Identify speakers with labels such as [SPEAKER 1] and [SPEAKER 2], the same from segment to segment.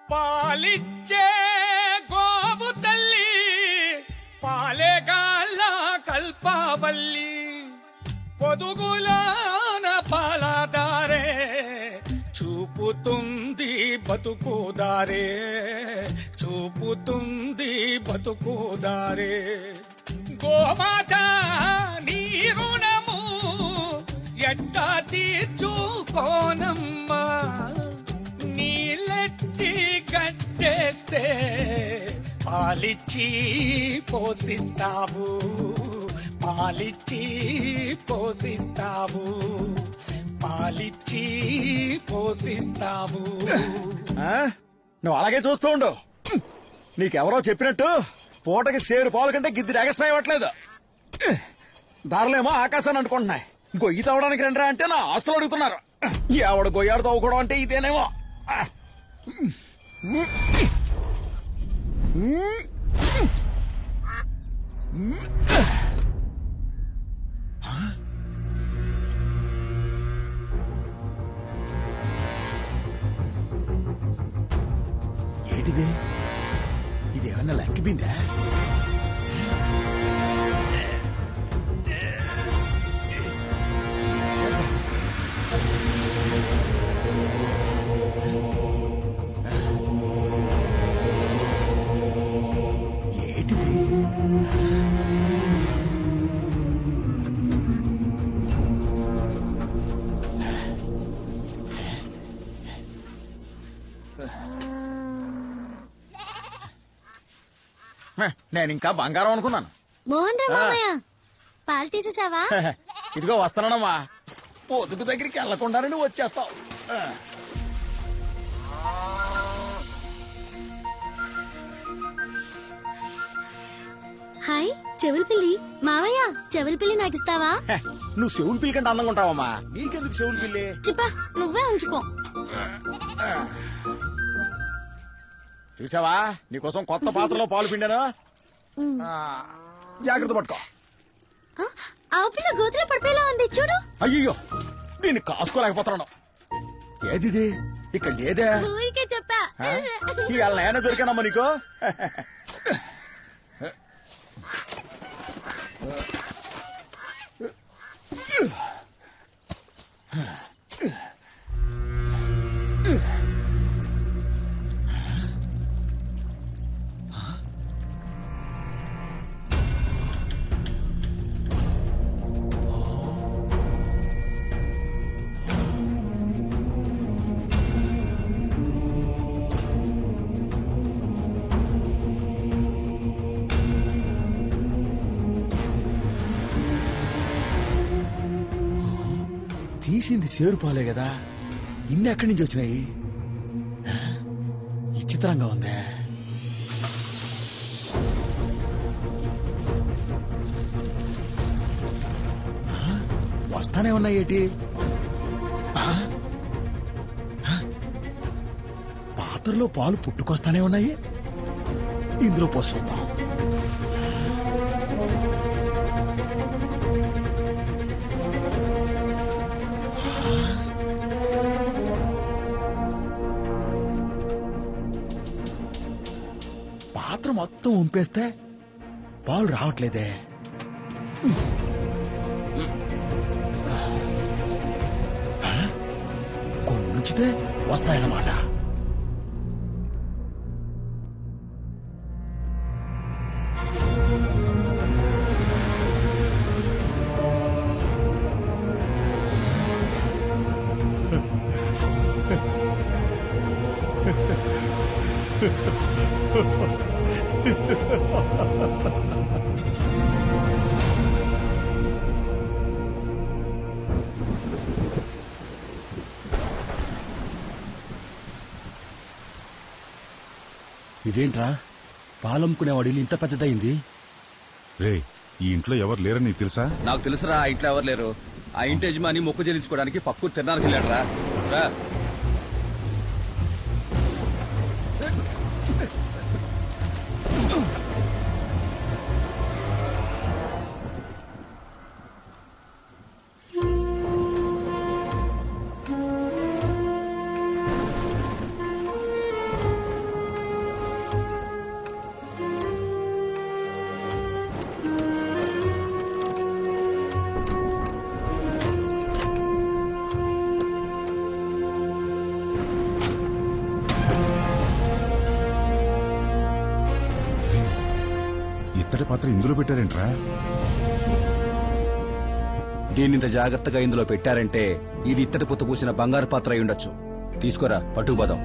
[SPEAKER 1] పాలిచ్చే గోవు తల్లి పాలేగాళ్ళ కల్పవల్లి పొదుగులాన పాలదారే చూపుతుంది బతుకుదారే చూపుతుంది బతుకుదారే గోమాత నీ రుణము ఎట్టా తీర్చుకోనమ్మా నీళ్ళెట్టి కట్టేస్తే పాలిచ్చి పోషిస్తావు పాలిచ్చి పోషిస్తావు పాలిచ్చి పోషిస్తావు
[SPEAKER 2] ఆ? నువ్వు అలాగే చూస్తూ ఉండు నీకెవరో చెప్పినట్టు పూటకి సేరు పాలు కంటే గిద్ది ఎగస్ట్రా ఇవ్వట్లేదు ధరలేమో ఆకాశాన్ని అనుకుంటున్నాయి గొయ్యి తవ్వడానికి రండిరా అంటే నా ఆస్తులు అడుగుతున్నారు ఎవడు గొయ్యాడు తవ్వుకోవడం అంటే ఇదేనేమో ఏంటిది ఇదేమన్నా లంకిపోయిందా ఏంటిది నేను ఇంకా బంగారం అనుకున్నాను
[SPEAKER 3] మోహన్ రా మామయ్య పాలు తీసేసావా
[SPEAKER 2] ఇదిగో వస్తానమ్మా పొదుగు దగ్గరికి వెళ్లకుండానే నువ్వు వచ్చేస్తావు
[SPEAKER 3] హాయ్ చెవుల పిల్లి మావయ్య చెవుల పిల్లి నాకు ఇస్తావా
[SPEAKER 2] హే, నువ్వు చెవులు పిల్లి కంటే అందంగా ఉంటావమ్మా నీకెందుకు చెవులు పిల్లి
[SPEAKER 3] చిప్పా నువ్వే ఉంచుకో
[SPEAKER 2] చూసావా నీకోసం కొత్త పాత్రలో పాలు పిండాను ఆ, జాగ్రత్త పట్టుకో
[SPEAKER 3] ఆ, ఆ పిల్ల గోతులో పడిపోయేలా ఉంది చూడు
[SPEAKER 2] అయ్యో దీన్ని కాసుకోలేకపోతున్నాను ఏది ఇది? ఇక్కడ లేదే
[SPEAKER 3] ఊరికే చెప్పా
[SPEAKER 2] ఆ? ఇవాళ నేను దొరికానమ్మా నీకు తీసింది సేరు పాలే కదా ఇన్ని ఎక్కడి నుంచి వచ్చినాయి ఆ? విచిత్రంగా ఉందే ఆ? వస్తానే ఉన్నాయి ఏంటి ఆ? ఆ? పాత్రలో పాలు పుట్టుకొస్తానే ఉన్నాయి ఇందులో పోసుకుందాం పాత్ర మొత్తం ఉంపేస్తే పాలు రావట్లేదే ఆ? కొన్ని ఉంచితే వస్తాయన్నమాట ఇదేంట్రా పాలమ్ముకునేవాడు ఇల్లు ఇంత పెద్దదయింది
[SPEAKER 4] రే ఈ ఇంట్లో ఎవరు లేరని నీకు తెలుసా
[SPEAKER 5] నాకు తెలుసురా ఆ ఇంట్లో ఎవరు లేరు ఆ ఇంటి యజమాని మొక్కు చెల్లించుకోవడానికి పక్కు తిరణాలకు వెళ్ళాడురా రా
[SPEAKER 4] ఇత్తడి పాత్ర ఇందులో పెట్టారేంట్రా
[SPEAKER 5] దీన్ని ఇంత జాగ్రత్తగా ఇందులో పెట్టారంటే ఇది ఇత్తడి పుత్త పూసిన బంగారు పాత్ర అయి ఉండొచ్చు తీసుకోరా పట్టుకుపోదాం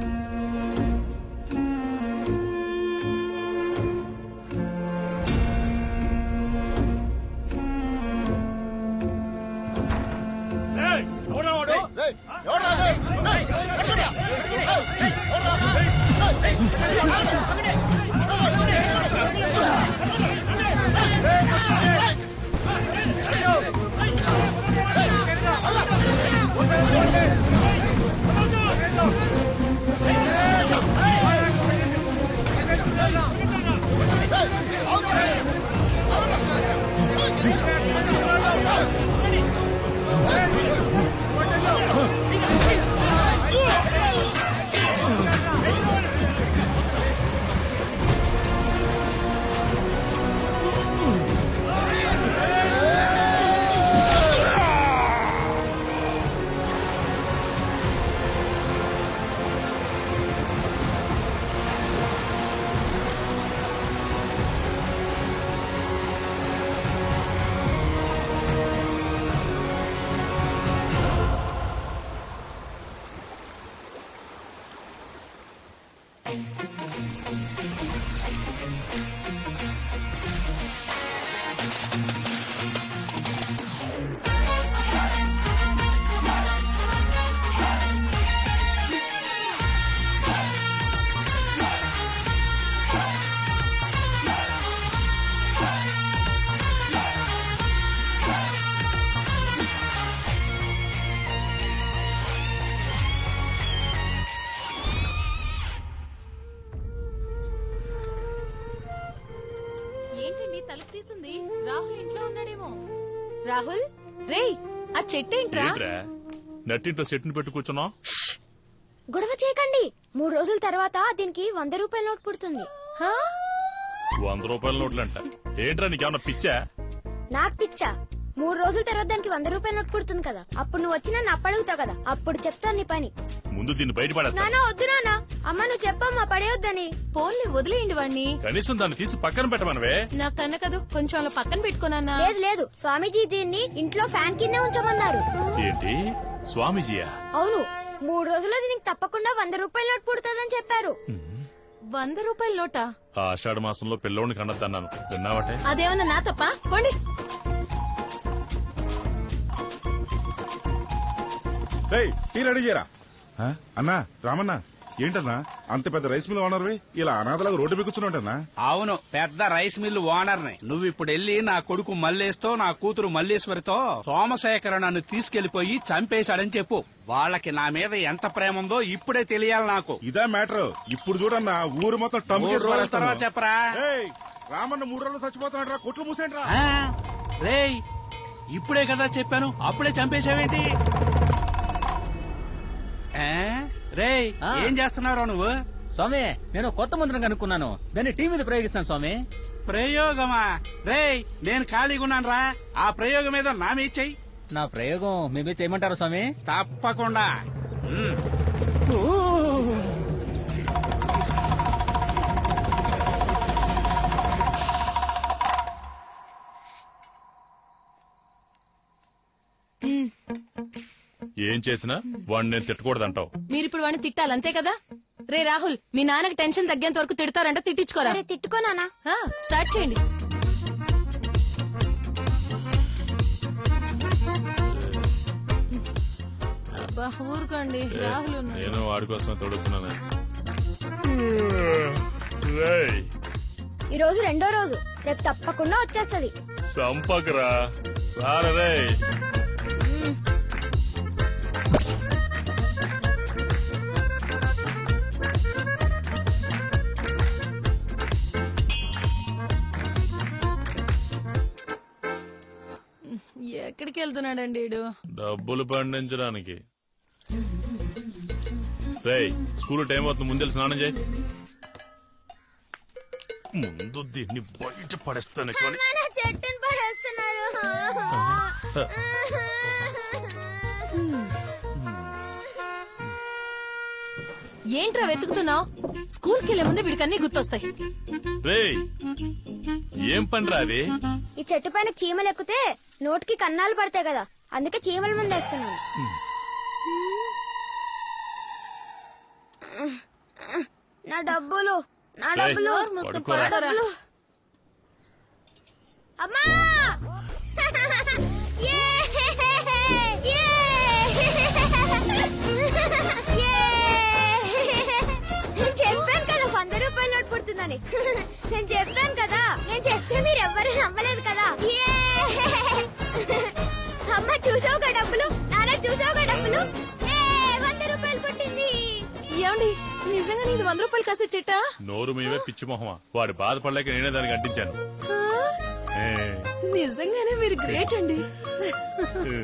[SPEAKER 6] ఏంటండి తలుపు తీసింది రాహుల్ ఇంట్లో ఉన్నాడేమో రాహుల్ రేయ్ ఆ చెట్టేంట్రా
[SPEAKER 7] ఏంట్రా నట్టింట్లో సెట్ని పెట్టి కూర్చున్నావు
[SPEAKER 3] గొడవ చేయకండి మూడు రోజుల తర్వాత దీనికి వంద రూపాయల నోట్ పుడుతుంది
[SPEAKER 6] హా?
[SPEAKER 7] వంద రూపాయల నోట్లంట ఏంట్రా నీకేమన్నా పిచ్చా
[SPEAKER 3] నాకు పిచ్చా మూడు రోజుల తర్వాత దానికి వంద రూపాయల నోట్ పుడుతుంది కదా అప్పుడు నువ్వు వచ్చి నన్ను అప్పడుగుతావు కదా అప్పుడు చెప్తాను నీ పని
[SPEAKER 7] ముందు దీన్ని బయటపడేస్తా
[SPEAKER 3] నానా వద్దు నానా అమ్మ నువ్వు చెప్పమ్మా పడేయొద్దని
[SPEAKER 6] పోన్లే వదిలేయండి వాణ్ణి
[SPEAKER 7] కనీసం దాన్ని తీసి పక్కన పెట్టమనవే
[SPEAKER 6] నాకు కన్న కదా కొంచెం అలా పక్కన పెట్టుకోనన్నా
[SPEAKER 3] లేదు లేదు స్వామీజీ దీన్ని ఇంట్లో ఫ్యాన్ కిందే ఉంచమన్నారు
[SPEAKER 7] ఏంటి స్వామీజీయా
[SPEAKER 3] అవును మూడు రోజుల్లో దీనికి తప్పకుండా వంద రూపాయల నోట్ పుడుతుందని చెప్పారు
[SPEAKER 6] వంద రూపాయల నోట
[SPEAKER 7] ఆ ఆషాఢ మాసంలో పిల్లోడిని కన్నద్దన్నాను విన్నావటే
[SPEAKER 6] అదేమన్నా నా తప్ప పోండి
[SPEAKER 4] రేయ్ టీ రెడీ చేయరా ఆ? అన్నా రామన్నా ఏంటన్నా అంత పెద్ద రైస్ మిల్ ఓనర్వి ఇలా అనాథలాగా రోడ్డు బిగుచ్చున్నట్టన్నా
[SPEAKER 8] అవును పెద్ద రైస్ మిల్లు ఓనర్ని నువ్వు ఇప్పుడు వెళ్ళి నా కొడుకు మల్లేస్తో నా కూతురు మల్లేశ్వరితో సోమశేఖర నన్ను తీసుకెళ్లిపోయి చంపేశాడని చెప్పు వాళ్ళకి నా మీద ఎంత ప్రేమ ఉందో ఇప్పుడే తెలియాలి నాకు
[SPEAKER 4] ఇదే మ్యాటర్ ఇప్పుడు చూడన్నా ఊరు మొత్తం టమ్
[SPEAKER 8] మూడు రోజుల తర్వాత చెప్పరా
[SPEAKER 4] ఏయ్, రామన్న మూడు రోజులు చచ్చిపోతున్నాడు రా కొట్లు మూసేంట్రా
[SPEAKER 8] ఆ? రేయ్ ఇప్పుడే కదా చెప్పాను అప్పుడే చంపేశావేంటి ఆ? రేయ్ ఏం చేస్తున్నావు నువ్వు
[SPEAKER 9] స్వామి నేను కొత్త మంత్రం కనుక్కున్నాను దాన్ని టీ మీద ప్రయోగిస్తాను స్వామి
[SPEAKER 8] ప్రయోగమా రేయ్ నేను ఖాళీగా ఉన్నాను రా ఆ ప్రయోగం ఏదో నా మీద చెయ్యి
[SPEAKER 9] నా ప్రయోగం మేమే చేయమంటారా స్వామి
[SPEAKER 8] తప్పకుండా ఉమ్.
[SPEAKER 7] ఏం చేసినా వాడిని నేను తిట్టకూడదంటావు
[SPEAKER 6] మీరు ఇప్పుడు వాడిని తిట్టాలి అంతే కదా రే రాహుల్ మీ నాన్నకి టెన్షన్ తగ్గేంత వరకు తిడతారంట తిట్టించుకోరా
[SPEAKER 3] సరే తిట్టుకో నానా
[SPEAKER 6] ఆ, స్టార్ట్ చేయండి అబ్బా, ఊరుకోండి రాహుల్ ఉన్నాడు.
[SPEAKER 7] నేను వాడి కోసమే తొడుగుతున్నాను రేయ్,
[SPEAKER 3] ఈ రోజు రెండో రోజు రేపు తప్పకుండా వచ్చేస్తది
[SPEAKER 7] చంపకరా రారా రేయ్.
[SPEAKER 6] ఎక్కడికి వెళ్తున్నాడండి వీడు
[SPEAKER 7] డబ్బులు పండించడానికి రేయ్ స్కూల్ టైం అవుతుంది ముందు వెళ్ళి స్నానం చేయి ముందు దీన్ని బయట పడేస్తాను కొని
[SPEAKER 3] చెట్టుని పడేస్తున్నారు
[SPEAKER 6] ఏంట్రా వెతుకుతున్నావు స్కూల్కి వెళ్లే ముందే వీడికన్నీ గుర్తొస్తాయి
[SPEAKER 7] రేయ్ ఏం పనిరా అది
[SPEAKER 3] ఈ చెట్టు పైన చీమలు ఎక్కితే నోటికి కన్నాలు పడతాయి కదా అందుకే చీమల మందు వేస్తున్నాను నా డబ్బులు నా
[SPEAKER 7] రేయ్,
[SPEAKER 3] డబ్బులు
[SPEAKER 6] మూసుకొని
[SPEAKER 7] పడుకోరా.
[SPEAKER 6] పడుకోరా.
[SPEAKER 3] డబ్బులు అమ్మా యే! యే! యే! నేను చెప్పాను కదా వంద రూపాయల నోట్ పుడుతుందని నేను చెప్పాను కదా నేను చెప్తే మీరు ఎవ్వరూ నమ్మలేదు కదా యే! అమ్మ చూసావుగా డబ్బులు నాన్న చూసావుగా డబ్బులు ఏ, వంద రూపాయలు పుట్టింది
[SPEAKER 6] ఏమండి నిజంగా నీది వంద రూపాయలు కాసే చెట్టా
[SPEAKER 7] నోరు మీవే పిచ్చి మొహమా వాడు బాధపడలేక నేనే దానికి అంటించాను
[SPEAKER 6] ఆ,
[SPEAKER 7] ఏ,
[SPEAKER 6] నిజంగానే మీరు గ్రేట్ అండి
[SPEAKER 7] ఏ.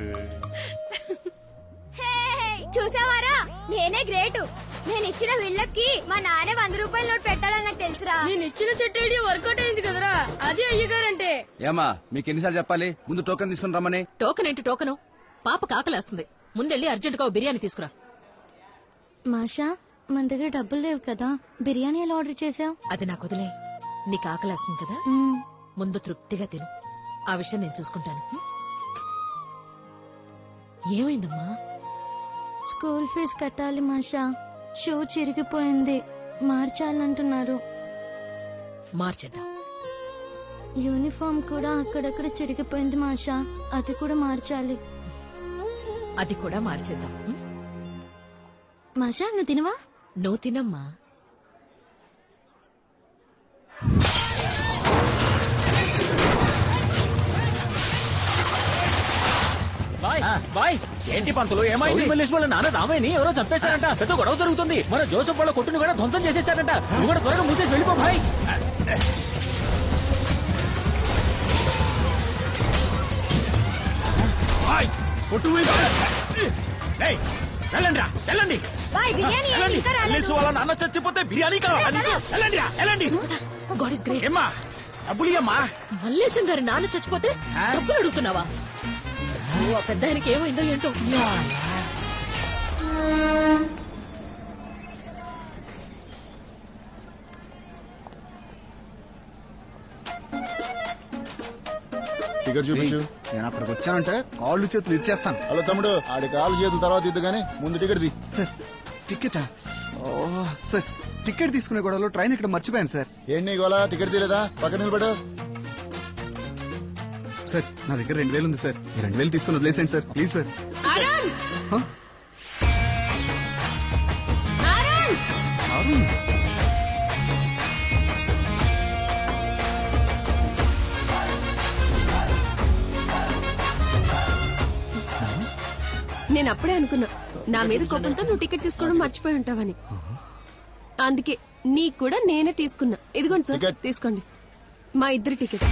[SPEAKER 3] హే, చూసావారా నేనే గ్రేటు నేను ఇచ్చిన వీళ్ళకి మా నాన్న వంద రూపాయల నోట్ పెట్టాలని నాకు తెలుసురా
[SPEAKER 10] నేను ఇచ్చిన చెట్టు ఐడియా వర్కౌట్ అయింది కదరా అది అయ్యగారంటే
[SPEAKER 5] ఏమా మీకు ఎన్నిసార్లు చెప్పాలి ముందు టోకెన్ తీసుకుని రమ్మని
[SPEAKER 6] టోకెన్ ఏంటి టోకెను పాప కాకలేస్తుంది ముందెళ్ళి అర్జెంట్ గా ఓ బిర్యానీ తీసుకురా
[SPEAKER 10] మాషా మన దగ్గర డబ్బులు లేవు కదా బిర్యానీ ఎలా ఆర్డర్ చేసావు
[SPEAKER 6] అది నాకు వదిలే నీకు ఆకలేస్తుంది కదా ముందు తృప్తిగా తిను ఆ విషయం నేను చూసుకుంటాను హ్మ్? ఏమైందమ్మా
[SPEAKER 10] స్కూల్ ఫీజు కట్టాలి మాషా షూ చిరిగిపోయింది మార్చాలంటున్నారు
[SPEAKER 6] మార్చేద్దాం
[SPEAKER 10] యూనిఫామ్ కూడా అక్కడక్కడ చిరిగిపోయింది మాషా అది కూడా మార్చాలి
[SPEAKER 6] అది కూడా మార్చేద్దాం హ్మ్?
[SPEAKER 10] మాషా నువ్వు తినవా
[SPEAKER 6] నువ్వు తినమ్మా
[SPEAKER 9] బాయ్ బాయ్
[SPEAKER 2] ఏంటి పంతులు ఏమైంది
[SPEAKER 9] మల్లేష్ వాళ్ళ నాన్న రామయ్యని ఎవరో చంపేశారంట పెద్ద గొడవ జరుగుతుంది మన జోసఫ్ వాళ్ళ కొట్టును కూడా ధ్వంసం చేసేసారంట నువ్వు కూడా త్వరగా మూసేసి వెళ్ళిపో భాయ్
[SPEAKER 2] కొట్టు వెళ్ళండి రా వెళ్ళండి
[SPEAKER 3] బాయ్ బిర్యానీ ఏంటి
[SPEAKER 2] వెళ్ళండి
[SPEAKER 3] ఇంకా రాలేదు
[SPEAKER 2] మల్లేష్ వాళ్ళ నాన్న చచ్చిపోతే బిర్యానీ కావాలి నీకు. వెళ్ళండి రా వెళ్ళండి
[SPEAKER 6] గాడ్ ఇస్ గ్రేట్
[SPEAKER 2] ఏమ్మా డబ్బులు ఇయ్యమ్మా
[SPEAKER 6] మల్లేశం గారి నాన్న చచ్చిపోతే డబ్బులు అడుగుతున్నావా ఓ, ఆ పెద్ద ఆయనకి ఏమైందో ఏంటో
[SPEAKER 11] టికెట్ చూపించు
[SPEAKER 12] నేను అక్కడికి వచ్చానంటే కాళ్ళు చేతులు ఇచ్చేస్తాను
[SPEAKER 11] హలో తమ్ముడు ఆడి కాలు చేతుల తర్వాత ఇద్దు గానీ ముందు టికెట్ ది
[SPEAKER 12] సార్ టికెటా ఓ సార్ టికెట్ తీసుకునే గొడవలో ట్రైన్ ఇక్కడ మర్చిపోయాను సార్
[SPEAKER 11] ఏంటి గోలా టికెట్ తీయలేదా పక్కన నిలబడు
[SPEAKER 12] సార్ నా దగ్గర రెండు వేలు ఉంది సార్ ఈ రెండు వేలు తీసుకుని వదిలేసేయండి సార్ ప్లీజ్ సార్
[SPEAKER 10] అరుణ్
[SPEAKER 12] హ?
[SPEAKER 10] అరుణ్
[SPEAKER 12] అరుణ్
[SPEAKER 10] నేను అప్పుడే అనుకున్నా నా మీద కోపంతో నువ్వు టికెట్ తీసుకోవడం మర్చిపోయి ఉంటావని అందుకే నీకు కూడా నేనే తీసుకున్నా ఇదిగోండి సార్
[SPEAKER 11] టికెట్.
[SPEAKER 10] తీసుకోండి మా ఇద్దరి టికెట్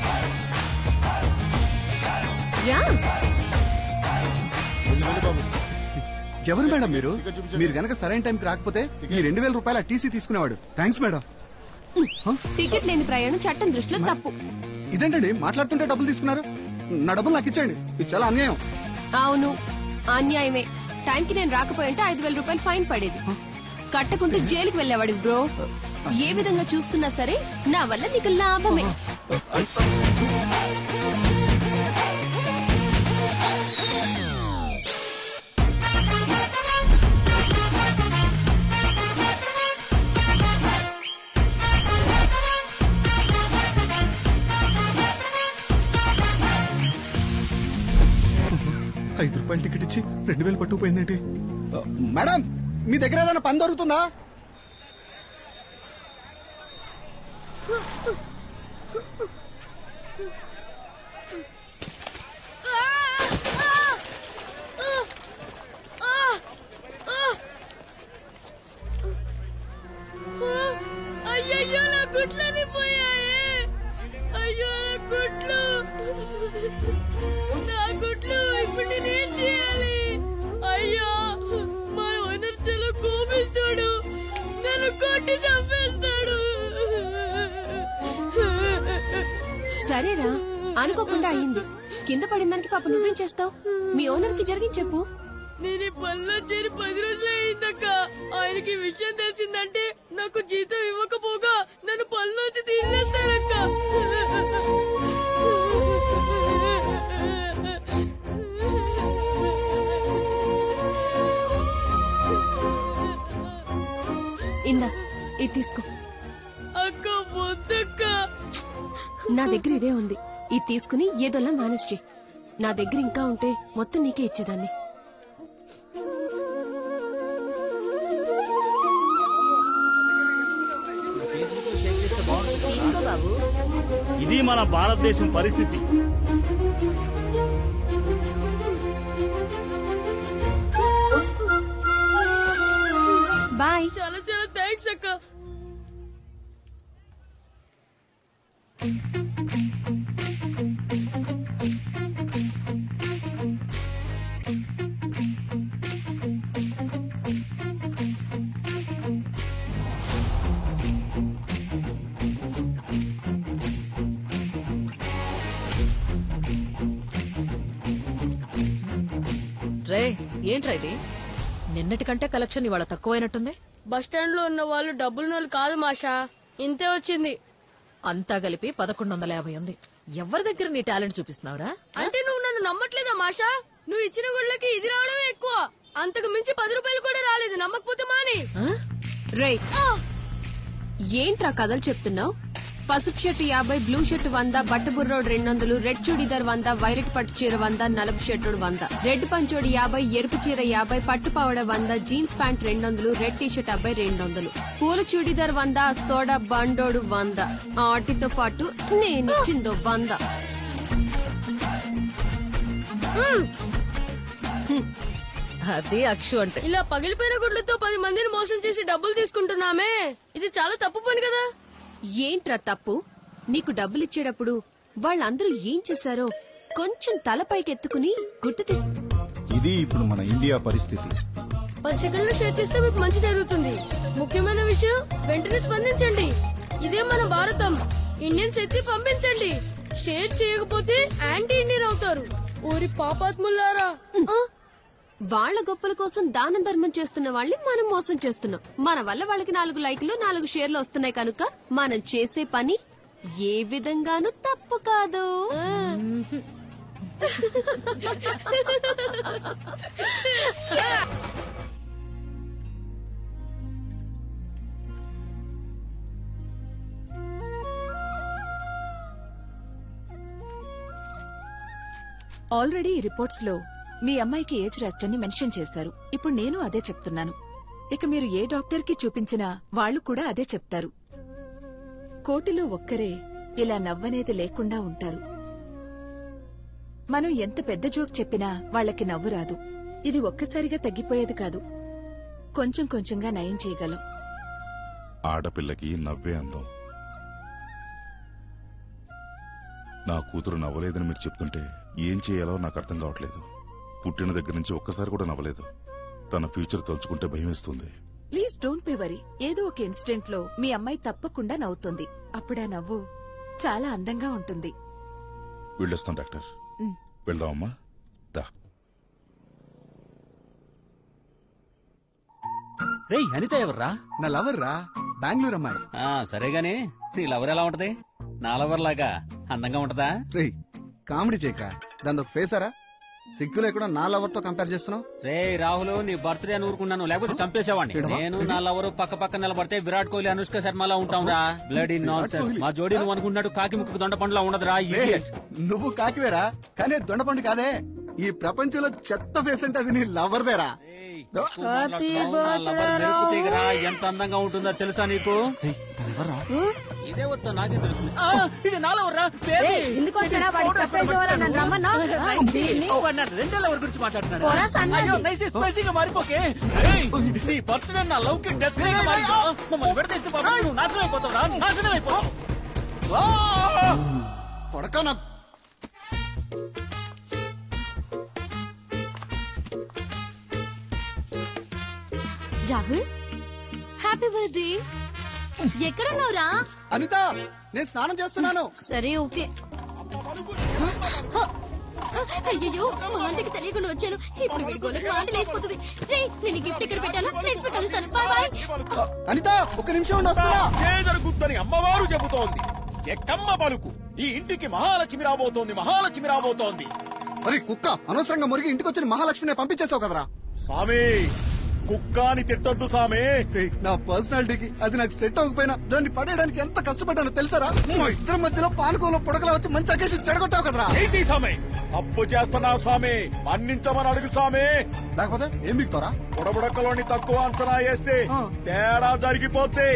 [SPEAKER 10] రా
[SPEAKER 11] వెళ్ళి వెళ్ళి బాబు
[SPEAKER 12] ఎవరు మేడం మీరు
[SPEAKER 11] టికెట్ చూపించండి.
[SPEAKER 12] మీరు గనక సరైన టైంకి రాకపోతే ఈ రెండు వేల రూపాయల టీసీ తీసుకునేవాడు థ్యాంక్స్ మేడం
[SPEAKER 10] టికెట్ లేని ప్రయాణం చట్టం దృష్టిలో తప్పు
[SPEAKER 12] ఇదేంటండి మాట్లాడుతుంటే డబ్బులు తీసుకున్నారు నా డబ్బులు నాకు ఇచ్చండి ఇది చాలా అన్యాయం
[SPEAKER 10] అవును అన్యాయమే టైంకి నేను రాకపోయి ఉంటే ఐదు వేల రూపాయలు ఫైన్ పడేది కట్టకుంటే జైలుకి వెళ్ళేవాడు బ్రో ఏ విధంగా చూసుకున్నా సరే నా వల్ల నీకు లాభమే
[SPEAKER 12] ఐదు రూపాయల టికెట్ ఇచ్చి రెండు వేలు పట్టుకుపోయిందేంటి మేడం మీ దగ్గర ఏదైనా పని దొరుకుతుందా
[SPEAKER 10] అయ్యయ్యో నా గుడ్లని పోయాయే అయ్యో నా గుడ్లు నా గుడ్లు ఇప్పుడు నేనేం చేయాలి అయ్యో మా ఓనర్ చాలా కోపిస్తాడు నన్ను కొట్టి చంపేస్తాడు సరేరా అనుకోకుండా అయింది కింద పడిన దానికి పాప నువ్వేం చేస్తావు మీ ఓనర్ కి జరిగింది చెప్పు నేను పనిలో చేరి పది రోజులు అయిందక్క ఆయన
[SPEAKER 13] ఆయనకి ఈ విషయం తెలిసిందంటే నాకు జీతం ఇవ్వకపోగా నన్ను పనిలోంచి తీసేస్తారక్క
[SPEAKER 10] ఇందా ఇది తీసుకో
[SPEAKER 13] అక్క వద్దక్క
[SPEAKER 10] నా దగ్గర ఇదే ఉంది ఇది తీసుకుని ఏదోలా మేనేజ్ చేయి నా దగ్గర ఇంకా ఉంటే మొత్తం నీకే ఇచ్చేదాన్ని
[SPEAKER 14] ఇది మన భారతదేశం పరిస్థితి
[SPEAKER 10] బాయ్
[SPEAKER 13] చాలా చాలా థ్యాంక్స్ అక్క
[SPEAKER 15] రే ఏంట్రా ఇది నిన్నటి కంటే కలెక్షన్ ఇవాళ తక్కువైనట్టుంది
[SPEAKER 13] బస్ స్టాండ్ లో ఉన్న వాళ్ళు డబ్బులు నోళ్ళు కాదు మాషా ఇంతే వచ్చింది
[SPEAKER 15] అంతా కలిపి పదకొండు వందల యాభై ఉంది ఎవరి దగ్గర నీ టాలెంట్ చూపిస్తున్నావురా
[SPEAKER 13] అంటే నువ్వు నన్ను నమ్మట్లేదా మాషా నువ్వు ఇచ్చిన గుళ్ళకి ఇది రావడమే ఎక్కువ అంతకు మించి పది రూపాయలు కూడా రాలేదు నమ్మకపోతే మాని
[SPEAKER 10] రే ఏంట్రా కథలు చెప్తున్నావు పసుపు షర్ట్ యాభై బ్లూ షర్ట్ వంద బట్టబుర్రోడ్ రెండు వందలు రెడ్ చూడిదార్ వంద వైలెట్ పట్టు చీర వంద నలుపు షర్టుడు వంద రెడ్ పంచోడి యాభై ఎరుపు చీర యాభై పట్టు పావడ వంద జీన్స్ ప్యాంట్ రెండు వందలు రెడ్ టీ షర్ట్ అబ్బాయి రెండు వందలు పూల చూడిదార్ వంద సోడా బండోడు వంద వాటితో పాటు నేనిచ్చిందో వంద
[SPEAKER 15] అది అక్షు అంటే
[SPEAKER 13] ఇలా పగిలిపోయిన గుడ్లతో పది మందిని మోసం చేసి డబ్బులు తీసుకుంటున్నామే ఇది చాలా తప్పు పని కదా
[SPEAKER 10] ఏంట్రా తప్పు నీకు డబ్బులిచ్చేటప్పుడు వాళ్ళందరూ ఏం చేశారో కొంచెం తల పైకెత్తుకుని గుర్తు తె-
[SPEAKER 11] ఇది ఇప్పుడు మన ఇండియా పరిస్థితి
[SPEAKER 13] పది సెకండ్లు షేర్ చేస్తే మీకు మంచి జరుగుతుంది ముఖ్యమైన విషయం వెంటనే స్పందించండి ఇదే మన భారతం ఇండియన్స్ ఎత్తి పంపించండి షేర్ చేయకపోతే యాంటీ ఇండియన్ అవుతారు ఊరి పాపాత్ములారా
[SPEAKER 10] ఆ, వాళ్ళ గొప్పల కోసం దానం ధర్మం చేస్తున్న వాళ్ళని మనం మోసం చేస్తున్నాం మన వల్ల వాళ్ళకి నాలుగు లైక్లు నాలుగు షేర్లు వస్తున్నాయి కనుక మనం చేసే పని ఏ విధంగానూ తప్పు కాదు
[SPEAKER 16] ఆల్రెడీ ఈ రిపోర్ట్స్ లో మీ అమ్మాయికి ఏజ్ రెస్ట్ అని మెన్షన్ చేశారు ఇప్పుడు నేను అదే చెప్తున్నాను ఇక మీరు ఏ డాక్టర్ కి చూపించినా వాళ్ళు కూడా అదే చెప్తారు కోటిలో ఒక్కరే ఇలా నవ్వనేది లేకుండా ఉంటారు మనం ఎంత పెద్ద జోక్ చెప్పినా వాళ్ళకి నవ్వు రాదు ఇది ఒక్కసారిగా తగ్గిపోయేది కాదు కొంచెం కొంచెంగా నయం చేయగలం
[SPEAKER 4] ఆడపిల్లకి నవ్వే అందం నా కూతురు నవ్వలేదని మీరు చెప్తుంటే ఏం చేయాలో నాకు అర్థం కావట్లేదు పుట్టిన దగ్గర నుంచి ఒక్కసారి కూడా నవ్వలేదు తన ఫ్యూచర్ తలుచుకుంటే భయం వేస్తుంది
[SPEAKER 16] ప్లీజ్ డోంట్ బి వరీ ఏదో ఒక ఇన్సిడెంట్ లో మీ అమ్మాయి తప్పకుండా నవ్వుతుంది అప్పుడా నవ్వు చాలా అందంగా ఉంటుంది
[SPEAKER 4] వెళ్ళొస్తాం డాక్టర్
[SPEAKER 16] ఉమ్.
[SPEAKER 4] వెళ్దామమ్మా దా
[SPEAKER 9] రేయ్ అనిత ఎవర్రా
[SPEAKER 12] నా లవర్ రా బెంగళూరు అమ్మాయి
[SPEAKER 9] ఆ, సరేగాని నీ లవర్ ఎలా ఉంటది నా లవర్ లాగా అందంగా ఉంటదా
[SPEAKER 12] రేయ్ కామెడీ చేయక దాని ఒక ఫేసారా సిగ్గు లేకుండా నా లవర్ తో కంపేర్ చేస్తున్నావు
[SPEAKER 9] రే రాహుల్ నీ బర్త్డే అని ఊరుకున్నాను లేకపోతే చంపేసేవాడిని
[SPEAKER 12] ఎడమా?
[SPEAKER 9] నేను నా లవరు పక్క పక్క నిలబడితే విరాట్ కోహ్లీ అనుష్క శర్మలా ఉంటాం రా బ్లడ్ ఇన్ నాన్
[SPEAKER 12] కోహ్లీ?
[SPEAKER 9] మా జోడీ నువ్వు అనుకున్నట్టు కాకి ముక్కు దొండ పండులా ఉండదురా
[SPEAKER 12] రేయ్,
[SPEAKER 9] idiot.
[SPEAKER 12] నువ్వు కాకివేరా కానీ దొండపండు కాదే ఈ ప్రపంచంలో చెత్త ఫేస్ అంటే అది నీ లవర్దేరా
[SPEAKER 9] మాట్లాడుతున్నావు, నా లవర్ మెరుపు తీగరా, ఎంత అందంగా ఉంటుందో తెలుసా నీకు ఇదే వద్దు నాకే తెలుసు ఇది నా లవర్ రా
[SPEAKER 17] ఎందుకు వస్తున్నాడా? వాడికి surprise ఇవ్వాలని నన్ను రమ్మన్నావు? దీన్ని?
[SPEAKER 9] రెండో లవర్ గురించి మాట్లాడుతున్నాడు
[SPEAKER 17] పోరా సన్నాసి.
[SPEAKER 9] అయ్యో నైస్ స్పైసీగా మారిపోకే ఏయ్, నీ బర్త్డే నా లవ్ కి డెత్ మారిపో మమ్మల్ని విడదీస్తే పాపం నువ్వు నాశనం అయిపోతావు రా నాశనం అయిపోతావు
[SPEAKER 12] కొడక నా
[SPEAKER 10] రాహుల్ హ్యాపీ బర్త్డే ఎక్కడున్నావురా
[SPEAKER 12] అనిత నేను స్నానం చేస్తున్నాను
[SPEAKER 10] సరే ఓకే అయ్యో మా ఆంటీకి తెలియకుండా వచ్చాను ఇప్పుడు వీడి గోలకు మా ఆంటీ లేచిపోతుంది రే నేను గిఫ్ట్ ఇక్కడ పెట్టాను నెక్స్ట్ కలుస్తాను బాయ్ బాయ్
[SPEAKER 12] అనిత ఒక్క నిమిషం ఉండి వస్తారా
[SPEAKER 2] జరుగుద్దని అమ్మవారు చెబుతోంది ఎక్కమ్మ పలుకు ఈ ఇంటికి మహాలక్ష్మి రాబోతోంది మహాలక్ష్మి రాబోతోంది
[SPEAKER 12] అరే కుక్క అనవసరంగా మురిగి ఇంటికి వచ్చిన మహాలక్ష్మిని పంపించేసావు కదరా
[SPEAKER 2] సామి కుక్కాని తిట్టొద్దు సామి
[SPEAKER 12] రేయ్, నా పర్సనాలిటీకి అది నాకు సెట్ అవ్వకపోయినా దాన్ని పడేయడానికి ఎంత కష్టపడ్డానో తెలుసారా మా ఇద్దరి మధ్యలో పానకంలో పొడకలా వచ్చి మంచి అకేషన్ చెడగొట్టావు కదరా
[SPEAKER 2] ఏంటి సామి తప్పు చేస్తున్నా సామి మన్నించమని అడుగు సామి
[SPEAKER 12] లేకపోతే ఏం బిగుతారా
[SPEAKER 2] బుడబుడకలోని తక్కువ అంచనా వేస్తే తేడా జరిగిపోద్ది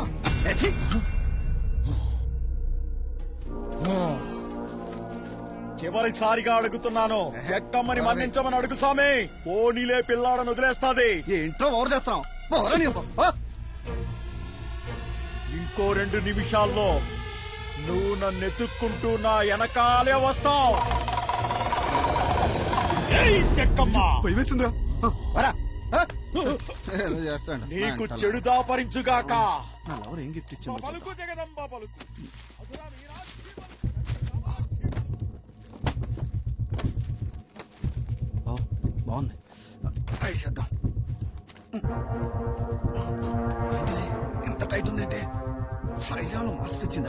[SPEAKER 2] చివరిసారిగా అడుగుతున్నాను ఎక్కమ్మని మన్నించమని అడుగు సామి పోనీలే పిల్లాడని వదిలేస్తాది
[SPEAKER 12] ఏంట్రా ఓవర్ చేస్తున్నావు పోరా నీ ప- ఆ!
[SPEAKER 2] ఇంకో రెండు నిమిషాల్లో నువ్వు నన్ను ఎత్తుక్కుంటూ నా వెనకాలే వస్తావు ఏయ్ చెక్కమ్మ
[SPEAKER 12] భయమేస్తుందిరా ఆ, వరా ఆ! ఏదో చేస్తాడు
[SPEAKER 2] నీకు
[SPEAKER 12] నా
[SPEAKER 2] చెడు దాపరించుగాక
[SPEAKER 12] నా లవర్ ఏం గిఫ్ట్ ఇచ్చింది
[SPEAKER 2] పలుకు జగదంబ పలుకు
[SPEAKER 12] బాగుంది ట్రై చేద్దాం ఏంటిది? ఎంత టైట్ ఉందంటే సైజ్ ఏమైనా మస్తు తెచ్చిందా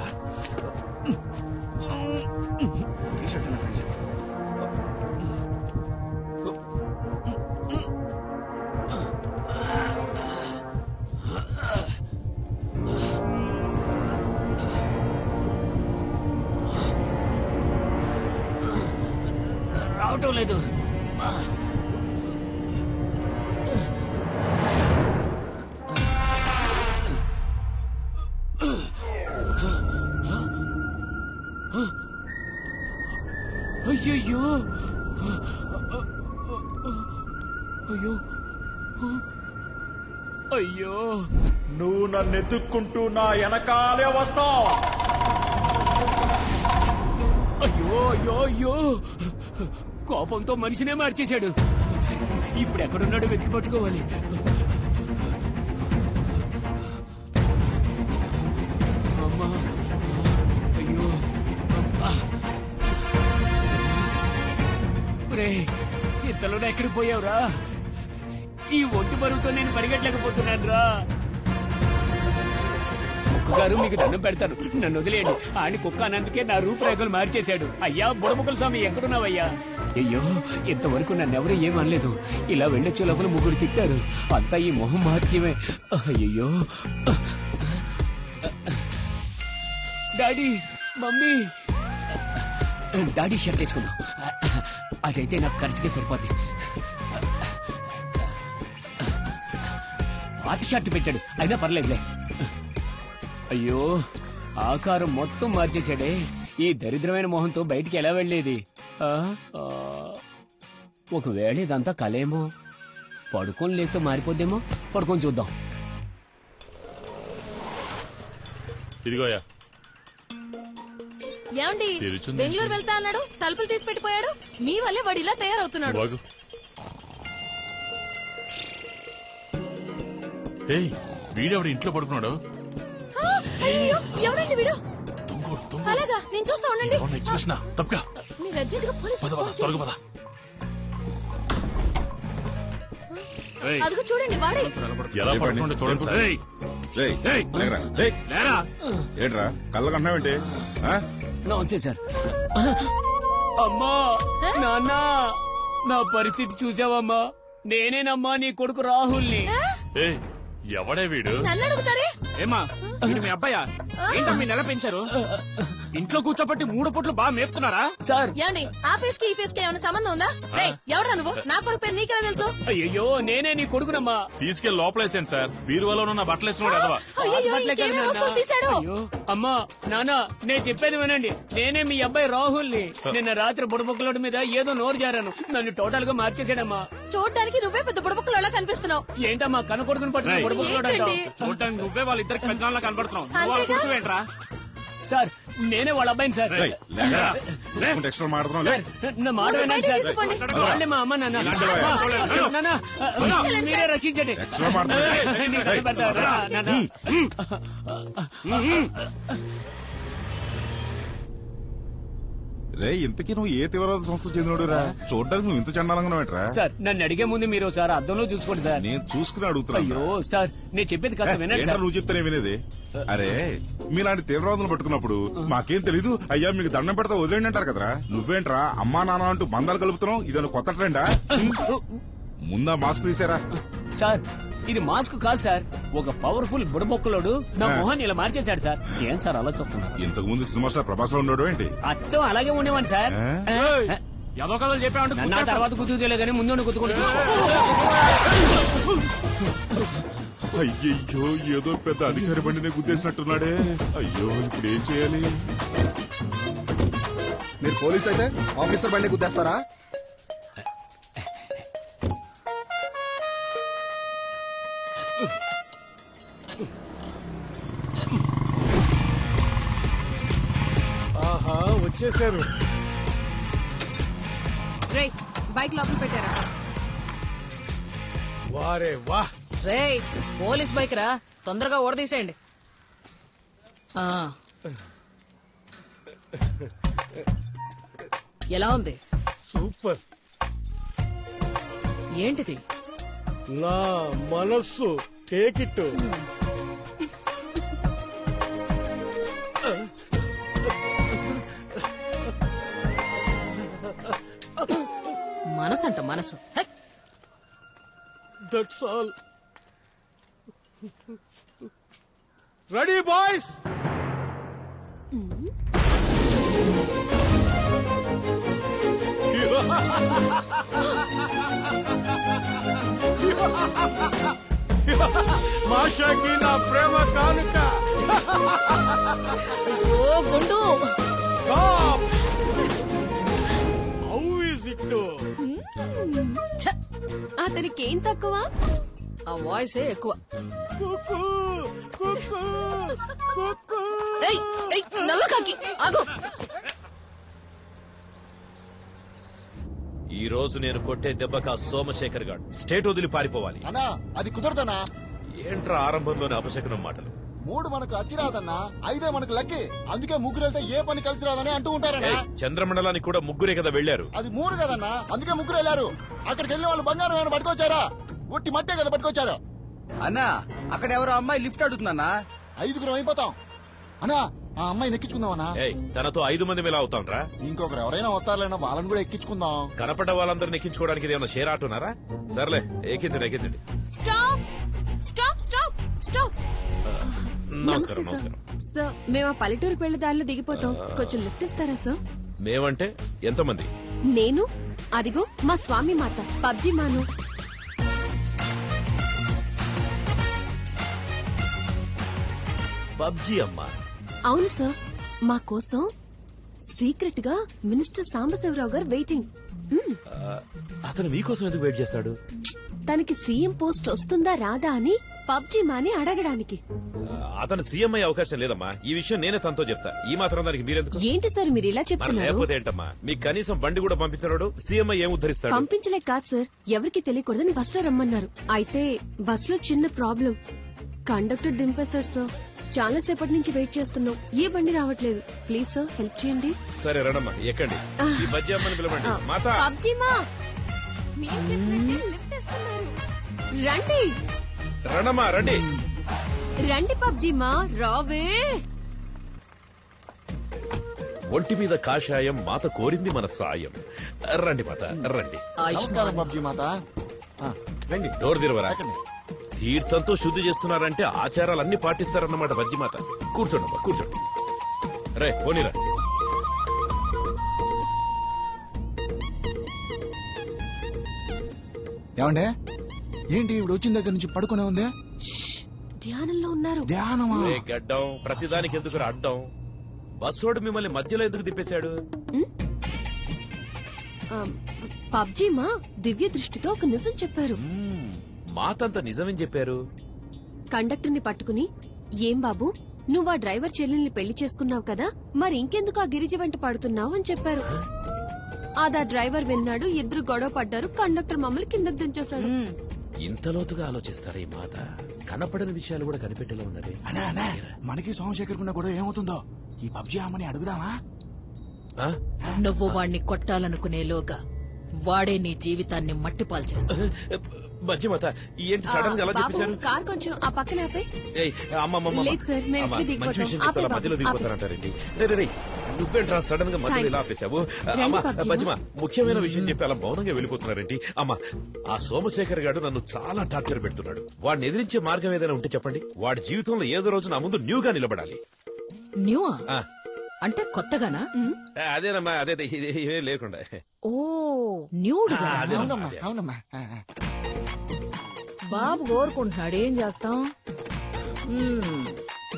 [SPEAKER 12] టీ షర్ట్ ట్రై చేద్దాం
[SPEAKER 9] రావటం లేదు అయ్యయ్యో అయ్యో అయ్యో
[SPEAKER 2] నువ్వు నన్ను ఎత్తుక్కుంటూ నా వెనకాలే వస్తావు
[SPEAKER 9] అయ్యో అయ్యో అయ్యో కోపంతో మనిషినే మార్చేశాడు ఇప్పుడు ఎక్కడున్నాడో వెతికి పట్టుకోవాలి అమ్మా అయ్యో అబ్బా. ఒరేయ్, ఇంతలోనే ఎక్కడికి పోయావురా ఈ ఒంటి బరువుతో నేను పరిగెట్టలేకపోతున్నాను రా గారు మీకు దండం పెడతాను నన్ను వదిలేయండి ఆయన కుక్క అన్నందుకే నా రూపురేఖలు మార్చేశాడు అయ్యా బుడముకల స్వామి ఎక్కడున్నావయ్యా అయ్యో ఇంతవరకు నన్నెవరూ ఏమనలేదు ఇలా వెళ్ళొచ్చే లోపల ముగ్గురు తిట్టారు అంతా ఈ మొహం మహత్యమే అయ్యో డాడీ మమ్మీ డాడీ షర్ట్ వేసుకుందాం అదైతే నాకు కరెక్ట్గా సరిపోద్ది పాత షర్ట్ పెట్టాడు అయినా పర్లేదులే అయ్యో ఆకారం మొత్తం మార్చేశాడే ఈ దరిద్రమైన మొహంతో బయటికి ఎలా వెళ్లేది ఆ? ఆ. ఒకవేళ ఇదంతా కలేమో పడుకొని లేస్తే మారిపోద్దేమో పడుకొని చూద్దాం
[SPEAKER 7] ఇదిగోయా
[SPEAKER 6] ఏమండి
[SPEAKER 7] తెరిచుంది.
[SPEAKER 6] బెంగళూరు వెళ్తా అన్నాడు తలుపులు తీసి పెట్టిపోయాడు మీ వల్లే వాడు ఇలా తయారవుతున్నాడు
[SPEAKER 7] బాగు ఏయ్ వీడెవడు ఇంట్లో పడుకున్నాడు
[SPEAKER 6] ఆ, అయ్యో ఎవడండి వీడు అలాగా నేను చూస్తా ఉండండి
[SPEAKER 7] ఎక్స్ప్రెషన్ తప్పగా
[SPEAKER 6] మీరు అర్జెంట్ గా పోలీసు
[SPEAKER 7] పద పద త్వరగా పద
[SPEAKER 6] అదిగో చూడండి వాడే
[SPEAKER 7] ఎలా పడుకుంటూ చూడండి సార్
[SPEAKER 4] లేరా ఏంట్రా కళ్ళకంటున్నావేంటి ఆ?
[SPEAKER 9] నమస్తే సార్ అమ్మా నాన్న నా పరిస్థితి చూసావమ్మా నేనేనమ్మా నీ కొడుకు రాహుల్ని
[SPEAKER 7] ఏయ్ ఎవడే వీడు
[SPEAKER 6] నన్ను అడుగుతారే
[SPEAKER 8] ఏమా వీడు మీ అబ్బాయా ఏంటో మీ నెల పెంచారు ఇంట్లో కూర్చోబట్టి మూడు పుట్లు బాగా మేపుతున్నారా
[SPEAKER 9] సార్
[SPEAKER 6] ఏమండి ఆ ఫేస్ కి ఈ ఫేస్ కి ఏమైనా సంబంధం ఉందా రేయ్, ఎవడా నువ్వు నా కొడుకు పేరు నీకెలా తెలుసు
[SPEAKER 9] అయ్యో నేనే నీ కొడుకునమ్మా
[SPEAKER 7] తీసుకెళ్లి లోపలేసాను సార్ బీరువాలో ఉన్న బట్టలు వేస్తున్నాడు ఎదవా
[SPEAKER 6] అయ్యయ్యో,
[SPEAKER 9] బట్టలే కాదు
[SPEAKER 6] ఇంకేమేం
[SPEAKER 9] నాన్న.
[SPEAKER 6] వస్తువులు తీశాడు?
[SPEAKER 9] అయ్యో, అమ్మా నాన్న నేను చెప్పేది వినండి నేనే మీ అబ్బాయి రాహుల్ని నిన్న రాత్రి బుడబుక్కలోడి మీద ఏదో నోరు జారాను నన్ను టోటల్ గా మార్చేసాడమ్మా
[SPEAKER 6] చూడడానికి నువ్వే పెద్ద బుడబుక్కలలో కనిపిస్తున్నావు
[SPEAKER 9] ఏంటమ్మా కన్న కొడుకుని పట్టుకుని
[SPEAKER 6] రేయ్,
[SPEAKER 9] బుడబుక్కలోడు అంటావు
[SPEAKER 6] ఏంటండి?
[SPEAKER 8] చూడటానికి నువ్వే వాళ్ళిద్దరికి పెద్దవాళ్ళ కనబడుతున్నావు నువ్వు వాళ్ళ
[SPEAKER 6] అంతేగా?
[SPEAKER 8] కూతురువేంట్రా?
[SPEAKER 9] సార్ నేనే వాళ్ళ అబ్బాయిని సార్
[SPEAKER 4] రేయ్, లేకరా. లేకుంటే ఎక్స్ట్రా మాట్లాడుతున్నావు లే.
[SPEAKER 9] సార్, నా మాట వినండి
[SPEAKER 6] బయటికి
[SPEAKER 9] సార్
[SPEAKER 6] తీసుకోండి.
[SPEAKER 9] వాళ్ళే మా అమ్మ నాన్న
[SPEAKER 4] ఇలాంటివా?
[SPEAKER 9] అమ్మా, నాన్న ఆ, మీరే రక్షించండి
[SPEAKER 4] ఎక్స్ట్రా మాట్లాడుతున్నావు.
[SPEAKER 9] నీ దండం పెడతా, రా, నాన్న.
[SPEAKER 4] రే ఇంతకీ నువ్వు ఏ తీవ్రవాద సంస్థ చెందినోడురా చూడడానికి నువ్వు ఇంత చండాలంగా ఉన్నావేంట్రా
[SPEAKER 9] సార్ నన్ను అడిగే ముందు మీరు ఒకసారి అద్దంలో చూసుకోండి సార్
[SPEAKER 4] నేను చూసుకుని అడుగుతున్నా
[SPEAKER 9] అయ్యో సార్ నేను చెప్పేది కాస్త వినండి
[SPEAKER 4] ఏంట్రా
[SPEAKER 9] సార్
[SPEAKER 4] నువ్వు చెప్తానే వినేది అరే మీలాంటి తీవ్రవాదులు పట్టుకున్నప్పుడు మాకేం తెలీదు అయ్యా మీకు దండం పెడతా వదిలేండి అంటారు కదరా నువ్వేంట్రా అమ్మా నాన్న అంటూ బంధాలు కలుపుతున్నావు ఇదని కొత్త ట్రెండా ముందా మాస్క్ తీసారా
[SPEAKER 9] సార్ ఇది మాస్క్ కాదు సార్ ఒక పవర్ఫుల్ బుడబొక్కలోడు నా
[SPEAKER 4] ఆ.
[SPEAKER 9] మొహాన్ని ఇలా మార్చేశాడు సార్ ఏం సార్ అలా చూస్తున్నారు
[SPEAKER 4] ఇంతకు ముందు సినిమా స్టార్ ప్రభాస్ లో ఉన్నాడు ఏంటి
[SPEAKER 9] అచ్చం అలాగే ఉండేవాడి సార్
[SPEAKER 4] ఆ?
[SPEAKER 9] ఏదో కథలు చెప్పామంటే నా తర్వాత గుర్తు తెలియదు కానీ ముందు గుర్తుకుంటూ
[SPEAKER 4] అయ్యయ్యో ఏదో పెద్ద అధికారి బండినే గుద్దేసినట్టున్నాడే అయ్యో ఇప్పుడు ఏం చేయాలి
[SPEAKER 12] మీరు పోలీస్ అయితే ఆఫీసర్ బండి గుద్దేస్తారా
[SPEAKER 2] ఆహా వచ్చేసారు
[SPEAKER 10] రే బైక్ లోపల పెట్టారా
[SPEAKER 2] వారే వా
[SPEAKER 15] రే పోలీస్ బైక్ రా తొందరగా ఓడదీసేయండి ఆ. ఎలా ఉంది
[SPEAKER 2] సూపర్
[SPEAKER 15] ఏంటిది
[SPEAKER 2] నా మనస్సు టేక్ ఇట్
[SPEAKER 15] మనసు అంట మనసు hi!
[SPEAKER 2] That's already boys మాషాకి నా ప్రేమ కానుక
[SPEAKER 15] అయ్యో గుండు
[SPEAKER 2] హౌ ఇస్ ఇట్
[SPEAKER 10] ఛ! అతనికి ఏం తక్కువ
[SPEAKER 15] ఆ వాయిసే ఎక్కువ ఏయ్, ఏయ్, నల్ల కాకి ఆగు
[SPEAKER 18] ఈ రోజు నేను కొట్టే దెబ్బక సోమశేఖర్ గాడు స్టేట్ వదిలి పారిపోవాలి
[SPEAKER 11] అన్నా అది కుదరదన్నా
[SPEAKER 18] ఏంట్రా ఆరంభంలోనే అపశకనం మాటలు
[SPEAKER 11] మూడు మనకు అచ్చిరాదన్నా ఐదే మనకు లక్కి అందుకే ముగ్గురు వెళ్తే ఏ పని కలిసి రాదని అంటూ ఉంటారన్నా
[SPEAKER 18] ఏయ్, చంద్రమండలానికి కూడా ముగ్గురే కదా వెళ్లారు
[SPEAKER 11] అది మూడు కదన్నా అందుకే ముగ్గురు వెళ్ళారు అక్కడికి వెళ్ళిన వాళ్ళు బంగారం ఏమైనా పట్టుకొచ్చారా ఒట్టి మట్టే కదా పట్టుకొచ్చారు
[SPEAKER 5] అన్నా అక్కడ ఎవరో అమ్మాయి లిఫ్ట్ అడుగుతుందన్నా
[SPEAKER 11] ఐదుగురం అయిపోతాం అన్నా ఆ అమ్మాయిని ఎక్కించుకుందామన్నా
[SPEAKER 18] ఏయ్ తనతో ఐదు మంది ఎలా అవుతాంరా
[SPEAKER 11] ఇంకొకరు ఎవరైనా వస్తారులేనా వాళ్ళని కూడా ఎక్కించుకుందాం
[SPEAKER 18] కనపడ్డ వాళ్ళందరిని ఎక్కించుకోవడానికి ఇదేమన్నా షేర్ ఆటున్నారా సర్లే ఎక్కించండి ఎక్కించండి
[SPEAKER 10] స్టాప్ స్టాప్ స్టాప్ స్టాప్
[SPEAKER 18] నమస్కారం నమస్కారం
[SPEAKER 10] సార్ మేము ఆ పల్లెటూరుకి వెళ్లే దారిలో దిగిపోతాం కొంచెం లిఫ్ట్ ఇస్తారా సార్
[SPEAKER 18] మేమంటే ఎంతమంది
[SPEAKER 10] నేను అదిగో మా స్వామి మాత పబ్జి మాను
[SPEAKER 18] పబ్జి అమ్మా
[SPEAKER 10] అవును సార్ మా కోసం సీక్రెట్ గా మినిస్టర్ సాంబశివరావు గారు వెయిటింగ్ మ్మ్.
[SPEAKER 18] ఆ, అతను మీకోసం ఎందుకు వెయిట్ చేస్తాడు
[SPEAKER 10] తనకి సీఎం పోస్ట్ వస్తుందా రాదా అని పబ్జి మాని అడగడానికి
[SPEAKER 18] ఆ, అతను సీఎం అయ్యే అవకాశం లేదమ్మా ఈ విషయం నేనే తనతో చెప్తా ఈ మాత్రం దానికి మీరెందుకు
[SPEAKER 10] ఏంటి సార్ మీరు ఇలా
[SPEAKER 18] మరి
[SPEAKER 10] చెప్తున్నారు
[SPEAKER 18] లేకపోతే ఏంటమ్మా మీకు కనీసం బండి కూడా పంపించడాడు సీఎం ఏం ఉద్ధరిస్తాడు
[SPEAKER 10] పంపించలే కాదు సార్ ఎవరికి తెలియకూడదని బస్ లో రమ్మన్నారు అయితే బస్ లో చిన్న ప్రాబ్లం కండక్టర్ దింపేశాడు సార్ చాలా సేపటి నుంచి వెయిట్ చేస్తున్నాం ఏ బండి రావట్లేదు ప్లీజ్ సార్ హెల్ప్ చేయండి
[SPEAKER 18] సరే రణమ్మా ఎక్కండి ఈ బజ్జీ అమ్మని పిలవండి మాత
[SPEAKER 10] పబ్జి మా మీరు చెప్పినట్టే లిఫ్ట్ ఇస్తున్నారు రండి
[SPEAKER 18] రణమ్మా రండి
[SPEAKER 10] రండి పబ్జి మా రావే
[SPEAKER 18] ఒంటి మీద కాషాయం మాత కోరింది మన సాయం రండి మాత రండి
[SPEAKER 11] నమస్కారం బాబుజీ మాత ఆ, రండి
[SPEAKER 18] డోర్ తెరవరా
[SPEAKER 11] ఎక్కండి.
[SPEAKER 18] తీర్థంతో శుద్ధి చేస్తున్నారంటే ఆచారాలన్నీ పాటిస్తారన్నమాట బజ్జిమాత కూర్చోండమ్మా కూర్చోండి రే పోనీరా
[SPEAKER 11] ఏమండే ఏంటి ఇప్పుడు వచ్చిన దగ్గర నుంచి పడుకునే ఉంది
[SPEAKER 10] ధ్యానంలో ఉన్నారు
[SPEAKER 11] ధ్యానమా
[SPEAKER 18] రే గడ్డం ప్రతిదానికి ఎందుకు అడ్డం బస్సోడు మిమ్మల్ని మధ్యలో ఎందుకు తిప్పేశాడు
[SPEAKER 10] ఆ, పబ్జి మా దివ్య దృష్టితో ఒక నిజం చెప్పారు
[SPEAKER 18] మాతంత నిజమేం చెప్పారు
[SPEAKER 10] కండక్టర్ ని పట్టుకుని ఏం బాబు నువ్వు ఆ డ్రైవర్ చెల్లెల్ని పెళ్లి చేసుకున్నావు కదా మరి ఇంకెందుకు ఆ గిరిజ వెంట పడుతున్నావు అని చెప్పారు అదా డ్రైవర్ విన్నాడు ఇద్దరు గొడవ పడ్డారు కండక్టర్ మమ్మల్ని కిందకు దించేశాడు
[SPEAKER 18] ఇంత లోతుగా ఆలోచిస్తారా ఈ మాత కనపడని విషయాలు కూడా కనిపెట్టేలా ఉన్నది
[SPEAKER 11] అన్నా అన్నా మనకి సోమశేఖర్ కున్న గొడవ ఏమవుతుందో ఈ పబ్జి అమ్మని అడుగుదామా
[SPEAKER 18] ఆ?
[SPEAKER 15] నువ్వు వాణ్ణి కొట్టాలనుకునేలోగా వాడే నీ జీవితాన్ని మట్టిపాలు చేస్తాడు
[SPEAKER 18] మధ్యమత ఏంటి సడన్ గా ఎలా
[SPEAKER 10] బాబు
[SPEAKER 18] చెప్పేశారు
[SPEAKER 10] కార్ కొంచెం ఆ పక్కన ఆపే
[SPEAKER 18] ఏయ్, అమ్మమ్మమ్మ.
[SPEAKER 10] లేదు సార్, మేము
[SPEAKER 18] అమ్మ,
[SPEAKER 10] ఎక్కడికి
[SPEAKER 18] మంచి విషయం
[SPEAKER 10] దిగిపోతాం.
[SPEAKER 18] చెప్తారా
[SPEAKER 10] ఆపే
[SPEAKER 18] మధ్యలో
[SPEAKER 10] బాబు,
[SPEAKER 18] దిగిపోతారంటారేంటి రే రే రే నువ్వేంట్రా సడన్ గా మధ్యలో ఇలా
[SPEAKER 10] Thanks.
[SPEAKER 18] ఆపేశావు
[SPEAKER 10] రండి,
[SPEAKER 18] అమ్మ
[SPEAKER 10] బాబ్జీ.
[SPEAKER 18] మధ్యమ ముఖ్యమైన విషయం చెప్పి అలా మౌనంగా వెళ్ళిపోతున్నారేంటి అమ్మ ఆ సోమశేఖర్ గారు నన్ను చాలా టార్చర్ పెడుతున్నాడు వాడిని ఎదిరించే మార్గం ఏదైనా ఉంటే చెప్పండి వాడి జీవితంలో ఏదో రోజు నా ముందు న్యూగా నిలబడాలి
[SPEAKER 15] న్యూ
[SPEAKER 18] ఆ,
[SPEAKER 15] అంటే కొత్తగానా
[SPEAKER 18] అదేనమ్మా అదే అదే, ఇది ఇవే లేకుండా
[SPEAKER 15] ఓ న్యూడ్
[SPEAKER 18] ఆ, అదే.
[SPEAKER 11] అవునమ్మా అవునమ్మా ఆ, ఆ.
[SPEAKER 15] బాబు కోరుకుంటున్నాడు ఏం చేస్తాం మ్మ్.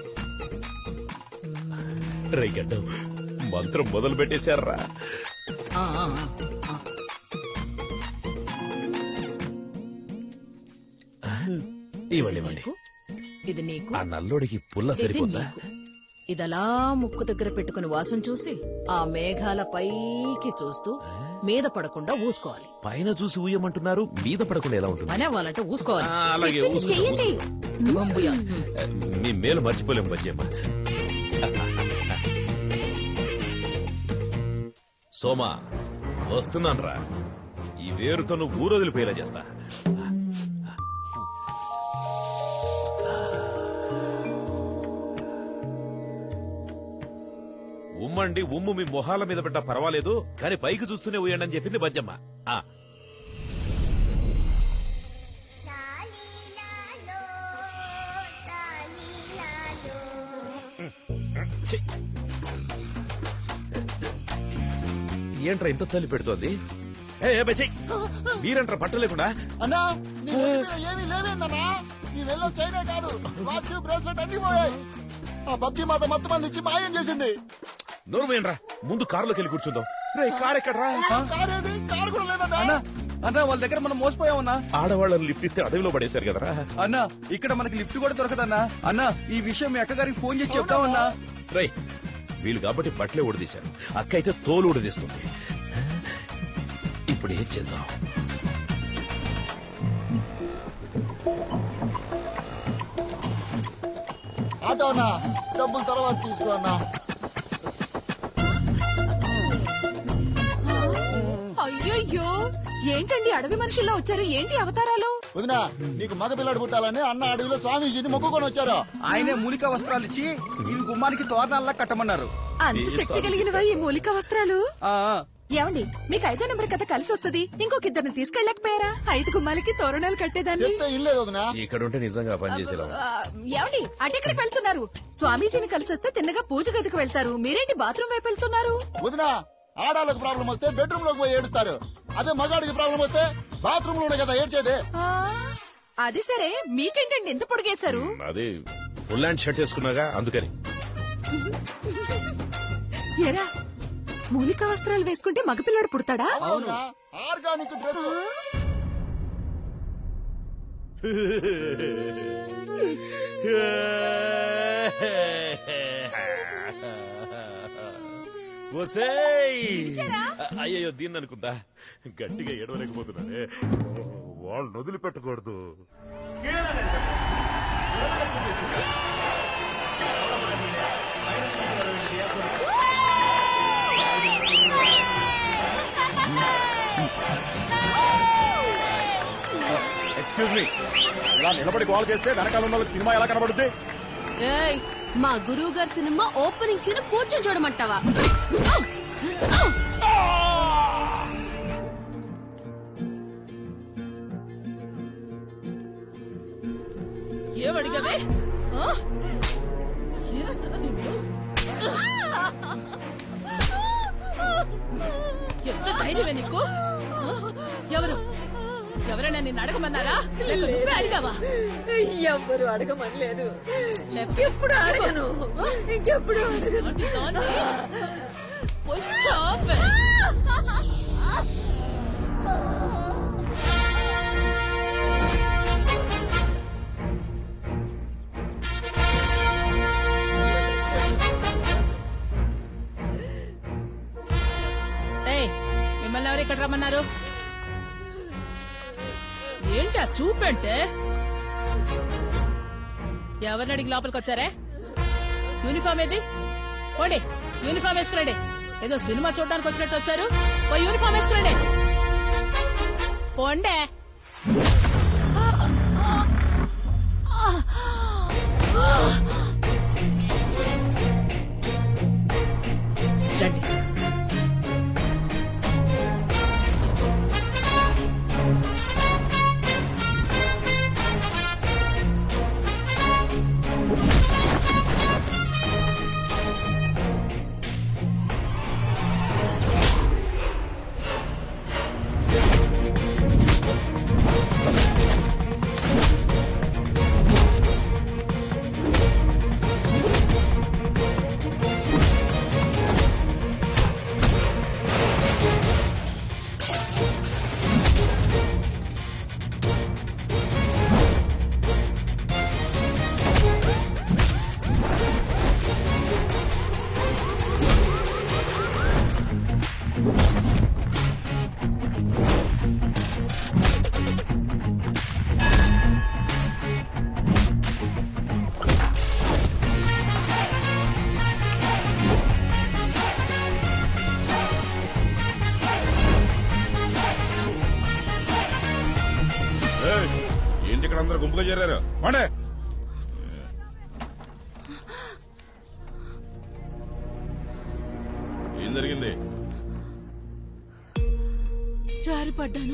[SPEAKER 18] రే గడ్డం మంత్రం మొదలు పెట్టేశారా
[SPEAKER 15] ఆ, ఆ, ఆ.
[SPEAKER 18] ఇవ్వండి ఇవ్వండి
[SPEAKER 15] ఇది నీకు
[SPEAKER 18] ఆ నల్లోడికి పుల్ల
[SPEAKER 15] ఇది
[SPEAKER 18] సరిపోద్దా
[SPEAKER 15] నీకు ఇదలా ముక్కు దగ్గర పెట్టుకుని వాసన చూసి ఆ మేఘాల పైకి చూస్తూ మీద పడకుండా ఊసుకోవాలి
[SPEAKER 18] పైన చూసి ఊయమంటున్నారు మీద పడకుండా ఎలా ఉంటుంది
[SPEAKER 15] పని అవ్వాలంటే ఊసుకోవాలి
[SPEAKER 18] ఆ, అలాగే
[SPEAKER 15] చెప్పింది
[SPEAKER 18] ఊసుకో,
[SPEAKER 15] చెయ్యండి శుభం భూయాలు.
[SPEAKER 18] మీ మేలు మర్చిపోలేం బజ్జమ్మ సోమా వస్తున్నాను రా ఈ వేరుతో నువ్వు ఊరొదిలిపోయేలా చేస్తా ఉమ్మండి ఉమ్ము మీ మొహాల మీద పెట్టా పర్వాలేదు కానీ పైకి చూస్తూనే ఊయండి అని చెప్పింది బజ్జమ్మ ఆ ఛీ. ఏంట్రా ఇంత చలి పెడుతోంది ఏ, ఏ, బజ్జయ్, మీరేంట్రా బట్టలు లేకుండా
[SPEAKER 11] అన్నా నీ దగ్గర ఏమీ లేవేందన్నా నీ వెళ్ళో చైనా కాదు వాచ్ బ్రేస్లెట్ అన్ని పోయాయి ఆ పబ్జి మాత మొత్తం మంది ఇచ్చి మాయం చేసింది
[SPEAKER 18] నోరు వేయండిరా ముందు కారులోకి వెళ్ళి కూర్చుందాం రే కార్ ఎక్కడరా
[SPEAKER 11] కారు ఏది కారు కూడా లేదన్నా
[SPEAKER 12] అన్నా వాళ్ళ దగ్గర మనం మోసపోయామన్నా
[SPEAKER 18] ఆడవాళ్ళని లిఫ్ట్ ఇస్తే అడవిలో పడేశారు కదరా
[SPEAKER 12] అన్నా ఇక్కడ మనకి లిఫ్ట్ కూడా దొరకదన్నా అన్నా ఈ విషయం మీ అక్కగారికి ఫోన్ చేసి చెప్తామన్నా
[SPEAKER 18] రై వీళ్ళు కాబట్టి బట్టలే ఉడదీశారు అక్క అయితే తోలు ఉడదీస్తుంది ఇప్పుడు ఏం చేద్దాం
[SPEAKER 11] ఆటో అన్నా డబ్బులు తర్వాత తీసుకో అన్నా
[SPEAKER 16] అయ్యయ్యో ఏంటండి అడవి మనుషుల్లో వచ్చారు ఏంటి అవతారాలు
[SPEAKER 11] వదినా నీకు మగ పిల్లడు పుట్టాలని అన్న అడవిలో స్వామీజీని మొక్కుకొని వచ్చారు
[SPEAKER 12] ఆయనే మూలిక వస్త్రాలు ఇచ్చి ఈ గుమ్మానికి తోరణాల్లా కట్టమన్నారు
[SPEAKER 16] అంత శక్తి కలిగినవా ఈ మూలిక వస్త్రాలు
[SPEAKER 12] ఆ, ఆ.
[SPEAKER 16] ఏమండి మీకు ఐదో నెంబర్ కథ కలిసి వస్తుంది ఇంకొక ఇద్దరిని తీసుకెళ్ళకపోయారా ఐదు గుమ్మాలకి తోరణాలు కట్టేదాన్ని
[SPEAKER 11] చెప్తే ఇల్లేదు వదినా
[SPEAKER 18] ఇక్కడ ఉంటే నిజంగా పని చేసేలా
[SPEAKER 16] ఆ, ఏమండి అటెక్కడికి వెళ్తున్నారు స్వామీజీని కలిసి వస్తే తిన్నగా పూజ గదికి వెళ్తారు మీరేంటి బాత్రూమ్ వైపు వెళ్తున్నారు
[SPEAKER 11] వదినా ఆడాళ్ళకి ప్రాబ్లం వస్తే బెడ్రూమ్ లోకి పోయి ఏడుస్తారు అదే మగాడికి ప్రాబ్లం వస్తే బాత్రూమ్ లోనే కదా ఏడ్చేది
[SPEAKER 16] ఆ, అది సరే మీకేంటండి ఎంత పొడిగేశారు
[SPEAKER 18] అది ఫుల్ హ్యాండ్ షర్ట్ వేసుకున్నాగా అందుకని
[SPEAKER 16] ఎరా మూలిక వస్త్రాలు వేసుకుంటే మగపిల్లాడు పుడతాడా
[SPEAKER 11] అవునా ఆర్గానిక్ డ్రెస్
[SPEAKER 18] ఒసేయ్! అయ్యయ్యో దీన్ని అనుకుందా గట్టిగా ఏడవలేకపోతున్నానే వాళ్ళని వదిలిపెట్టకూడదు
[SPEAKER 2] ఎక్స్క్యూజ్ మీ ఇలా నిలబడి కాల్ చేస్తే వెనకాల ఉన్న వాళ్ళకి సినిమా ఎలా కనబడుద్ది
[SPEAKER 10] ఏయ్ మా గురువు గారి సినిమా ఓపెనింగ్ సీన్ కూర్చొని చూడమంటావా
[SPEAKER 15] ఏమడిగవే ఆ? ఏ- నిన్ను? ఎంత ధైర్యమే నీకు ఆ? ఎవరు ఎవరైనా నిన్ను అడగమన్నారా లేక నువ్వే అడిగావా
[SPEAKER 17] ఎవ్వరు అడగమనలేదు
[SPEAKER 15] లేకపోతే
[SPEAKER 17] ఎప్పుడు అడగను ఇంకెప్పుడు అడగను
[SPEAKER 15] అలాంటి దాన్ని కొంచెం ఆపే. ఏయ్ మిమ్మల్ని ఎవరు ఇక్కడ రమ్మన్నారు ఏంటి ఆ చూపంటే ఎవరిని అడిగి లోపలికి వచ్చారే యూనిఫామ్ ఏది పోండి యూనిఫామ్ వేసుకురండి
[SPEAKER 10] ఏదో సినిమా చూడడానికి వచ్చినట్టు వచ్చారు ఓ యూనిఫామ్ వేసుకురండి పోండే రండి
[SPEAKER 4] ఏయ్, ఏంటి ఇక్కడ అందరు గుంపుగా చేరారు వాడే ఏం జరిగింది
[SPEAKER 15] జారి పడ్డాను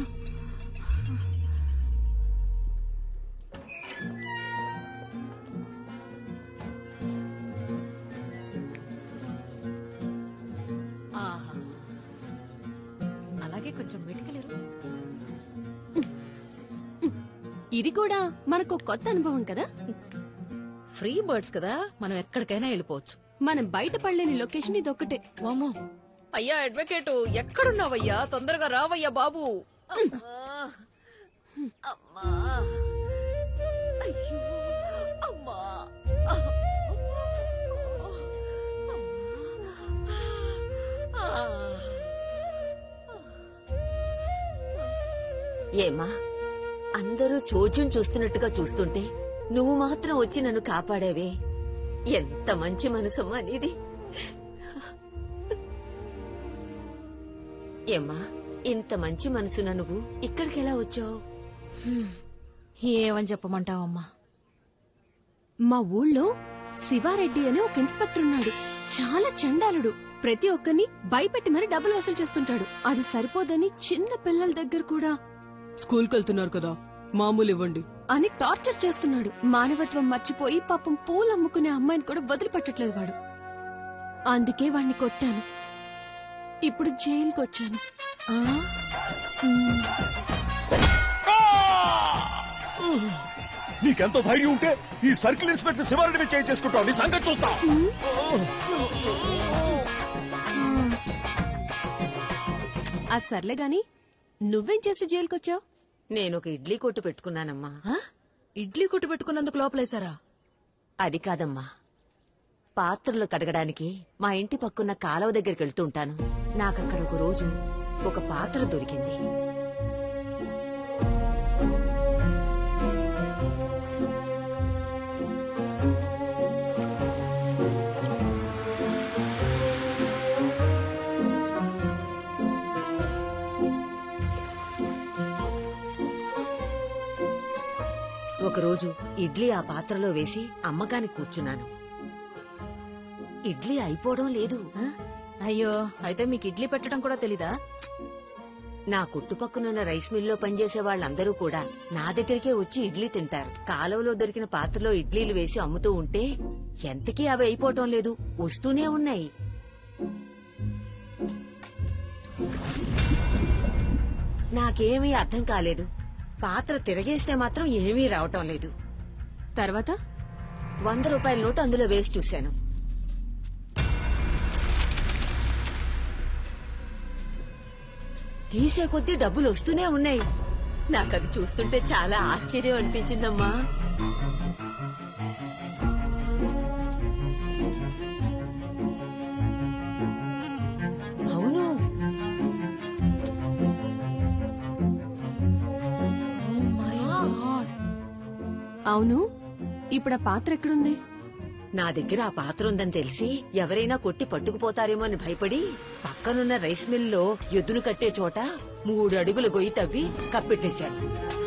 [SPEAKER 15] ఆహా. అలాగే కొంచెం మెటికలేరు
[SPEAKER 10] ఇది కూడా మనకు కొత్త అనుభవం కదా
[SPEAKER 15] ఫ్రీ బర్డ్స్ కదా మనం ఎక్కడికైనా వెళ్ళిపోవచ్చు
[SPEAKER 10] మనం బయట పడలేని లొకేషన్ ఇది ఒక్కటే
[SPEAKER 15] వామో అయ్యా అడ్వకేట్ ఎక్కడున్నావయ్యా తొందరగా రావయ్యా బాబు
[SPEAKER 17] అమ్మా అయ్యో అమ్మా
[SPEAKER 19] ఏమా అందరూ చోద్యం చూస్తున్నట్టుగా చూస్తుంటే నువ్వు మాత్రం వచ్చి నన్ను కాపాడావే ఎంత మంచి మనసమ్మా నీది ఏమ్మా ఇంత మంచి మనసున నువ్వు ఇక్కడికి ఎలా వచ్చావు
[SPEAKER 15] ఏమని చెప్పమంటావమ్మా
[SPEAKER 10] మా ఊళ్ళో శివారెడ్డి అని ఒక ఇన్స్పెక్టర్ ఉన్నాడు చాలా చండాలుడు ప్రతి ఒక్కరిని భయపెట్టి మరి డబ్బులు వసూలు చేస్తుంటాడు అది సరిపోదని చిన్న పిల్లల దగ్గర కూడా స్కూల్కి వెళ్తున్నారు కదా మామూలు ఇవ్వండి అని టార్చర్ చేస్తున్నాడు మానవత్వం మర్చిపోయి పాపం పూలు అమ్ముకునే అమ్మాయిని కూడా వదిలిపెట్టట్లేదు వాడు అందుకే వాణ్ణి కొట్టాను ఇప్పుడు జైలుకి వచ్చాను ఆ? ఉమ్.
[SPEAKER 2] నీకెంత ధైర్యం ఉంటే ఈ సర్కిల్ ఇన్స్పెక్టర్ శివారెడ్డి మీద చేయి చేసుకుంటావు నీ సంగతి చూస్తా
[SPEAKER 10] అది సర్లే గాని నువ్వేం చేసి జైలుకొచ్చావు
[SPEAKER 19] నేను ఒక ఇడ్లీ కొట్టు పెట్టుకున్నానమ్మా
[SPEAKER 15] ఇడ్లీ కొట్టు పెట్టుకున్నందుకు లోపలేశారా
[SPEAKER 19] అది కాదమ్మా పాత్రలు కడగడానికి మా ఇంటి పక్కున్న కాలువ దగ్గరికి వెళ్తుంటాను నాకక్కడ ఒక రోజు ఒక పాత్ర దొరికింది ఒకరోజు ఇడ్లీ ఆ పాత్రలో వేసి అమ్మకానికి కూర్చున్నాను ఇడ్లీ అయిపోవడం లేదు
[SPEAKER 15] అయ్యో అయితే మీకు ఇడ్లీ పెట్టడం కూడా తెలీదా
[SPEAKER 19] నా కుట్టుపక్కనున్న రైస్ మిల్లో పనిచేసే వాళ్ళందరూ కూడా నా దగ్గరికే వచ్చి ఇడ్లీ తింటారు కాలువలో దొరికిన పాత్రలో ఇడ్లీలు వేసి అమ్ముతూ ఉంటే ఎంతకీ అవి అయిపోవటం లేదు వస్తూనే ఉన్నాయి నాకేమీ అర్థం కాలేదు పాత్ర తిరగేస్తే మాత్రం ఏమీ రావటం లేదు
[SPEAKER 10] తర్వాత
[SPEAKER 19] వంద రూపాయల నోటు అందులో వేసి చూశాను తీసే కొద్దీ డబ్బులు వస్తూనే ఉన్నాయి నాకది చూస్తుంటే చాలా ఆశ్చర్యం అనిపించిందమ్మా అవును
[SPEAKER 10] అవును ఇప్పుడు ఆ పాత్ర ఎక్కడుంది
[SPEAKER 19] నా దగ్గర ఆ పాత్ర ఉందని తెలిసి ఎవరైనా కొట్టి పట్టుకుపోతారేమో అని భయపడి పక్కనున్న రైస్ మిల్లో ఎద్దును కట్టే చోట మూడు అడుగుల గొయ్యి తవ్వి కప్పెట్టేశాను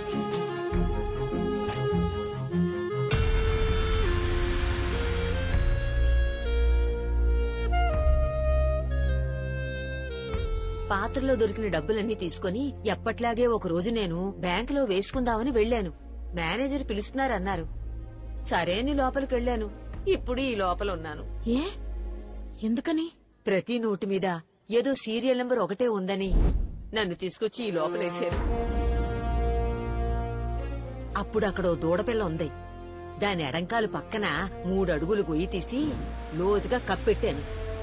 [SPEAKER 19] పాత్రలో దొరికిన డబ్బులన్నీ తీసుకుని ఎప్పట్లాగే ఒక రోజు నేను బ్యాంకులో వేసుకుందామని వెళ్లాను మేనేజర్ పిలుస్తున్నారన్నారు సరే అని లోపలికెళ్లాను ఇప్పుడు ఈ లోపల ఉన్నాను
[SPEAKER 15] ఏ ఎందుకని
[SPEAKER 19] ప్రతి నోటు మీద ఏదో సీరియల్ నెంబర్ ఒకటే ఉందని నన్ను తీసుకొచ్చి ఈ లోపలేశారు అప్పుడు అక్కడ ఓ దూడపిల్ల ఉంది దాని ఎడంకాలు పక్కన మూడు అడుగులు గొయ్యి తీసి లోతుగా కప్పెట్టాను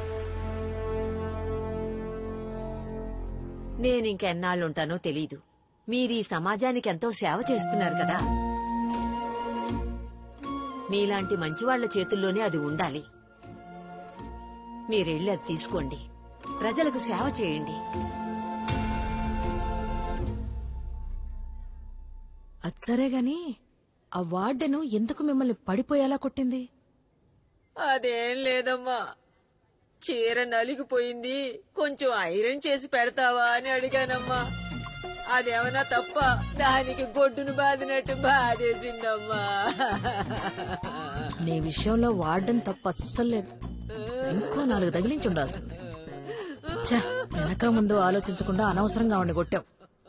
[SPEAKER 19] నేనింకెన్నాళ్ళుంటానో తెలీదు మీరీ సమాజానికి ఎంతో సేవ చేస్తున్నారు కదా మీలాంటి మంచివాళ్ల చేతుల్లోనే అది ఉండాలి మీరెళ్ళి అది తీసుకోండి ప్రజలకు సేవ చేయండి
[SPEAKER 15] అది సరే గాని ఆ వార్డెను ఎందుకు మిమ్మల్ని పడిపోయేలా కొట్టింది
[SPEAKER 19] అదేం లేదమ్మా చీర నలిగిపోయింది కొంచెం ఐరన్ చేసి పెడతావా అని అడిగానమ్మా అదేమన్నా తప్ప దానికి గొడ్డును బాదినట్టు బాధేసిందమ్మా
[SPEAKER 15] నీ విషయంలో వార్డెన్ తప్పు అస్సలు లేదు ఇంకో నాలుగు తగిలించి ఉండాల్సింది ఛ, వెనక ముందు ఆలోచించకుండా అనవసరంగా ఉండి కొట్టావు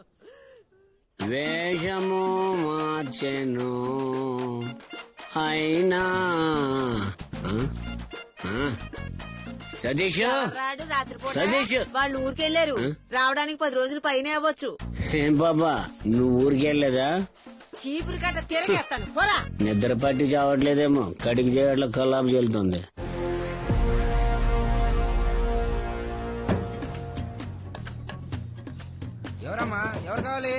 [SPEAKER 9] వేషము మార్చెను అయినా ఆ? ఆ? సతీష్
[SPEAKER 19] రాడు రాత్రిపూట
[SPEAKER 9] సతీష్
[SPEAKER 19] వాళ్ళు ఊరికెళ్లారు రావడానికి పది రోజులు పైనే అవ్వచ్చు
[SPEAKER 9] ఏం బాబా నువ్వు ఊరికెళ్ళలేదా
[SPEAKER 19] చీపురు కట్ట తిరగేస్తాను పోరా
[SPEAKER 9] నిద్ర పట్టి చావట్లేదేమో కడికి చేయట్ల కల్లాపు చెల్లుతుంది
[SPEAKER 20] ఎవరమ్మా ఎవరు కావాలి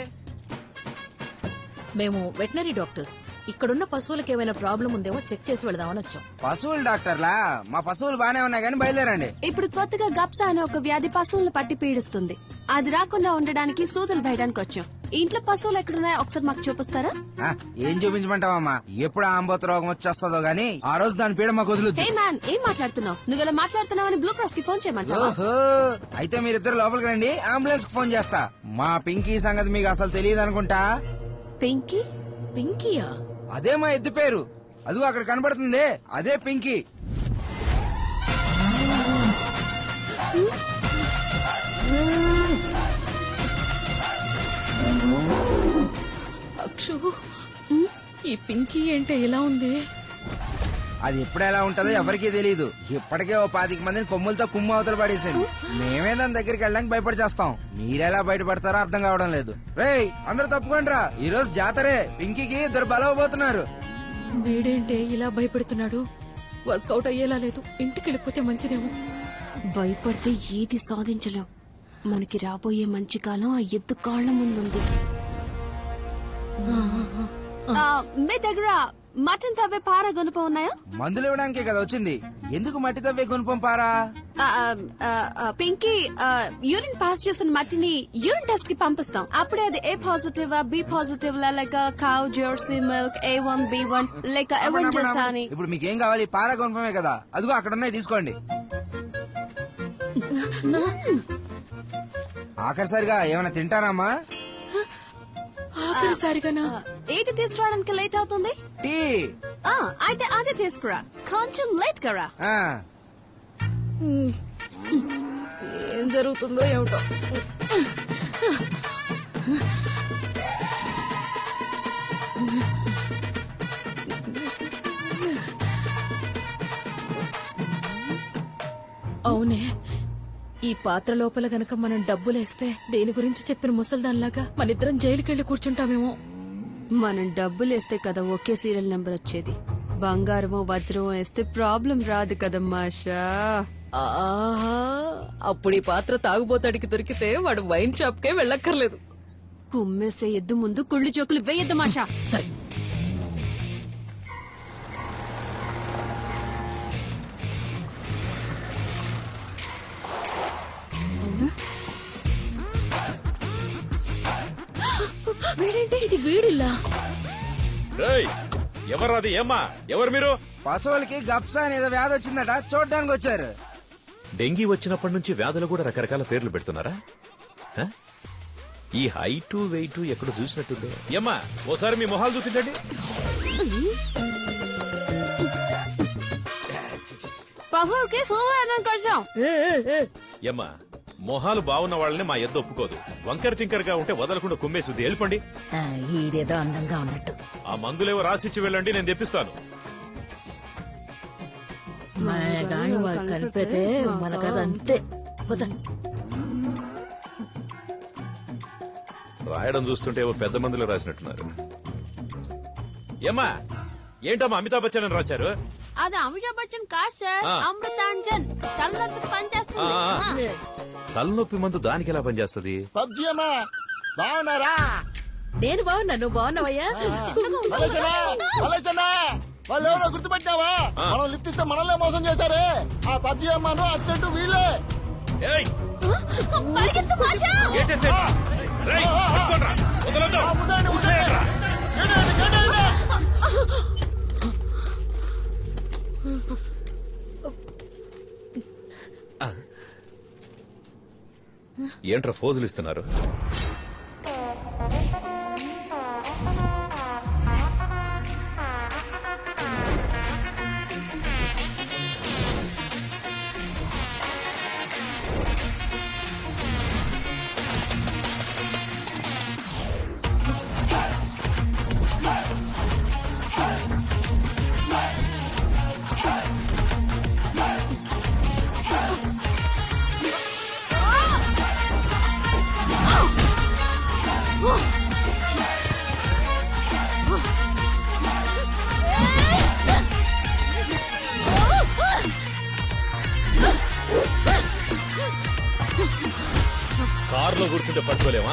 [SPEAKER 15] మేము వెటనరీ డాక్టర్స్ ఇక్కడున్న పశువులకు ఏమైనా ప్రాబ్లం ఉందేమో చెక్ చేసి వెళదామని వచ్చాం
[SPEAKER 20] పశువులు డాక్టర్లా మా పశువులు బానే ఉన్నాయి కానీ బయలుదేరండి
[SPEAKER 10] ఇప్పుడు కొత్తగా గప్సా అనే ఒక వ్యాధి పశువులను పట్టి పీడిస్తుంది అది రాకుండా ఉండడానికి సూదులు వేయడానికి వచ్చాం ఇంట్లో పశువులు ఎక్కడున్నాయో ఒకసారి మాకు చూపిస్తారా
[SPEAKER 20] ఆ, ఏం చూపించమంటావమ్మా ఎప్పుడు ఆంబోత రోగం వచ్చేస్తుందో గానీ ఆ రోజు దాని పీడ మాకు
[SPEAKER 10] హే
[SPEAKER 20] వదులుద్ది
[SPEAKER 10] మ్యాన్ ఏం మాట్లాడుతున్నావు నువ్వు ఇలా మాట్లాడుతున్నావు అని బ్లూ క్రాస్ కి ఫోన్ చేయమంటావా
[SPEAKER 20] ఓహో అయితే మీరిద్దరు లోపలికి రండి అంబులెన్స్ కి ఫోన్ చేస్తా మా పింకీ సంగతి మీకు అసలు తెలియదు అనుకుంటా
[SPEAKER 10] పింకీ
[SPEAKER 15] పింకీయా
[SPEAKER 20] అదే మా ఎద్దు పేరు అదిగో అక్కడ కనబడుతుంది అదే పింకీ
[SPEAKER 15] అక్షు ఈ పింకీ ఏంటే ఇలా ఉంది
[SPEAKER 20] అది ఎప్పుడు ఎలా ఉంటుందో ఎవరికీ తెలియదు ఇప్పటికే ఓ పాతిక మందిని కొమ్ములతో కుమ్ము అవతల పడేసింది మేమే దాని దగ్గరికి వెళ్ళడానికి భయపడి చేస్తాం మీరెలా బయటపడతారో అర్థం కావడం లేదు రేయ్ అందరూ తప్పుకోండిరా ఈ రోజు జాతరే పింకీకి ఇద్దరు బలవబోతున్నారు
[SPEAKER 15] వీడేంటే ఇలా భయపెడుతున్నాడు వర్కౌట్ అయ్యేలా లేదు ఇంటికి వెళ్ళిపోతే మంచిదేమో
[SPEAKER 10] భయపడితే ఏది సాధించలేం మనకి రాబోయే మంచి కాలం ఆ ఎద్దు కాళ్ల ముందుంది ఆ, మీ దగ్గర మటన్ తవ్వే పార గొనుప ఉన్నాయా
[SPEAKER 20] మందులు ఇవ్వడానికే కదా వచ్చింది ఎందుకు మట్టి తవ్వే కొనుపం పారా
[SPEAKER 10] ఆ, ఆ, ఆ, పింకీ ఆ, యూరిన్ పాస్ చేసిన మట్టిని యూరిన్ టెస్ట్ కి పంపిస్తాం అప్పుడే అది ఏ పాజిటివ్ బి పాజిటివ్ లేక cow jersey milk A one B one లేక ఎవెంజర్స్ అని
[SPEAKER 20] ఇప్పుడు మీకేం కావాలి పారా కొనుపమే కదా అదిగో అక్కడ ఉన్నాయి తీసుకోండి ఆఖరిసరిగా ఏమైనా తింటానమ్మా
[SPEAKER 15] ఆఖరిసారిగానా
[SPEAKER 10] ఏది తీసుకురావడానికి లేట్ అవుతుంది
[SPEAKER 20] టీ
[SPEAKER 10] ఆ, అయితే అదే తీసుకురా కొంచెం లేట్ కరా
[SPEAKER 20] ఆ,
[SPEAKER 15] ఉమ్. ఏం జరుగుతుందో ఏమిటో అవునే ఈ పాత్ర లోపల గనక మనం డబ్బులేస్తే దేని గురించి చెప్పిన ముసల్దాన్లాగా మనిద్దరం జైలుకెళ్లి కూర్చుంటామేమో
[SPEAKER 10] మనం డబ్బులేస్తే కదా ఒకే సీరియల్ నెంబర్ వచ్చేది బంగారమో వజ్రమో వేస్తే ప్రాబ్లం రాదు కదమ్మా ఆశా
[SPEAKER 15] ఆహా అప్పుడు ఈ పాత్ర తాగుబోతాడికి దొరికితే వాడు వైన్ షాప్ కే వెళ్ళక్కర్లేదు
[SPEAKER 10] కుమ్మేసే ఎద్దు ముందు కుళ్ళు జోకులు వేయద్దు మాషా
[SPEAKER 15] సరే వీడేంటి ఇది వీడిల్లా
[SPEAKER 18] రేయ్ ఎవరది ఏమ్మా ఎవరు మీరు
[SPEAKER 20] పశువులకి గప్సా అనేదో వ్యాధి వచ్చిందట చూడడానికి వచ్చారు
[SPEAKER 18] డెంగీ వచ్చినప్పటి నుంచి వ్యాధులు కూడా రకరకాల పేర్లు పెడుతున్నారా హ? ఈ హైటు వెయిట్ ఎక్కడ చూసినట్టుంది ఏమ్మా ఓసారి మీ మొహాలు చూపించండి
[SPEAKER 10] పశువుకి సోమవారం కొంచెం
[SPEAKER 18] ఏమ్మా మొహాలు బాగున్న వాళ్ళని మా ఎద్దు ఒప్పుకోదు వంకర టింకర్ గా ఉంటే వదలకుండా కుమ్మేసుద్ది వెళ్ళిపోండి
[SPEAKER 15] ఆ, ఈడేదో అందంగా ఉన్నట్టు
[SPEAKER 18] ఆ మందులేవో రాసిచ్చి వెళ్ళండి నేను తెప్పిస్తాను
[SPEAKER 15] మన గాని వాళ్ళు కలిపితే మనకది అంతే పద.
[SPEAKER 18] రాయడం చూస్తుంటే ఏవో పెద్ద మందులు రాసినట్టున్నారు ఏమ్మా ఏంటమ్మా అమితాబ్ బచ్చన్ అని రాశారు
[SPEAKER 10] అది అమితాబ్ బచ్చన్ కాదు సార్
[SPEAKER 18] ఆ.
[SPEAKER 10] అమృతాంజన్ తలనొప్పికి పనిచేస్తుంది
[SPEAKER 18] ఆ, ఆ.
[SPEAKER 10] ఆ.
[SPEAKER 18] తలనొప్పి మందు దానికి ఎలా పనిచేస్తుంది
[SPEAKER 11] పబ్జి అమ్మా బాగున్నారా
[SPEAKER 15] నేను బాగున్నా నువ్వు బాగున్నావయ్యా
[SPEAKER 11] మలేసనా మలేసనా వాళ్ళు ఎవరో గుర్తుపెట్టావా
[SPEAKER 18] ఆ.
[SPEAKER 11] మనం లిఫ్ట్ ఇస్తే మనల్నే మోసం చేశారే ఆ పబ్జి అమ్మాను అసిస్టెంట్ వీళ్ళే
[SPEAKER 10] పరిగెత్తు భాష
[SPEAKER 11] ఆ, ముసేయండి, ముసేయండి. గేటేయండి, గేటేయండి.
[SPEAKER 18] ఏంట్రా ఫోజులు ఇస్తున్నారు కారులో కూర్చుంటే పట్టుకోలేమా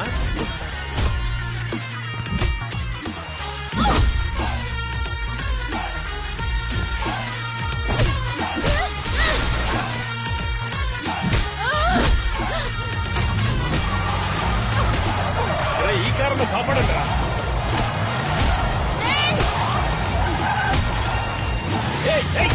[SPEAKER 18] ఈ కారులో కాపాడండి రా ఏయ్, ఏయ్.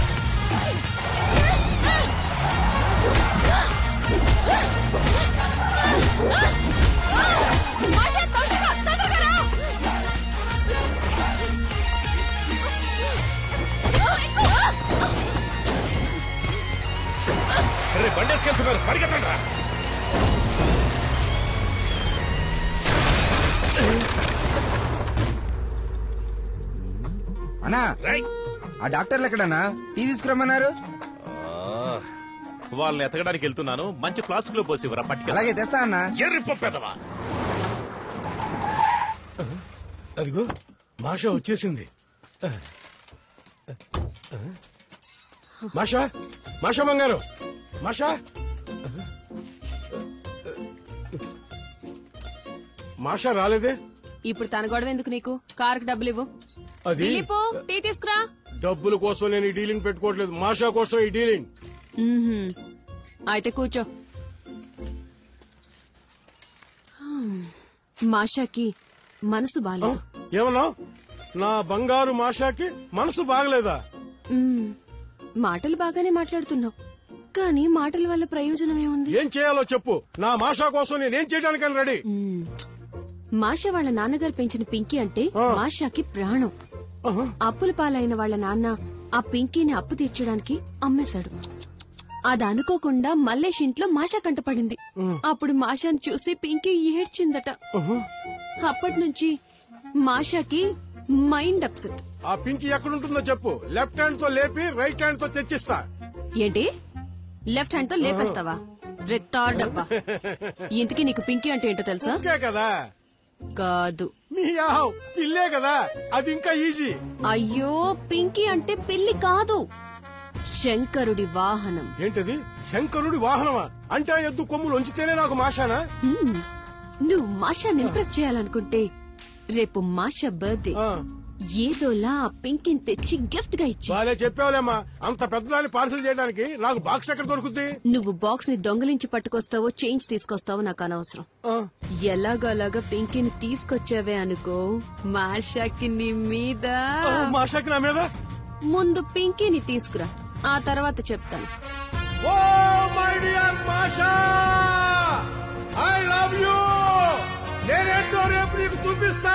[SPEAKER 18] అరే బండి వేసుకెళ్తున్నారు పరిగెత్తండి రా
[SPEAKER 20] అన్నా ఆ డాక్టర్లు ఎక్కడన్నా టీ తీసుకురమ్మన్నారు
[SPEAKER 18] ఆ, వాళ్ళని ఎతకడానికి వెళ్తున్నాను మంచి ఫ్లాస్క్ లో పోసి ఇవ్వరా పట్టుకెళ్ళ
[SPEAKER 20] అలాగే తెస్తా అన్నా
[SPEAKER 18] ఎర్రి పెదవా
[SPEAKER 21] అదిగో మాష వచ్చేసింది మాషా మాషా బంగారు మాషా మాషా రాలేదే
[SPEAKER 10] ఇప్పుడు తన గొడవ ఎందుకు నీకు కారుకి డబ్బులు ఇవ్వు
[SPEAKER 21] అది
[SPEAKER 10] దిలీపు టీ తీసుకురా
[SPEAKER 21] డబ్బుల కోసం నేను ఈ డీలింగ్ పెట్టుకోవట్లేదు మాషా కోసం ఈ డీలింగ్
[SPEAKER 10] మ్మ్హ్మ్. అయితే కూర్చో హ్మ్. మాషాకి మనసు బాలేదు
[SPEAKER 21] ఏమన్నావు నా బంగారు మాషాకి మనసు బాగలేదా
[SPEAKER 10] మ్మ్. మాటలు బాగానే మాట్లాడుతున్నావు కానీ మాటల వల్ల ప్రయోజనం ఏముంది
[SPEAKER 21] ఏం చేయాలో చెప్పు నా మాషా కోసం నేనేం చేయడానికని రెడీ
[SPEAKER 10] మ్మ్. మాషా వాళ్ళ నాన్నగారు పెంచిన పింకీ అంటే మాషాకి ప్రాణం అప్పుల పాలైన వాళ్ళ నాన్న ఆ పింకీని అప్పు తీర్చడానికి అమ్మేశాడు అది అనుకోకుండా మల్లేష్ ఇంట్లో మాషా కంటపడింది అప్పుడు మాషాని చూసి పింకీ ఏడ్చిందట అప్పటి నుంచి మాషాకి మైండ్ అప్సెట్
[SPEAKER 21] ఆ పింకీ ఎక్కడుంటుందో చెప్పు లెఫ్ట్ హ్యాండ్ తో లేపి రైట్ హ్యాండ్ తో తెచ్చిస్తా
[SPEAKER 10] ఏంటి లెఫ్ట్ హ్యాండ్ తో లేపేస్తావా రెత్తార్ డబ్బా ఇంతకీ నీకు పింకీ అంటే ఏంటో తెలుసా
[SPEAKER 21] ఇంకే కదా
[SPEAKER 10] కాదు
[SPEAKER 21] మీ ఆవ్ పిల్లే కదా అది ఇంకా ఈజీ
[SPEAKER 10] అయ్యో పింకీ అంటే పిల్లి కాదు శంకరుడి వాహనం
[SPEAKER 21] ఏంటది శంకరుడి వాహనమా అంటే ఆ ఎద్దు కొమ్ములు ఉంచితేనే నాకు మాషానా
[SPEAKER 10] హ్మ్. నువ్వు మాషాని ఇంప్రెస్ చేయాలనుకుంటే రేపు మాషా బర్త్డే ఏదోలా ఆ పింకీని తెచ్చి గిఫ్ట్ గా ఇచ్చి
[SPEAKER 21] బాలే చెప్పావులేమ్మా అంత పెద్దదాన్ని పార్సల్ చేయడానికి నాకు బాక్స్ ఎక్కడ దొరుకుద్ది
[SPEAKER 10] నువ్వు బాక్స్ ని దొంగలించి పట్టుకొస్తావో చేంజ్ తీసుకొస్తావో నాకు అనవసరం ఎలాగోలాగా పింకీని తీసుకొచ్చావే అనుకో మాషాకి నీ మీద
[SPEAKER 21] ఆ, మాషాకి నా మీద
[SPEAKER 10] ముందు పింకీని తీసుకురా ఆ తర్వాత చెప్తాను
[SPEAKER 21] oh my dear Masha I love you నేనేంటో రేపు నీకు చూపిస్తా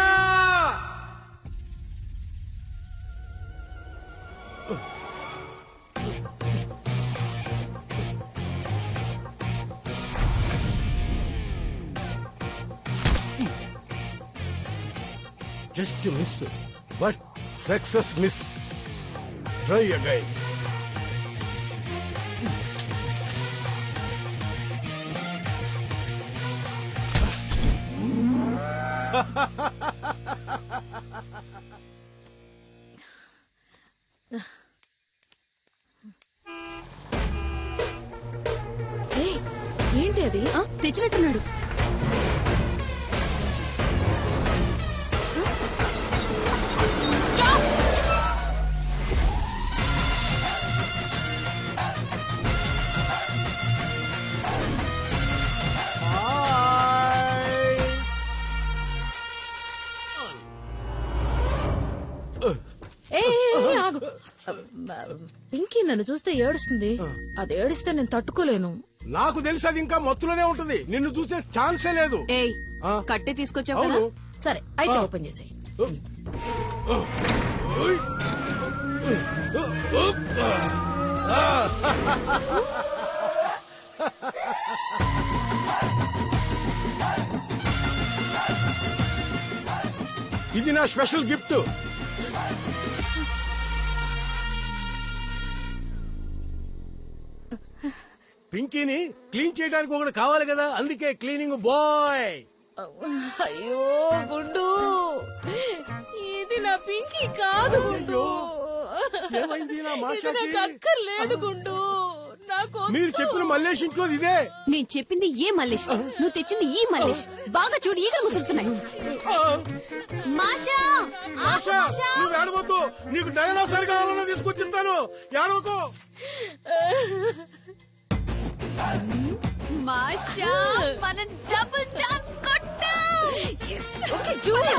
[SPEAKER 21] just miss but success miss try again
[SPEAKER 15] ఏయ్, ఏంటి అది
[SPEAKER 10] ఆ, తెచ్చినట్టున్నాడు
[SPEAKER 15] ఏ ఆగు పింకీ నన్ను చూస్తే ఏడుస్తుంది అది ఏడిస్తే నేను తట్టుకోలేను
[SPEAKER 21] నాకు తెలిసి అది ఇంకా మత్తులోనే ఉంటుంది నిన్ను చూసే ఛాన్సే లేదు
[SPEAKER 10] ఏయ్ కట్టె తీసుకొచ్చావు కదా
[SPEAKER 21] అవును.
[SPEAKER 15] సరే అయితే
[SPEAKER 21] ఆ.
[SPEAKER 15] ఓపెన్ చేసి
[SPEAKER 21] ఇది నా స్పెషల్ గిఫ్ట్ పింకీని క్లీన్ చేయడానికి ఒకటి కావాలి కదా అందుకే క్లీనింగ్ బాయ్
[SPEAKER 15] అయ్యో గుండు ఇది నా పింకీ కాదు గుండు
[SPEAKER 21] ఏమైంది నా
[SPEAKER 15] ఇది
[SPEAKER 21] మాషాకి?
[SPEAKER 15] నాకు అక్కర్లేదు గుండు నాకు
[SPEAKER 21] మీరు చెప్పిన మల్లేష్ ఇంట్లో ఇదే
[SPEAKER 10] నేను చెప్పింది ఏ మల్లేష్ నువ్వు తెచ్చింది ఈ మల్లేష్ బాగా చూడు ఈగలు ముసురుతున్నాయి మాషా
[SPEAKER 21] ఆశా నువ్వు ఏడవద్దు నీకు డైనోసార్ కావాలని తీసుకొచ్చిస్తాను ఏడవకు
[SPEAKER 10] మాషా మన డబుల్ ఛాన్స్ కొట్టాం ఓకే చూడు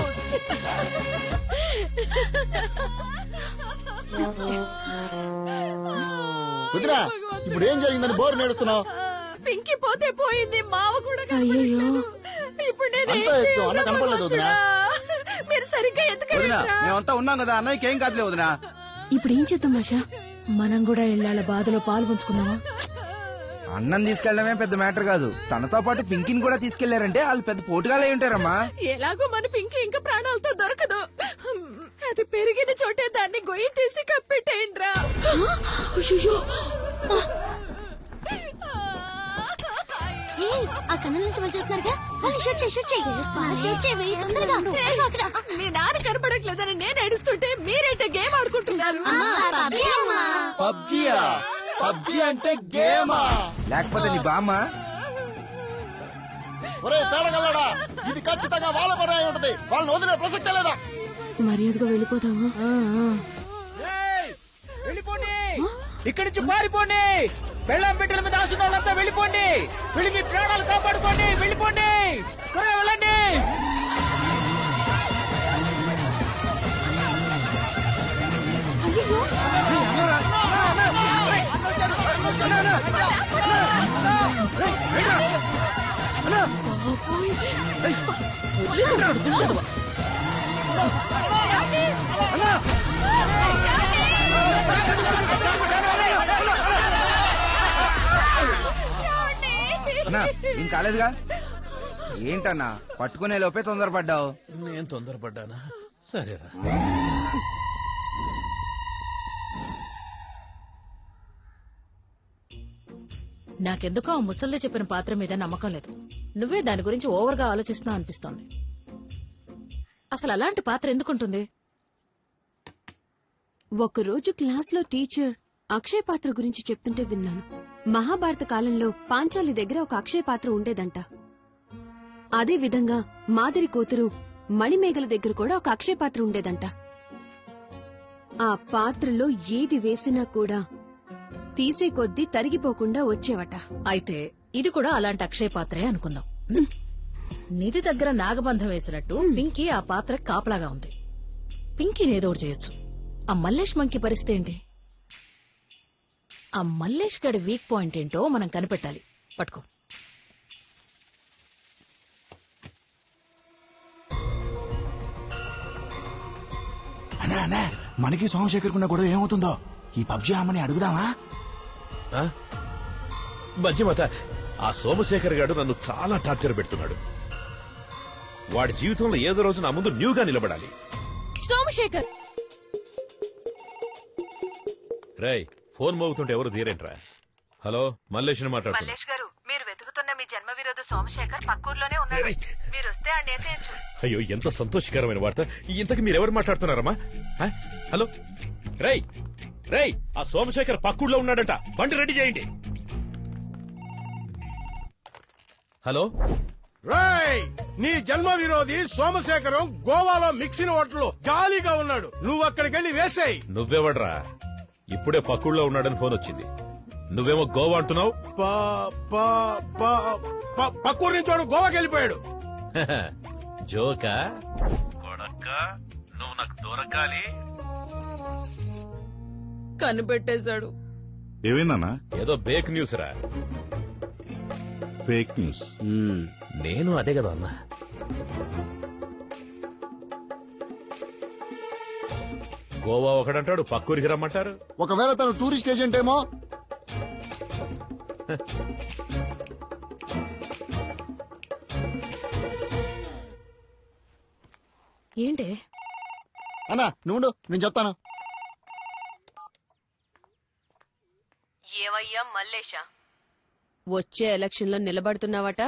[SPEAKER 11] కుదిరా ఇప్పుడు ఏం జరిగిందని బోర్ నేడుస్తున్నావు
[SPEAKER 16] పింకి పోతే పోయింది మావ కూడా
[SPEAKER 15] అయ్యయ్యో.
[SPEAKER 16] ఇప్పుడు నేను ఏం
[SPEAKER 11] అంతా ఎత్తు,
[SPEAKER 16] చేయాలో
[SPEAKER 11] అన్న కనపడలేదు వదినా.
[SPEAKER 16] మీరు సరిగ్గా
[SPEAKER 5] వదినా
[SPEAKER 16] ఎత్తుకెళ్ళరా
[SPEAKER 5] మేమంతా ఉన్నాం కదా అన్నయ్యకి ఏం కాదులే వదినా
[SPEAKER 10] ఇప్పుడు ఏం చేద్దాం మాషా
[SPEAKER 15] మనం కూడా ఇళ్ళ బాధలో పాలు పంచుకుందామా
[SPEAKER 20] అన్నం తీసుకెళ్లడమే పెద్ద మ్యాటర్ కాదు తనతో పాటు పింకిని కూడా తీసుకెళ్లారంటే వాళ్ళు పెద్ద పోటుగాలే ఉంటారమ్మా
[SPEAKER 16] ఎలాగో మన పింకి ఇంకా ప్రాణాలతో దొరకదు అది పెరిగిన చోటే దాన్ని గొయ్యి తీసి కప్పెట్టేయండిరా
[SPEAKER 3] ఆ కన్ను నుంచి వాళ్ళు చూస్తున్నారుగా వాళ్ళు షూట్ చేయి షూట్ చేయి షూట్ చేయి వెయ్యి తొందరగా త్వరగా అక్కడ
[SPEAKER 16] మీ నాన్న కనపడట్లేదని నేను ఏడుస్తుంటే మీరైతే గేమ్ ఆడుకుంటున్నారు
[SPEAKER 3] పబ్జీ అమ్మా.
[SPEAKER 20] పబ్జియా పబ్జి అంటే గేమా లేకపోతే నీ బామ్మ
[SPEAKER 11] ఒరే తేడగలడా ఇది ఖచ్చితంగా వాళ్ళ పని అయి ఉంటది వాళ్ళని వదిలే ప్రసక్తే లేదా
[SPEAKER 10] మర్యాదగా వెళ్ళిపోదామా
[SPEAKER 1] వెళ్ళిపోండి ఇక్కడి నుంచి పారిపోండి పెళ్ళాం బిడ్డల మీద ఆశ వాళ్ళంతా వెళ్ళిపోండి వెళ్ళి మీ ప్రాణాలు కాపాడుకోండి వెళ్ళిపోండి త్వరగా వెళ్ళండి
[SPEAKER 20] అన్నా ఏం కాలేదుగా ఏంటన్నా పట్టుకునే లోపే తొందరపడ్డావు
[SPEAKER 18] నేను తొందరపడ్డానా సరేరా
[SPEAKER 15] నాకెందుకో ఆ ముసల్ది చెప్పిన పాత్ర మీద నమ్మకం లేదు నువ్వే దాని గురించి ఓవర్గా ఆలోచిస్తున్నావు అనిపిస్తోంది అసలు అలాంటి పాత్ర ఎందుకుంటుంది
[SPEAKER 10] ఒకరోజు క్లాస్లో టీచర్ అక్షయ పాత్ర గురించి చెప్తుంటే విన్నాను మహాభారత కాలంలో పాంచాలి దగ్గర ఒక అక్షయ పాత్ర ఉండేదంట అదే విధంగా మాదిరి కూతురు మణిమేఘల దగ్గర కూడా ఒక అక్షయ పాత్ర ఉండేదంట ఆ పాత్రలో ఏది వేసినా కూడా తీసే కొద్దీ తరిగిపోకుండా వచ్చేవట
[SPEAKER 15] అయితే ఇది కూడా అలాంటి అక్షయ పాత్రే అనుకుందాం నిధి దగ్గర నాగబంధం వేసినట్టు పింకీ ఆ పాత్ర కాపలాగా ఉంది పింకీని ఏదో ఒకటి చేయొచ్చు ఆ మల్లేష్ మంకి పరిస్థితి ఏంటి ఆ మల్లేష్ గడి వీక్ పాయింట్ ఏంటో మనం కనిపెట్టాలి పట్టుకో
[SPEAKER 11] అన్నా అన్నా మనకి సోమశేఖర్ కున్న గొడవ ఏమవుతుందో ఈ పబ్జి అమ్మని అడుగుదామా
[SPEAKER 18] ఆ? మధ్యమత ఆ సోమశేఖర్ గారు నన్ను చాలా టార్చర్ పెడుతున్నాడు వాడి జీవితంలో ఏదో రోజు నా ముందు న్యూగా నిలబడాలి
[SPEAKER 10] సోమశేఖర్
[SPEAKER 18] రేయ్ ఫోన్ మోగుతుంటే ఎవరు తీరేంట్రా హలో మల్లేష్ని మాట్లాడుతున్నా
[SPEAKER 16] మల్లేష్ గారు మీరు వెతుకుతున్న మీ జన్మ విరోధ సోమశేఖర్ పక్కూర్లోనే ఉన్నాడు మీరు వస్తే ఆ నేసేయచ్చు
[SPEAKER 18] అయ్యో ఎంత సంతోషకరమైన వార్త ఇంతకు మీరెవరు మాట్లాడుతున్నారమ్మా ఆ? హలో రేయ్ రేయ్ ఆ సోమశేఖర్ పక్కూళ్ళో ఉన్నాడంట బండి రెడీ చేయండి హలో
[SPEAKER 21] రాయ్ నీ జన్మ విరోధి సోమశేఖరం గోవాలో మిక్సిన హోటల్లో జాలీగా ఉన్నాడు నువ్వు అక్కడికి వెళ్ళి వేసేయ్
[SPEAKER 18] నువ్వెవడ్రా ఇప్పుడే పక్కూళ్ళో ఉన్నాడని ఫోన్ వచ్చింది నువ్వేమో గోవా అంటున్నావు
[SPEAKER 21] ప- ప- ప- ప- పక్కూరు నుంచి వాడు గోవాకి వెళ్ళిపోయాడు
[SPEAKER 18] జోకా కొడక్క నువ్వు నాకు దొరకాలి
[SPEAKER 15] కనిపెట్టేశాడు
[SPEAKER 4] ఏమైందన్నా
[SPEAKER 18] ఏదో బేక్ న్యూస్ రా
[SPEAKER 4] ఫేక్ న్యూస్
[SPEAKER 18] నేను అదే కదా అన్నా గోవా ఒకడంటాడు పక్కూరికి రమ్మంటారు
[SPEAKER 11] ఒకవేళ తను టూరిస్ట్ ఏజెంట్ ఏమో
[SPEAKER 15] ఏంటే
[SPEAKER 11] అన్నా నువ్వు నేను చెప్తాను
[SPEAKER 10] ఏవయ్యా మల్లేషా వచ్చే ఎలక్షన్ లో నిలబడుతున్నావట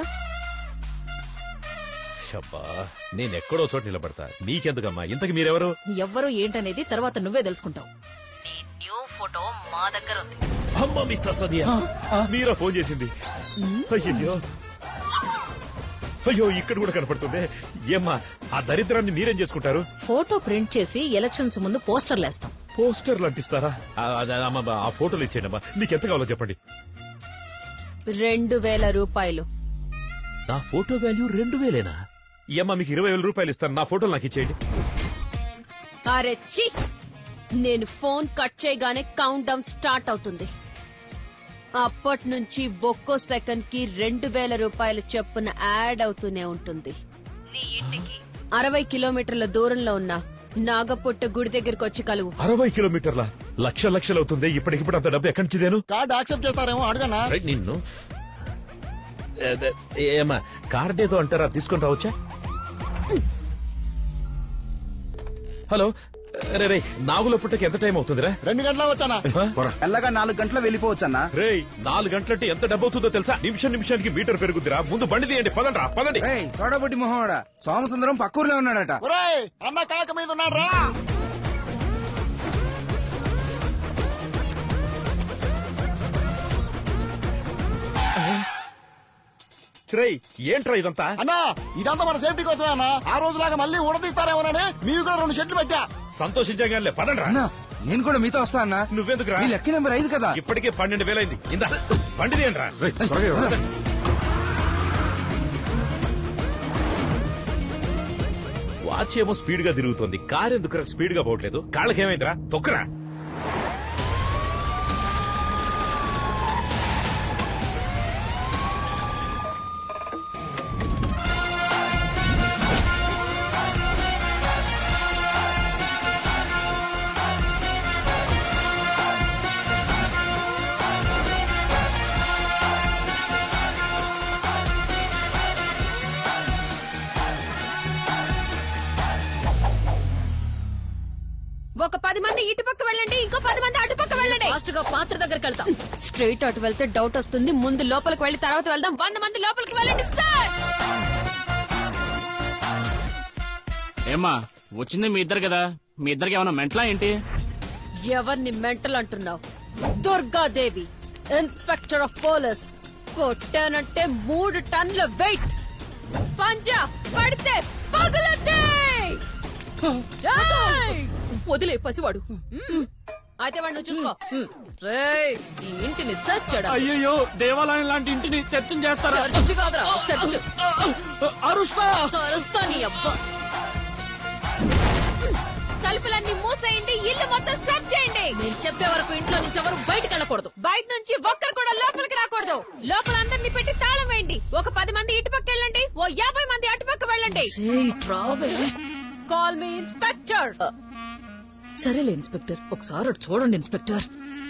[SPEAKER 18] షబ్బా నేనెక్కడో చోట నిలబడతా నీకెందుకమ్మా ఇంతకు మీరెవరు
[SPEAKER 15] ఎవ్వరు ఏంటనేది తర్వాత నువ్వే తెలుసుకుంటావు నీ న్యూ ఫోటో మా దగ్గర ఉంది
[SPEAKER 18] అమ్మ మీ తసదియా మీరా ఫోన్ చేసింది అయ్యో అయ్యో ఇక్కడ కూడా కనపడుతుంది ఏమ్మా ఆ దరిద్రాన్ని మీరేం చేసుకుంటారు
[SPEAKER 15] ఫోటో ప్రింట్ చేసి ఎలక్షన్స్ ముందు పోస్టర్లు వేస్తాం
[SPEAKER 18] పోస్టర్లు అంటిస్తారా ఆ, అదే, అమ్మ, ఆ ఫోటోలు ఇచ్చేయండి అమ్మా నీకు ఎంత కావాలో చెప్పండి
[SPEAKER 10] రెండు వేల రూపాయలు
[SPEAKER 18] నా ఫోటో వాల్యూ రెండు వేలేనా ఈ అమ్మ మీకు ఇరవై వేల రూపాయలు ఇస్తాను నా ఫోటోలు నాకు ఇచ్చేయండి
[SPEAKER 10] అరే చి నేను ఫోన్ కట్ చేయగానే కౌంట్ డౌన్ స్టార్ట్ అవుతుంది అప్పటి నుంచి ఒక్కో సెకండ్ కి రెండు వేల రూపాయల చొప్పున యాడ్ అవుతూనే ఉంటుంది నీ ఇంటికి అరవై కిలోమీటర్ల దూరంలో ఉన్న నాగపుట్ట గుడి దగ్గరికి వచ్చి కలువు
[SPEAKER 18] అరవై కిలోమీటర్ల లక్ష లక్షలు అవుతుంది ఇప్పటికిప్పుడు అంత డబ్బు ఎక్కడి నుంచి దేను
[SPEAKER 11] కార్డు యాక్సెప్ట్ చేస్తారేమో అడగనా
[SPEAKER 18] రైట్ నిన్ను అదే, ఏమ్మా కార్డ్ ఏదో అంటారా తీసుకొని రావచ్చా హలో రే రే నాగుల పుట్టకి ఎంత టైం అవుతుందిరా
[SPEAKER 11] రెండు గంటల వచ్చానా
[SPEAKER 5] ఎల్లగా నాలుగు గంటలు వెళ్ళిపోవచ్చన్నా
[SPEAKER 18] రే నాలుగు గంటలంటే ఎంత డబ్బు అవుతుందో తెలుసా నిమిషం నిమిషానికి మీటర్ పెరుగుద్దిరా ముందు బండి తీయండి పదండి పదండి
[SPEAKER 20] రేయ్ సోడాబుడ్డి మొహోడా సోమసుందరం పక్కూర్లో ఉన్నాడట
[SPEAKER 11] ఒరేయ్ అన్న కాక మీద ఉన్నాడు రా
[SPEAKER 18] రేయ్ ఏంట్రా ఇదంతా
[SPEAKER 11] అన్నా ఇదంతా మన సేఫ్టీ కోసమే అన్న ఆ రోజులాగా మళ్ళీ ఉడదీస్తారేమోనని మీరు కూడా రెండు షెట్లు పెట్టా
[SPEAKER 18] సంతోషించగానే పదండి
[SPEAKER 20] అన్నా నేను కూడా మీతో వస్తా అన్నా
[SPEAKER 18] నువ్వెందుకు రా
[SPEAKER 20] మీ లక్కీ నెంబర్ ఐదు కదా
[SPEAKER 18] ఇప్పటికే పన్నెండు వేలైంది ఇందా బండి తీయండి రా వాచ్ ఏమో స్పీడ్ గా తిరుగుతోంది కార్ ఎందుకు స్పీడ్ గా పోవట్లేదు కాళ్ళకేమైందిరా తొక్కరా
[SPEAKER 10] ఒక పది మంది ఇటు పక్క వెళ్ళండి ఇంకో పది మంది అటు పక్క వెళ్ళండి
[SPEAKER 15] ఫాస్ట్ గా పాత్ర దగ్గరికి వెళ్తాం
[SPEAKER 10] స్ట్రైట్ అటు వెళ్తే డౌట్ వస్తుంది ముందు లోపలికి వెళ్ళి తర్వాత వెళ్దాం వంద మంది లోపలికి వెళ్ళండి సార్
[SPEAKER 9] ఏమ్మా వచ్చింది మీ ఇద్దరు కదా మీ ఇద్దరికి ఏమైనా మెంటలా ఏంటి
[SPEAKER 10] ఎవరిని మెంటల్ అంటున్నావు దుర్గాదేవి ఇన్స్పెక్టర్ ఆఫ్ పోలీస్ కొట్టానంటే మూడు టన్నుల వెయిట్ పంజా పడితే పగులుద్ది ఏయ్!
[SPEAKER 15] వదిలే పసివాడు
[SPEAKER 10] అయితే వాడు నువ్వు చూసుకో
[SPEAKER 15] రేయ్ ఈ ఇంటిని సెర్చ్ చేయడం
[SPEAKER 9] అయ్యో దేవాలయం లాంటి ఇంటిని చర్చం చేస్తారా
[SPEAKER 15] చర్చ్ కాదురా సెర్చ్
[SPEAKER 9] అరుస్తా
[SPEAKER 15] అరుస్తా నీ అబ్బా
[SPEAKER 10] తలుపులన్నీ మూసేయండి ఇల్లు ఇల్లు మొత్తం సెర్చ్ చేయండి
[SPEAKER 15] నేను చెప్పే వరకు ఇంట్లో నుంచి ఎవరు బయటకు వెళ్ళకూడదు
[SPEAKER 10] బయట నుంచి ఒక్కరు కూడా లోపలికి రాకూడదు లోపల అందరినీ పెట్టి తాళం వేయండి ఒక పది మంది ఇటుపక్క వెళ్ళండి ఓ యాభై మంది అటుపక్క వెళ్ళండి
[SPEAKER 15] సేయ్, ట్రావే.
[SPEAKER 10] కాల్ మీ ఇన్స్పెక్టర్
[SPEAKER 15] సరేలే ఇన్స్పెక్టర్ ఒకసారి అటు చూడండి ఇన్స్పెక్టర్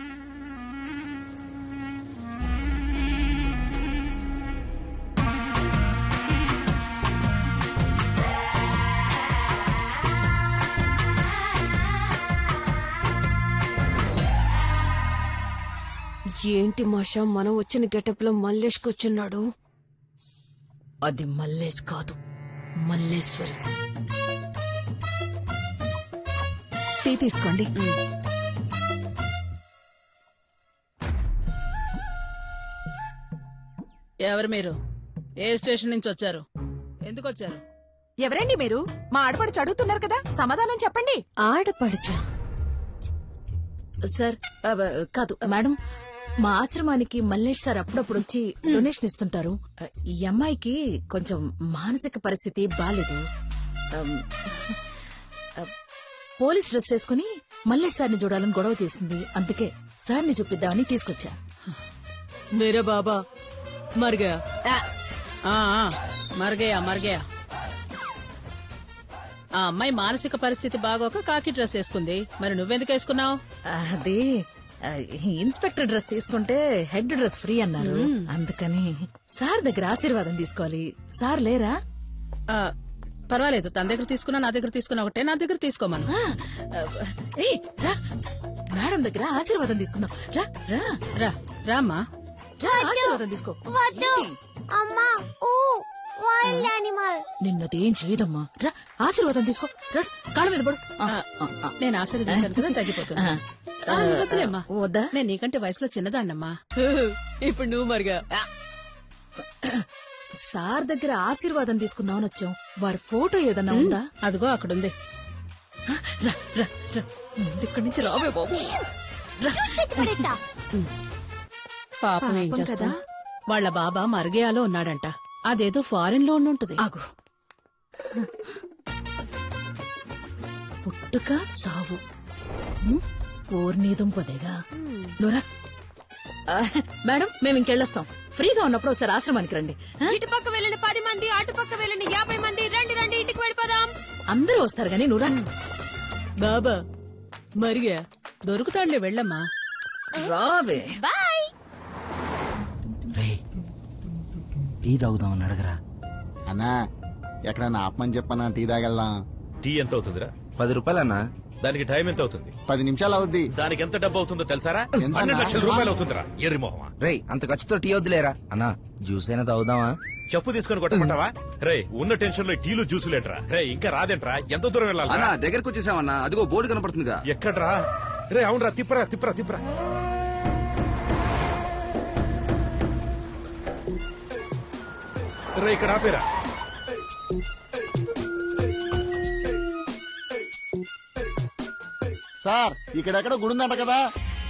[SPEAKER 10] ఏంటి మాషా మనం వచ్చిన గెటప్ లో మల్లేష్ కూర్చున్నాడు
[SPEAKER 15] అది మల్లేష్ కాదు మల్లేశ్వరి
[SPEAKER 16] టీ తీసుకోండి
[SPEAKER 15] ఎవరు మీరు ఏ స్టేషన్ నుంచి వచ్చారు ఎందుకు వచ్చారు
[SPEAKER 16] ఎవరండి మీరు మా ఆడపడి అడుగుతున్నారు కదా సమాధానం చెప్పండి
[SPEAKER 10] ఆడపడుచా
[SPEAKER 15] సార్ అబ్బ, కాదు మేడం మా ఆశ్రమానికి మల్లేష్ సార్ అప్పుడప్పుడు వచ్చి డొనేషన్ ఇస్తుంటారు ఈ అమ్మాయికి కొంచెం మానసిక పరిస్థితి బాలేదు అమ్, అ, పోలీస్ డ్రెస్ వేసుకుని మల్లేష్ సార్ని చూడాలని గొడవ చేసింది అందుకే సార్ని చూపిద్దామని తీసుకొచ్చా
[SPEAKER 14] मेरे बाबा मर गया
[SPEAKER 15] మరగయా మరగయా ఆ అమ్మాయి మానసిక పరిస్థితి బాగోక కాకి డ్రెస్ వేసుకుంది మరి నువ్వెందుకు వేసుకున్నావు
[SPEAKER 14] అది ఆ, ఇన్స్పెక్టర్ డ్రెస్ తీసుకుంటే హెడ్ డ్రెస్ ఫ్రీ అన్నారు
[SPEAKER 15] మ్మ్.
[SPEAKER 14] అందుకని సార్ దగ్గర ఆశీర్వాదం తీసుకోవాలి సార్ లేరా
[SPEAKER 15] ఆ, పర్వాలేదు తన దగ్గర తీసుకున్నా నా దగ్గర తీసుకున్నా ఒకటే నా దగ్గర తీసుకోమను
[SPEAKER 14] ఏయ్, రా. మేడం దగ్గర ఆశీర్వాదం తీసుకుందాం రా రా
[SPEAKER 15] రా రామ్మా
[SPEAKER 14] రా, ఆశీర్వాదం తీసుకో
[SPEAKER 3] వద్దు అమ్మా ఊ వైల్డ్ యానిమల్
[SPEAKER 14] నిన్నదేం చేయదమ్మా రా ఆశీర్వాదం తీసుకో రా కాళ్ళ మీద పడు ఆ, ఆ, ఆ.
[SPEAKER 15] నేను ఆశీర్వదించాను కదా తగ్గిపోతుంది
[SPEAKER 14] ఆ.
[SPEAKER 15] ఆ, నువ్వు వద్దులేమ్మా.
[SPEAKER 14] వద్దా
[SPEAKER 15] నేను నీకంటే వయసులో చిన్నదాన్నమ్మా
[SPEAKER 14] ఇప్పుడు నువ్వు మరిగా సార్ దగ్గర ఆశీర్వాదం తీసుకుందామని వచ్చాం వారి ఫోటో ఏదన్నా ఉందా
[SPEAKER 15] అదిగో అక్కడుంది
[SPEAKER 14] రా రా రా ముందు ఇక్కడి నుంచి రావే బాబు రా.
[SPEAKER 15] పాపం ఏం
[SPEAKER 14] పాపం
[SPEAKER 15] చేస్తా
[SPEAKER 14] కదా.
[SPEAKER 15] వాళ్ళ బాబా మర్గేయాలో ఉన్నాడంట అదేదో ఫారెన్ లో ఉండుంటది
[SPEAKER 14] ఆగు పుట్టుక చావు ఉమ్, ఓర్నీదం పదేగా నోరా ఆ, మేడం మేము ఇంకెళ్ళొస్తాం ఫ్రీగా ఉన్నప్పుడు ఒకసారి ఆశ్రమానికి రండి ఆ?
[SPEAKER 10] ఇటుపక్క వెళ్ళిన పది మంది అటుపక్క వెళ్ళిన యాభై మంది రండి రండి ఇంటికి వెళ్ళిపోదాం
[SPEAKER 14] అందరూ వస్తారు గానీ నువ్వు రా
[SPEAKER 15] బాబా మరిగా దొరుకుతాడులే వెళ్ళమ్మా
[SPEAKER 14] రావే
[SPEAKER 10] బాయ్
[SPEAKER 20] టీ తాగుదామని అడగరా
[SPEAKER 11] అన్నా ఎక్కడన్నా ఆపమని చెప్పన్నా టీ తాగెళ్దాం
[SPEAKER 18] టీ ఎంత అవుతుందిరా
[SPEAKER 20] పది రూపాయలన్నా
[SPEAKER 18] దానికి టైం ఎంత అవుతుంది
[SPEAKER 11] పది నిమిషాలు అవుద్ది
[SPEAKER 18] దానికి ఎంత డబ్బు అవుతుందో తెలుసారా
[SPEAKER 11] ఎంత
[SPEAKER 18] పన్నెండు
[SPEAKER 11] అన్నా?
[SPEAKER 18] లక్షల రూపాయలు అవుతుందిరా ఎర్రి మొహమా
[SPEAKER 20] రేయ్ అంత ఖర్చుతో టీ వద్దులేరా అన్నా జ్యూస్ అయినా తాగుదామా
[SPEAKER 18] చెప్పు తీసుకొని కొట్టమంటావా రే ఉన్న టెన్షన్ లో టీలు జ్యూసులేంట్రా రే ఇంకా రాదేంట్రా ఎంత దూరం వెళ్ళాలి
[SPEAKER 5] అన్నా దగ్గరకు వచ్చేసామన్నా అదిగో బోర్డు కనపడుతుందిగా
[SPEAKER 18] ఎక్కడ్రా రే అవునరా తిప్పరా తిప్పరా తిప్పరా రే ఇక్కడ ఆపేరా
[SPEAKER 11] సార్ ఇక్కడెక్కడ గుడి ఉందంట కదా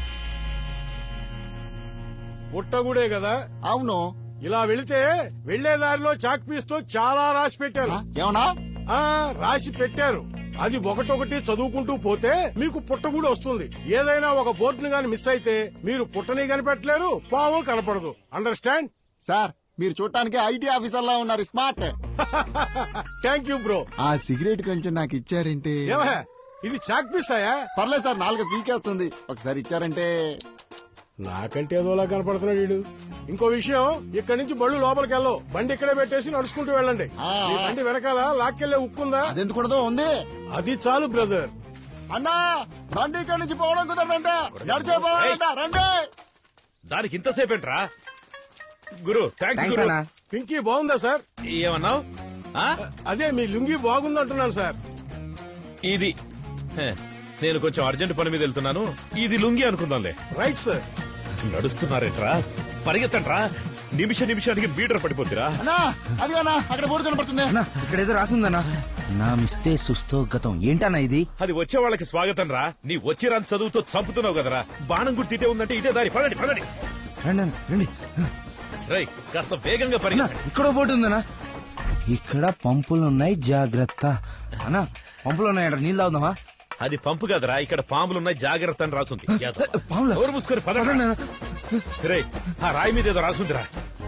[SPEAKER 21] పుట్టగుడే కదా
[SPEAKER 11] అవును
[SPEAKER 21] ఇలా వెళితే వెళ్లే దారిలో చాక్ పీస్ తో చాలా రాసి పెట్టారు
[SPEAKER 11] ఏమన్నా
[SPEAKER 21] ఆ రాసి పెట్టారు అది ఒకటొకటి చదువుకుంటూ పోతే మీకు పుట్టగూడు వస్తుంది ఏదైనా ఒక బోర్డుని గాని మిస్ అయితే మీరు పుట్టని కనిపెట్టలేరు పాము కనపడదు అండర్స్టాండ్
[SPEAKER 11] సార్ మీరు చూడటానికి ఐటీ ఆఫీసర్ లా ఉన్నారు స్మార్ట్
[SPEAKER 21] థ్యాంక్ యూ బ్రో
[SPEAKER 11] ఆ సిగరెట్ కొంచెం నాకు ఇచ్చారంటే
[SPEAKER 21] ఏమహ ఇది చాక్ పీస్ అయ్యా
[SPEAKER 11] పర్లేదు సార్ నాలుగు పీకేస్తుంది ఒకసారి ఇచ్చారంటే
[SPEAKER 21] నాకంటే ఏదోలా కనపడుతున్నాడు వీడు ఇంకో విషయం ఇక్కడి నుంచి బళ్ళు లోపలికి వెళ్ళవు బండి ఇక్కడే పెట్టేసి నడుచుకుంటూ వెళ్ళండి ఈ బండి వెనకాల లాక్కెళ్లే ఉక్కుందా
[SPEAKER 11] అదెందుకూడదు ఉంది
[SPEAKER 21] అది చాలు బ్రదర్
[SPEAKER 11] అన్నా బండి ఇక్కడి నుంచి పోవడం కుదరదంట నడిచే పోవాలంట రండి
[SPEAKER 18] దానికి ఇంతసేపు ఏంట్రా గురు థ్యాంక్స్
[SPEAKER 20] థ్యాంక్స్
[SPEAKER 18] గురు
[SPEAKER 20] అన్నా
[SPEAKER 21] పింకీ బాగుందా సార్
[SPEAKER 18] ఏమన్నావు
[SPEAKER 21] అదే మీ లుంగి బాగుందంటున్నాను సార్
[SPEAKER 18] ఇది హే, నేను కొంచెం అర్జెంట్ పని మీద వెళ్తున్నాను ఇది లుంగి అనుకుందాంలే
[SPEAKER 21] రైట్ సార్
[SPEAKER 18] నడుస్తున్నారేట్రా పరిగెత్తంట్రా నిమిష నిమిషానికి మీటర్ పడిపోద్దిరా
[SPEAKER 11] అన్నా అది అన్నా అక్కడ బోర్డు కనపడుతుంది
[SPEAKER 20] అన్నా ఇక్కడ ఏదో రాసిందన్నా నా మిస్తే సుస్తో గతం ఏంటన్నా ఇది
[SPEAKER 18] అది వచ్చే వాళ్ళకి స్వాగతం రా నీ వచ్చి రాని చదువుతో చంపుతున్నావు కదరా బాణం గుర్తు ఇటే ఉందంటే ఇదే దారి పదండి పదండి
[SPEAKER 20] రండి అన్న, రండి
[SPEAKER 18] రై కాస్త వేగంగా
[SPEAKER 20] అన్నా
[SPEAKER 18] పరిగెత్తండి
[SPEAKER 20] ఇక్కడ బోర్డు ఉందన్నా ఇక్కడ పంపులు ఉన్నాయి జాగ్రత్త అన్నా పంపులు ఉన్నాయంట నీళ్ళు తాగుదామా
[SPEAKER 18] అది పంపు కదరా ఇక్కడ పాములున్నాయి జాగ్రత్త అని రాసుంది ఎవరు మూసుకొని పదండి రే ఆ రాయి మీద ఏదో రాసుందిరా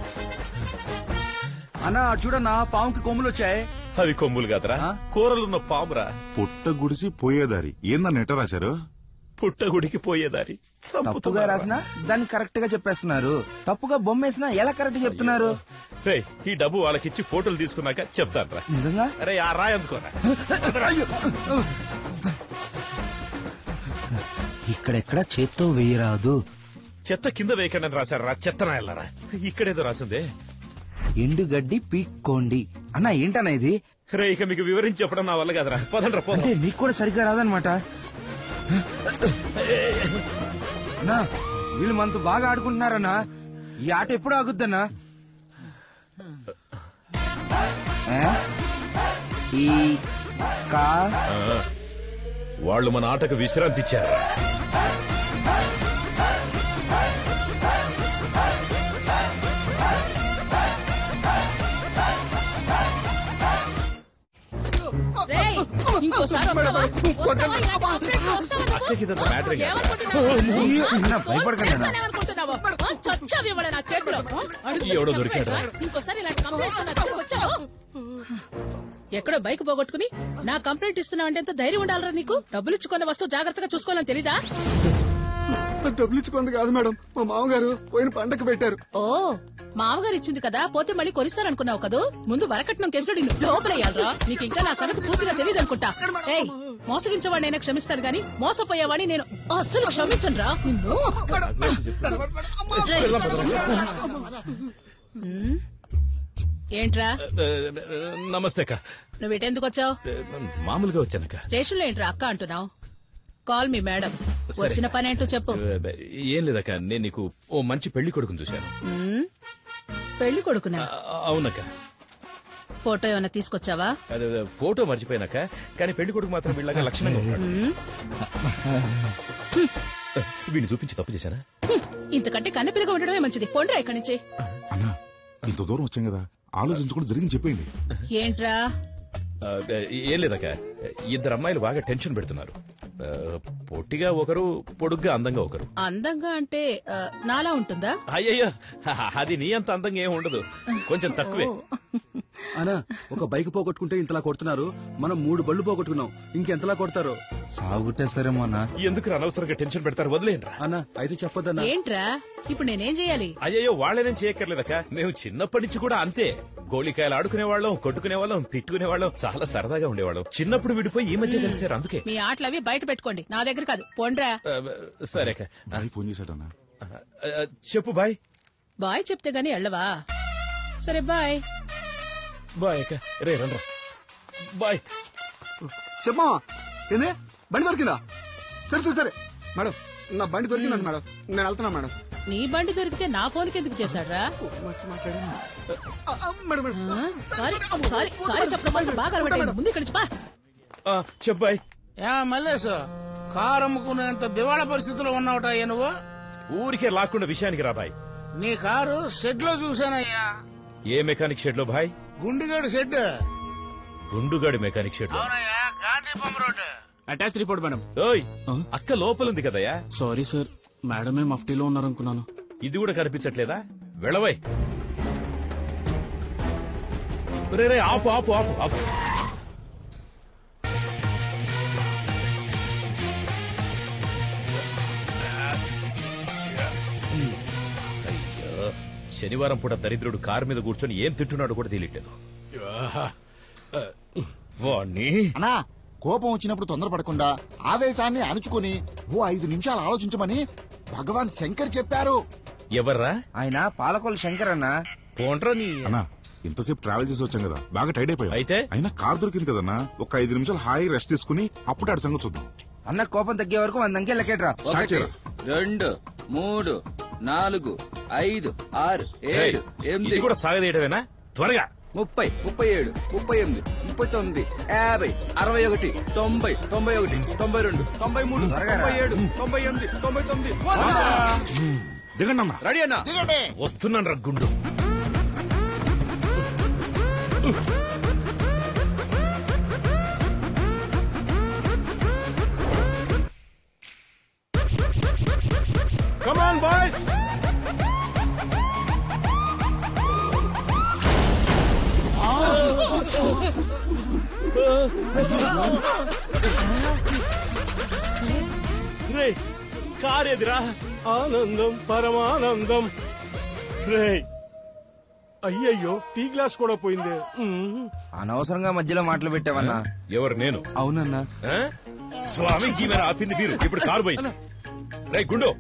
[SPEAKER 5] అన్నా చూడన్నా పాముకి కొమ్ములు వచ్చాయి
[SPEAKER 18] అవి కొమ్ములు కదరా కూరలున్న పామురా
[SPEAKER 4] పుట్ట గుడిసి పోయేదారి ఏందన్న ఎట్ట రాశారు
[SPEAKER 18] పుట్టగుడికి పోయేదారి
[SPEAKER 20] తప్పుగా రాసినా దాన్ని కరెక్ట్ గా చెప్పేస్తున్నారు తప్పుగా బొమ్మ వేసినా ఎలా కరెక్ట్ చెప్తున్నారు
[SPEAKER 18] రే ఈ డబ్బు వాళ్ళకిచ్చి ఫోటోలు తీసుకున్నాక చెప్తాను రా
[SPEAKER 20] నిజంగా
[SPEAKER 18] అరే ఆ రాయి అందుకోరా
[SPEAKER 20] ఇక్కడెక్కడ చేత్తో వేయరాదు
[SPEAKER 18] చెత్త కింద వేయకండి అని రాశారు రా చెత్త నాయలరా ఇక్కడేదో రాసిందే
[SPEAKER 20] ఎండుగడ్డి పీక్కోండి అన్న ఏంటన్నా ఇది
[SPEAKER 18] రే ఇక మీకు వివరించి చెప్పడం నా వల్ల కదరా పదండ్రా పోదాం
[SPEAKER 20] అంటే నీకు కూడా సరిగ్గా రాదనమాట అన్నా వీళ్ళు మనతో బాగా ఆడుకుంటున్నారన్నా ఈ ఆట ఎప్పుడు ఆగుద్దన్నా ఏ? ఈ కా
[SPEAKER 18] ఆ, వాళ్ళు మన ఆటకు విశ్రాంతి ఇచ్చారు
[SPEAKER 14] రేయ్, ఇంకోసారి వస్తావా? వస్తావా? ఇలాంటి కంప్లైంట్ వస్తావా నువ్వు?
[SPEAKER 18] అక్కకి ఇదంతా మ్యాటర్ కాదురా.
[SPEAKER 14] ఏమనుకుంటున్నావు?
[SPEAKER 20] అన్నా, భయపడకండి అన్నా.
[SPEAKER 14] చేస్తానేమనుకుంటున్నావా? ఆ, చచ్చావు ఇవాళ నా చేతిలో ఆ, అడుగు
[SPEAKER 18] ఎవడో
[SPEAKER 14] చంపేట్రా.
[SPEAKER 18] దొరికాడురా.
[SPEAKER 14] ఇంకోసారి ఇలాంటి కంప్లైంట్స్ నా దగ్గరకు వచ్చావు ఎక్కడో బైక్ పోగొట్టుకుని నా కంప్లైంట్ ఇస్తున్నావు అంటే ఎంత ధైర్యం ఉండాలరా నీకు డబ్బులు ఇచ్చుకున్న వస్తువు జాగ్రత్తగా చూసుకోవాలని తెలీదా
[SPEAKER 12] డబ్బులు ఇచ్చుకుంది కాదు మేడం మా మామగారు పోయిన పండగ పెట్టారు
[SPEAKER 14] ఓ మామగారు ఇచ్చింది కదా పోతే మళ్ళీ కొనిస్తారనుకున్నావు కదూ ముందు వరకట్నం కేసులో నిన్ను లోపలయ్యాలరా నీకు ఇంకా నా సంగతి పూర్తిగా తెలియదు అనుకుంటా ఏయ్ మోసగించేవాడినైనా క్షమిస్తాను గాని మోసపోయేవాడిని నేను అస్సలు క్షమించను రా నిన్ను రేయ్. ఉమ్. ఏంట్రా
[SPEAKER 18] నమస్తే అక్క
[SPEAKER 14] నువ్వు ఇటెందుకు వచ్చావు
[SPEAKER 18] మామూలుగా వచ్చానక్క
[SPEAKER 14] స్టేషన్ లో ఏంట్రా అక్క అంటున్నావు కాల్ మీ మేడం
[SPEAKER 18] సరే.
[SPEAKER 14] వచ్చిన పని ఏంటో చెప్పు
[SPEAKER 18] ఏం లేదక్క నేను నీకు ఓ మంచి పెళ్లి కొడుకుని చూశాను
[SPEAKER 14] ఉమ్. పెళ్లి కొడుకునా
[SPEAKER 18] ఆ, అవునక్క
[SPEAKER 14] ఫోటో ఏమైనా తీసుకొచ్చావా
[SPEAKER 18] అదే, అదే, ఫోటో మర్చిపోయినాక కానీ పెళ్లి కొడుకు మాత్రం వీళ్ళగా లక్షణంగా ఉన్నాడు
[SPEAKER 14] ఉమ్.
[SPEAKER 18] వీడిని చూపించి తప్పు చేశానా
[SPEAKER 14] ఇంతకంటే కన్నెపిల్లగా ఉండడమే మంచిది పొండ్రా ఇక్కడి నుంచి
[SPEAKER 4] అన్నా ఇంత దూరం వచ్చాం కదా ఆలోచించకుండా జరిగింది చెప్పేయండి
[SPEAKER 14] ఏంట్రా
[SPEAKER 18] ఆ, ఏం లేదక్క ఇద్దరు అమ్మాయిలు బాగా టెన్షన్ పెడుతున్నారు ఆ, పొట్టిగా ఒకరు పొడుగ్గా అందంగా ఒకరు
[SPEAKER 14] అందంగా అంటే ఆ, నాలా ఉంటుందా
[SPEAKER 18] అయ్యయ్యో అది నీ అంత అందంగా ఏం ఉండదు కొంచెం తక్కువే
[SPEAKER 5] అనా ఒక బైక్ పోగొట్టుకుంటే ఇంతలా కొడుతున్నారు మనం మూడు బళ్ళు పోగొట్టుకున్నాం ఇంకెంతలా కొడతారు
[SPEAKER 20] సాగుట్టేస్తారేమో అన్న
[SPEAKER 18] ఎందుకు అనవసరంగా టెన్షన్ పెడతారు వదిలేండ్రా
[SPEAKER 5] అన్నా అయితే చెప్పొద్దన్నా
[SPEAKER 14] ఏంట్రా ఇప్పుడు నేనేం చేయాలి
[SPEAKER 18] అయ్యయ్యో వాళ్ళేనేం చేయక్కర్లేదక్క మేము చిన్నప్పటి నుంచి కూడా అంతే గోళికాయలు ఆడుకునే వాళ్ళం కొట్టుకునే వాళ్ళం తిట్టుకునే వాళ్ళం చాలా సరదాగా ఉండేవాళ్ళం చిన్నప్పుడు విడిపోయి ఈ మధ్య కలిసారు అందుకే
[SPEAKER 14] మీ ఆటలు అవి బయట పెట్టుకోండి నా దగ్గర కాదు పోండ్రా
[SPEAKER 18] ఆ, సరే అక్క
[SPEAKER 4] బాయ్ ఫోన్ చేశాడన్నా
[SPEAKER 18] ఆ, చెప్పు బాయ్
[SPEAKER 14] బాయ్ చెప్తే గానీ వెళ్ళవా సరే బాయ్
[SPEAKER 18] బాయ్ అక్క రే రండ్రా బాయ్
[SPEAKER 12] చెప్పమా ఏంది బండి దొరికిందా సరే సరే సరే మేడం నా బండి దొరికిందండి మేడం నేను వెళ్తున్నా మేడం
[SPEAKER 14] నీ బండి దొరికితే నా ఫోన్కి ఎందుకు చేశాడ్రా
[SPEAKER 12] మేడం
[SPEAKER 14] ఆ? సారీ సారీ సారీ చెప్పడం మాత్రం బాగా అలవాటైంది ముందు ఇక్కడి నుంచి పా
[SPEAKER 18] చెప్పు బాయ్
[SPEAKER 13] యా మల్లేష్ కారు అమ్ముకునేంత దివాళా పరిస్థితిలో ఉన్నావుట నువ్వు
[SPEAKER 18] ఊరికే లాక్కుండా విషయానికి రా బాయ్
[SPEAKER 13] నీ కారు షెడ్ లో చూసానయ్యా
[SPEAKER 18] ఏ మెకానిక్ షెడ్ లో బాయ్
[SPEAKER 13] గుండిగడు షెడ్
[SPEAKER 18] గుండుగాడి మెకానిక్ షెడ్ లో
[SPEAKER 13] అవునయ్యా Gandhi pump road
[SPEAKER 9] attach report madam
[SPEAKER 18] ఓయ్ అక్క లోపలుంది కదయ్యా
[SPEAKER 9] సారీ సార్ మేడమే మఫ్టీలో ఉన్నారనుకున్నాను
[SPEAKER 18] ఇది కూడా కనిపించట్లేదా వెళ్ళవై రే రే ఆపు ఆపు ఆపు ఆపు అయ్యో, శనివారం పూట దరిద్రుడు కారు మీద కూర్చొని ఏం తింటున్నాడు కూడా తెలియట్లేదు వాణ్ణి
[SPEAKER 11] అన్నా కోపం వచ్చినప్పుడు తొందరపడకుండా ఆవేశాన్ని అణుచుకొని ఓ ఐదు నిమిషాలు ఆలోచించమని భగవాన్ శంకర్ చెప్పారు
[SPEAKER 18] ఎవర్రా
[SPEAKER 20] ఆయన పాలకొల్లు శంకర్ అన్న
[SPEAKER 18] పోంట్రా నీ
[SPEAKER 4] అన్నా ఇంతసేపు ట్రావెల్ చేసి వచ్చాం కదా బాగా టైడ్ అయిపోయాం
[SPEAKER 18] అయితే?
[SPEAKER 4] అయినా కార్ దొరికింది కదన్నా ఒక ఐదు నిమిషాలు హాయి రెస్ట్ తీసుకుని అప్పుడు ఆడి సంగతి చూద్దాం
[SPEAKER 20] అన్న కోపం తగ్గే వరకు మన దంకే లెక్కేట్రా
[SPEAKER 4] స్టార్ట్ చేయరా
[SPEAKER 5] రెండు మూడు నాలుగు ఐదు ఆరు
[SPEAKER 18] ఏయ్,
[SPEAKER 5] ఏడు ఎనిమిది
[SPEAKER 18] ఇది కూడా సాగదీయటమేనా త్వరగా
[SPEAKER 5] ముప్పై ముప్పై ఏడు ముప్పై ఎనిమిది ముప్పై తొమ్మిది యాభై అరవై ఒకటి తొంభై తొంభై ఒకటి తొంభై రెండు తొంభై మూడు
[SPEAKER 20] త్వరగా రా.
[SPEAKER 5] తొంభై ఏడు తొంభై ఎనిమిది తొంభై తొమ్మిది వంద!
[SPEAKER 4] దిగండి అన్నా
[SPEAKER 5] రెడీ అన్నా
[SPEAKER 11] దిగండి
[SPEAKER 18] వస్తున్నాను రా గుండు రే కారేదిరా
[SPEAKER 21] ఆనందం పరమానందం రే అయ్యయ్యో టీ గ్లాస్ కూడా పోయింది ఉమ్.
[SPEAKER 20] అనవసరంగా మధ్యలో మాటలు పెట్టావన్నా
[SPEAKER 18] ఎవరు నేను
[SPEAKER 20] అవునన్నా
[SPEAKER 18] ఆ? స్వామి ఈ మీద ఆపింది మీరు ఇప్పుడు కారు పోయింది రే గుండు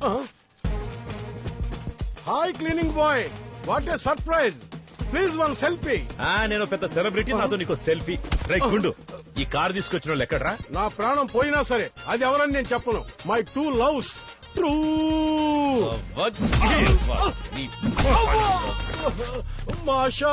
[SPEAKER 21] hi cleaning boy what a surprise please one selfie
[SPEAKER 18] ఆ నేను పెద్ద సెలబ్రిటీ నాతో నీకు సెల్ఫీ రే గుండు ఈ కారు తీసుకొచ్చిన వాళ్ళు ఎక్కడ్రా
[SPEAKER 21] నా ప్రాణం పోయినా సరే అది ఎవరని నేను చెప్పను my two loves true Masha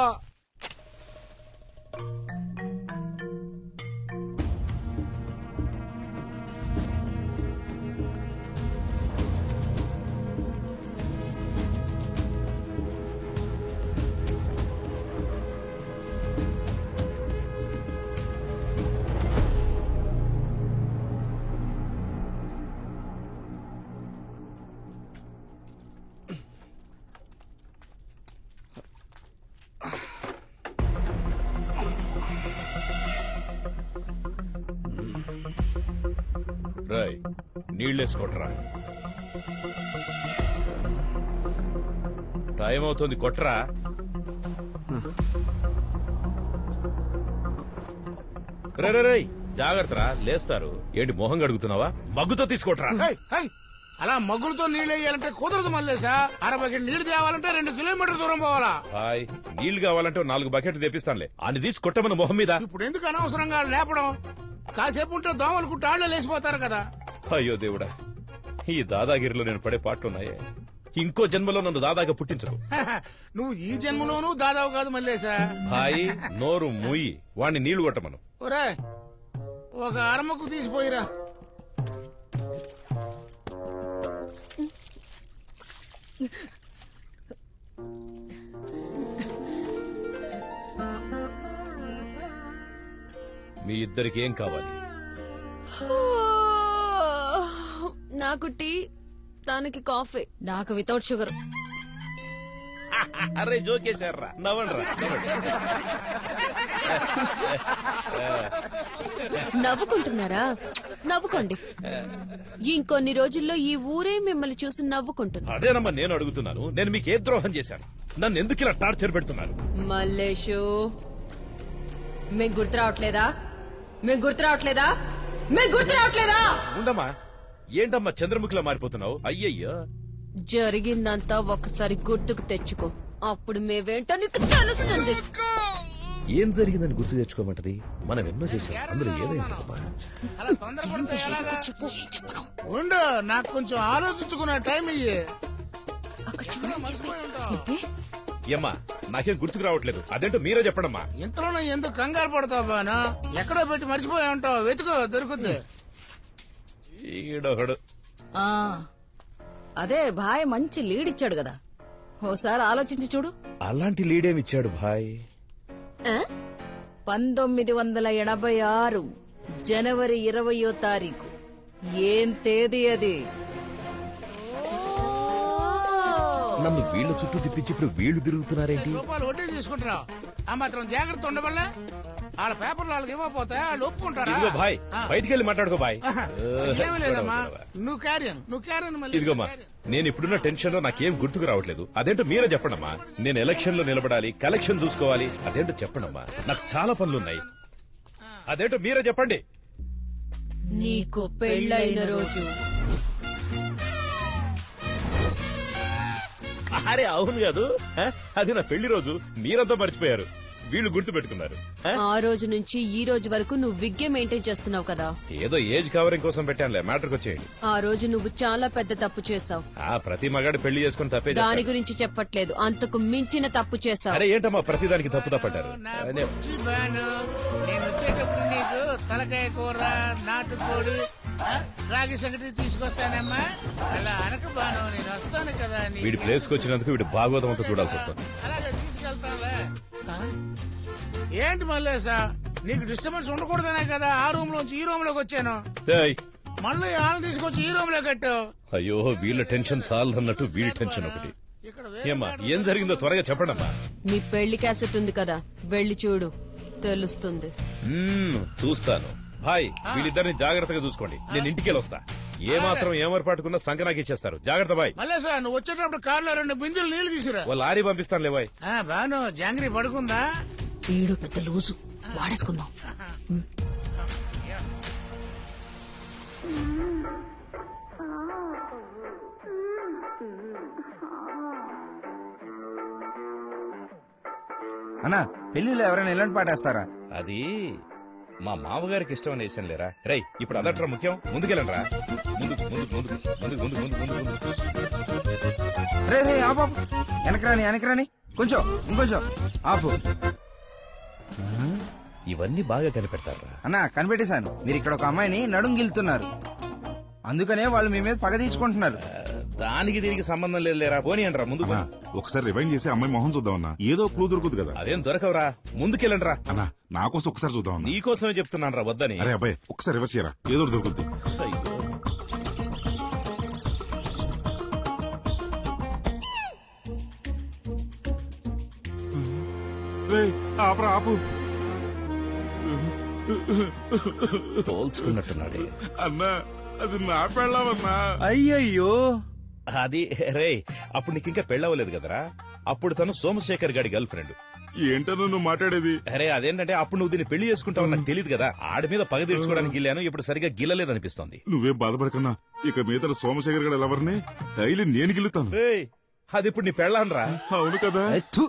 [SPEAKER 18] రాయ్ నీళ్ళేసుకోట్రా టైం అవుతుంది కొట్రా రే రే రేయ్ జాగ్రత్తరా లేస్తారు ఏంటి మొహం కడుగుతున్నావా మగ్గుతో తీసుకోట్రా
[SPEAKER 13] హై, హై. అలా మగ్గులతో నీళ్ళు వేయాలంటే కుదరదు మల్లేసా అరవై నీళ్లు తేవాలంటే రెండు కిలోమీటర్ దూరం పోవాలా
[SPEAKER 18] హాయ్ నీళ్లు కావాలంటే ఓ నాలుగు బకెట్లు తెప్పిస్తానులే అని తీసి కొట్టమని మొహం మీద
[SPEAKER 13] ఇప్పుడు ఎందుకు అనవసరంగా లేపడం కాసేపు ఉంటే దోమలు కుట్టి ఆళ్లే లేచిపోతారు కదా
[SPEAKER 18] అయ్యో దేవుడా ఈ దాదాగిరిలో నేను పడే పాటలున్నాయే ఇంకో జన్మలో నన్ను దాదాగా పుట్టించకు
[SPEAKER 13] నువ్వు ఈ జన్మలోనూ దాదావు కాదు మల్లేసా
[SPEAKER 18] హాయ్ నోరు ముయ్యి వాణ్ణి నీళ్లు కొట్టమను
[SPEAKER 13] ఒరే ఒక అరమకు తీసిపోయిరా
[SPEAKER 18] మీ ఇద్దరికి ఏం కావాలి
[SPEAKER 10] నాకు టీ దానికి కాఫీ నాకు వితౌట్ షుగర్
[SPEAKER 18] అరే జోకేశారా నవ్వండ్రా
[SPEAKER 10] నవ్వుకుంటున్నారా నవ్వుకోండి ఇంకొన్ని రోజుల్లో ఈ ఊరే మిమ్మల్ని చూసి నవ్వుకుంటుంది
[SPEAKER 18] అదేనమ్మా నేను అడుగుతున్నాను నేను మీకు ఏ ద్రోహం చేశాను నన్ను ఎందుకు ఇలా టార్చర్ పెడుతున్నారు
[SPEAKER 10] మల్లేషు మీకు గుర్తు రావట్లేదా మీకు గుర్తు రావట్లేదా మీకు గుర్తు రావట్లేదా
[SPEAKER 18] ఉండమ్మా ఏంటమ్మా చంద్రముఖిలా మారిపోతున్నావు అయ్యయ్యో
[SPEAKER 10] జరిగిందంతా ఒకసారి గుర్తుకు తెచ్చుకో అప్పుడు మేవేంటో నీకు తెలుస్తుంది
[SPEAKER 18] ఏం జరిగిందని గుర్తు తెచ్చుకోమంటది మనం ఎన్నో చేసాం అందులో ఏదైనా
[SPEAKER 13] అలా తొందరపడితే ఎలాగా? ఉండు నాకు కొంచెం ఆలోచించుకునే టైం ఇయ్యి మర్చిపోయి ఉంటావు.
[SPEAKER 18] ఏమ్మా నాకేం గుర్తుకు రావట్లేదు అదేంటో మీరే చెప్పండమ్మా
[SPEAKER 13] ఇంతలోనే ఎందుకు కంగారు పడతావు బాను ఎక్కడో పెట్టి మర్చిపోయి ఉంటావు వెతుకో దొరుకుద్ది
[SPEAKER 18] ఈడొకడు
[SPEAKER 15] ఆ అదే భాయ్ మంచి లీడ్ ఇచ్చాడు కదా ఓసారి ఆలోచించి చూడు
[SPEAKER 18] అలాంటి లీడేమిచ్చాడు భాయ్
[SPEAKER 15] ఆ? పంతొమ్మిది వందల ఎనభై ఆరు జనవరి ఇరవయో తారీఖు ఏం తేదీ అది
[SPEAKER 18] నన్ను వీళ్ళ చుట్టూ తిప్పించి ఇప్పుడు వీళ్ళు తిరుగుతున్నారేంటి
[SPEAKER 13] రూపాయలు వడ్డీ తీసుకుంటున్నావు ఆ మాత్రం జాగ్రత్త ఉండవల్ల వాళ్ళ పేపర్లు వాళ్ళకి ఇవ్వకపోతే వాళ్ళు ఒప్పుకుంటారా
[SPEAKER 18] ఇదిగో భాయ్
[SPEAKER 13] ఆ.
[SPEAKER 18] బయటికి వెళ్ళి మాట్లాడుకో భాయ్
[SPEAKER 13] ఏమీ లేదమ్మా నువ్వు క్యారియన్ నువ్వు క్యారియన్ మళ్ళీ
[SPEAKER 18] ఇదిగోమ్మా నేను ఇప్పుడున్న టెన్షన్ లో నాకేం గుర్తుకు రావట్లేదు అదేంటో మీరే చెప్పండమ్మా నేను ఎలక్షన్ లో నిలబడాలి కలెక్షన్ చూసుకోవాలి అదేంటో చెప్పండమ్మా నాకు చాలా పనులున్నాయి అదేంటో మీరే చెప్పండి
[SPEAKER 10] నీకు పెళ్ళైన రోజు
[SPEAKER 18] అరే అవును కాదు ఆ? అది నా పెళ్లి రోజు మీరంతా మర్చిపోయారు వీళ్ళు గుర్తు పెట్టుకున్నారు ఆ?
[SPEAKER 10] ఆ రోజు నుంచి ఈ రోజు వరకు నువ్వు విగ్గే మెయింటైన్ చేస్తున్నావు కదా
[SPEAKER 18] ఏదో ఏజ్ కవరింగ్ కోసం పెట్టానులే మ్యాటర్కి వచ్చేయండి
[SPEAKER 10] ఆ రోజు నువ్వు చాలా పెద్ద తప్పు చేశావు
[SPEAKER 18] ఆ ప్రతి మగాడు పెళ్లి చేసుకుని తప్పే
[SPEAKER 10] దాని
[SPEAKER 18] చేస్తాడు.
[SPEAKER 10] గురించి చెప్పట్లేదు అంతకు మించిన తప్పు చేశావు
[SPEAKER 18] అరే ఏంటమ్మా ప్రతిదానికి తప్పు తప్పట్టారు అదే
[SPEAKER 13] బుజ్జి బాను నేను వచ్చేటప్పుడు నీకు తలకాయ కూర నాటుకోడి ఆ, రాగి సంగటి తీసుకొస్తానమ్మా అలా అనక బాను నేను వస్తాను కదా నీ
[SPEAKER 18] వీడి ప్లేస్ కి వచ్చినందుకు వీడు భాగవతం అంతా చూడాల్సి వస్తుంది
[SPEAKER 13] అలాగే తీసుకెళ్తానులే ఆ? ఏంటి మల్లేసా నీకు డిస్టర్బెన్స్ ఉండకూడదనే కదా ఆ రూమ్ లోంచి ఈ రూమ్ లోకి వచ్చాను
[SPEAKER 18] ఏయ్,
[SPEAKER 13] మళ్ళీ వాళ్ళని తీసుకొచ్చి ఈ రూమ్ లో కట్టావు
[SPEAKER 18] అయ్యో వీళ్ళ టెన్షన్ చాలదన్నట్టు వీడి టెన్షన్ ఒకటి ఏమ్మా ఏం జరిగిందో త్వరగా చెప్పండమ్మా
[SPEAKER 10] నీ పెళ్లి క్యాసెట్ ఉంది కదా వెళ్ళి చూడు తెలుస్తుంది
[SPEAKER 18] మ్మ్, చూస్తాను భాయ్ వీళ్ళిద్దరిని జాగ్రత్తగా చూసుకోండి నేను ఇంటికి వెళ్ళి వస్తా ఏ మాత్రం ఏమరపాటుకున్నా సంఖ నాకు ఇచ్చేస్తారు జాగ్రత్త బాయ్
[SPEAKER 13] మల్లేసా నువ్వు వచ్చేటప్పుడు కారులో రెండు బిందులు నీళ్లు తీసుకురా
[SPEAKER 18] ఓ లారీ పంపిస్తాను లేవాయ్
[SPEAKER 13] ఆ, బాను జాంగ్రీ పడుకుందా
[SPEAKER 15] వీడు పెద్ద లూజు వాడేసుకుందాం
[SPEAKER 20] అన్నా పెళ్లిలో ఎవరైనా ఇలాంటి పాటేస్తారా
[SPEAKER 18] అది మా మామగారికి ఇష్టం వేసాను లేరా రై ఇప్పుడు అదట్రా ముఖ్యం ముందుకెళ్ళండి రా ముందు ముందు ముందు ముందు ముందు ముందు ముందు ముందు
[SPEAKER 20] రే రే ఆపు ఆపు. వెనకరాని వెనకరాని కొంచెం ఇంకొంచెం ఆపు
[SPEAKER 18] ఇవన్నీ బాగా కనిపెడతారా
[SPEAKER 20] అన్నా కనిపెట్టేశాను మీరు ఇక్కడ ఒక అమ్మాయిని నడుం గిలుతున్నారు అందుకనే వాళ్ళు మీ మీద పగ తీర్చుకుంటున్నారు
[SPEAKER 18] దానికి దీనికి సంబంధం లేదు లేరా పోనీ అంటారా ముందు
[SPEAKER 4] అన్నా ఒకసారి రివైండ్ చేసి అమ్మాయి మొహం చూద్దామన్నా ఏదో క్లూ దొరుకుతుంది కదా
[SPEAKER 18] అదేం దొరకవరా ముందుకెళ్ళండి రా
[SPEAKER 4] అన్నా నా కోసం ఒకసారి చూద్దామన్నా
[SPEAKER 18] నీకోసమే చెప్తున్నాను రా వద్దని
[SPEAKER 4] అరే అబ్బాయి ఒకసారి రివర్స్ చేయరా ఏదో ఒకటి దొరుకుతుంది రేయ్, ఆపురా ఆపు
[SPEAKER 18] పోల్చుకున్నట్టున్నాడే
[SPEAKER 4] అన్నా అది నా పెళ్ళామన్నా
[SPEAKER 20] అయ్యయ్యో
[SPEAKER 18] అది రే అప్పుడు నీకు ఇంకా పెళ్ళవలేదు కదరా అప్పుడు తను సోమశేఖర్ గారి గర్ల్ ఫ్రెండ్
[SPEAKER 4] ఏంటన్నా నువ్వు మాట్లాడేది
[SPEAKER 18] అరే అదేంటంటే అప్పుడు నువ్వు దీన్ని పెళ్లి చేసుకుంటావు నాకు తెలియదు కదా ఆడి మీద పగ తీర్చుకోవడానికి వెళ్ళాను ఇప్పుడు సరిగా గిల్లలేదనిపిస్తోంది
[SPEAKER 4] నువ్వేం బాధపడకన్నా ఇక మీద సోమశేఖర్ గడ ఎవరిని డైలీ నేను గెలుతాను
[SPEAKER 18] రే అది ఇప్పుడు నీ పెళ్ళాను రా
[SPEAKER 4] అవును కదా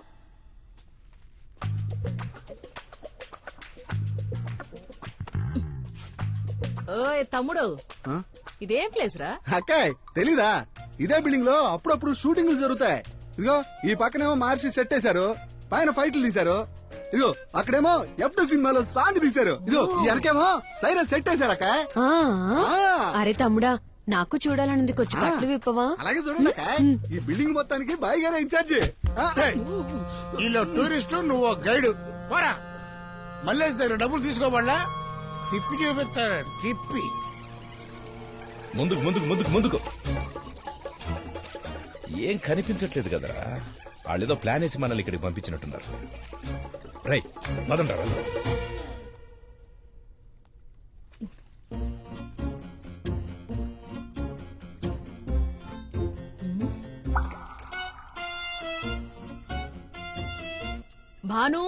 [SPEAKER 15] ఓయ్ తమ్ముడు ఇదేం ప్లేస్ రా
[SPEAKER 12] అక్కాయ్ తెలీదా ఇదే బిల్డింగ్ లో అప్పుడప్పుడు షూటింగ్లు జరుగుతాయి ఇదిగో ఈ పక్కనేమో మార్చి సెట్ వేశారు పైన ఫైట్లు తీశారు ఇదిగో అక్కడేమో ఎఫ్ట సినిమాలో సాంగ్ తీశారు ఇదిగో ఈ వెనకేమో సైరన్ సెట్ వేశారు అక్కాయ్
[SPEAKER 10] ఆ,
[SPEAKER 12] ఆ.
[SPEAKER 10] అరే తమ్ముడా నాకు చూడాలనుంది కొంచెం
[SPEAKER 12] ఆ.
[SPEAKER 10] కట్లు విప్పవా
[SPEAKER 12] అలాగే చూడండి అక్కాయ్ ఈ బిల్డింగ్ మొత్తానికి బాయ్ గారే ఇన్ఛార్జ్
[SPEAKER 13] వీళ్ళు టూరిస్టు నువ్వు గైడ్ పోరా మల్లేష్ దగ్గర డబ్బులు తీసుకోబడలా తిప్పి చూపిస్తాడు తిప్పి
[SPEAKER 18] ముందుకు ముందుకు ముందుకు ముందుకు ఏం కనిపించట్లేదు కదరా వాళ్ళేదో ప్లాన్ వేసి మనల్ని ఇక్కడికి పంపించినట్టున్నారు రై పదండ్రా వెళ్దాం.
[SPEAKER 15] భాను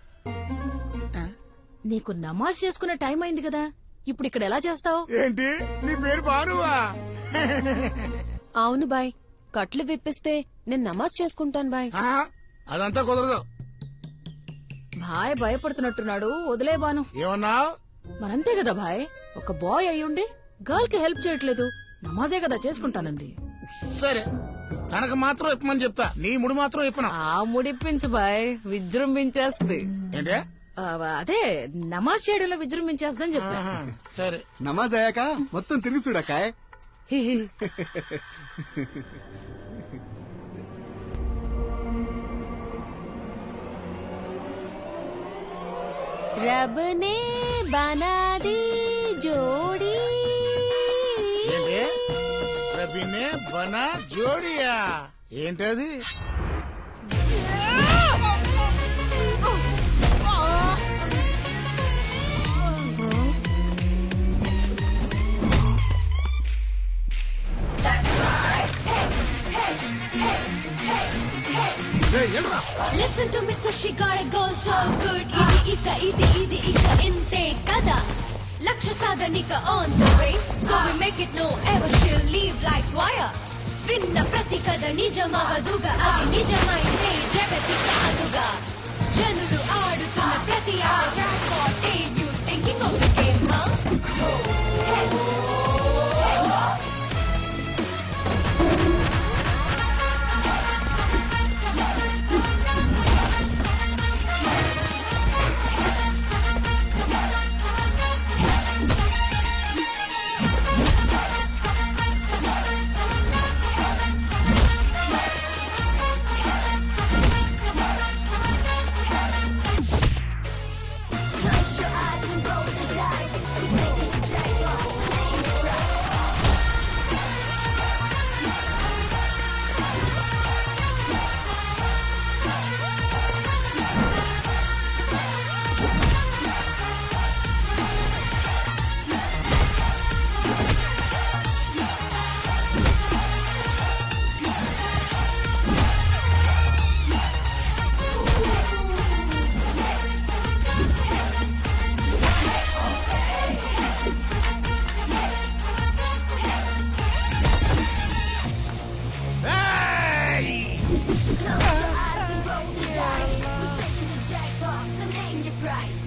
[SPEAKER 15] నీకు నమాజ్ చేసుకునే టైం అయింది కదా ఇప్పుడు ఇక్కడ ఎలా చేస్తావు
[SPEAKER 13] ఏంటి నీ పేరు బానువా
[SPEAKER 10] అవును బాయ్ కట్లు విప్పిస్తే నేను నమాజ్ చేసుకుంటాను బాయ్
[SPEAKER 13] అదంతా కుదరదు
[SPEAKER 15] భాయ్ భయపడుతున్నట్టున్నాడు వదిలే బాను
[SPEAKER 13] ఏమన్నావు
[SPEAKER 15] మరంతే కదా భాయ్ ఒక బాయ్ అయ్యుండి గర్ల్ కి హెల్ప్ చేయట్లేదు నమాజే కదా చేసుకుంటానంది
[SPEAKER 13] సరే తనకు మాత్రం ఇప్పమని చెప్తా నీ ముడి మాత్రం ఇప్పను
[SPEAKER 15] ఆ ముడిపించు బాయ్ విజృంభించేస్తుంది
[SPEAKER 13] ఏంటే
[SPEAKER 15] ఆ, అదే నమాజ్ చేయడంలో విజృంభించేస్తుందని చెప్పా
[SPEAKER 13] సరే
[SPEAKER 12] నమాజ్ అయ్యాక మొత్తం తిరిగి చూడక్కాయ్
[SPEAKER 10] रब ने बना दी जोड़ी
[SPEAKER 13] ఏంటి రబీనే బనా జోడియా ఏంటది
[SPEAKER 3] Listen to me, so she got it go so good. ఇది ఇక ఇది ఇది ఇక ఇంతే కదా లక్ష్య సాధనిక on the way. So we make it no ever she'll leave like wire. విన్న ప్రతి కథ నిజమవదుగా అది నిజమైతే జగతి కాదుగా జనులు ఆడుతున్న ప్రతి ఆట jackpot. Hey, you thinking of the game, huh? Close your eyes and roll the dice. We're taking the jackpot, so name your price.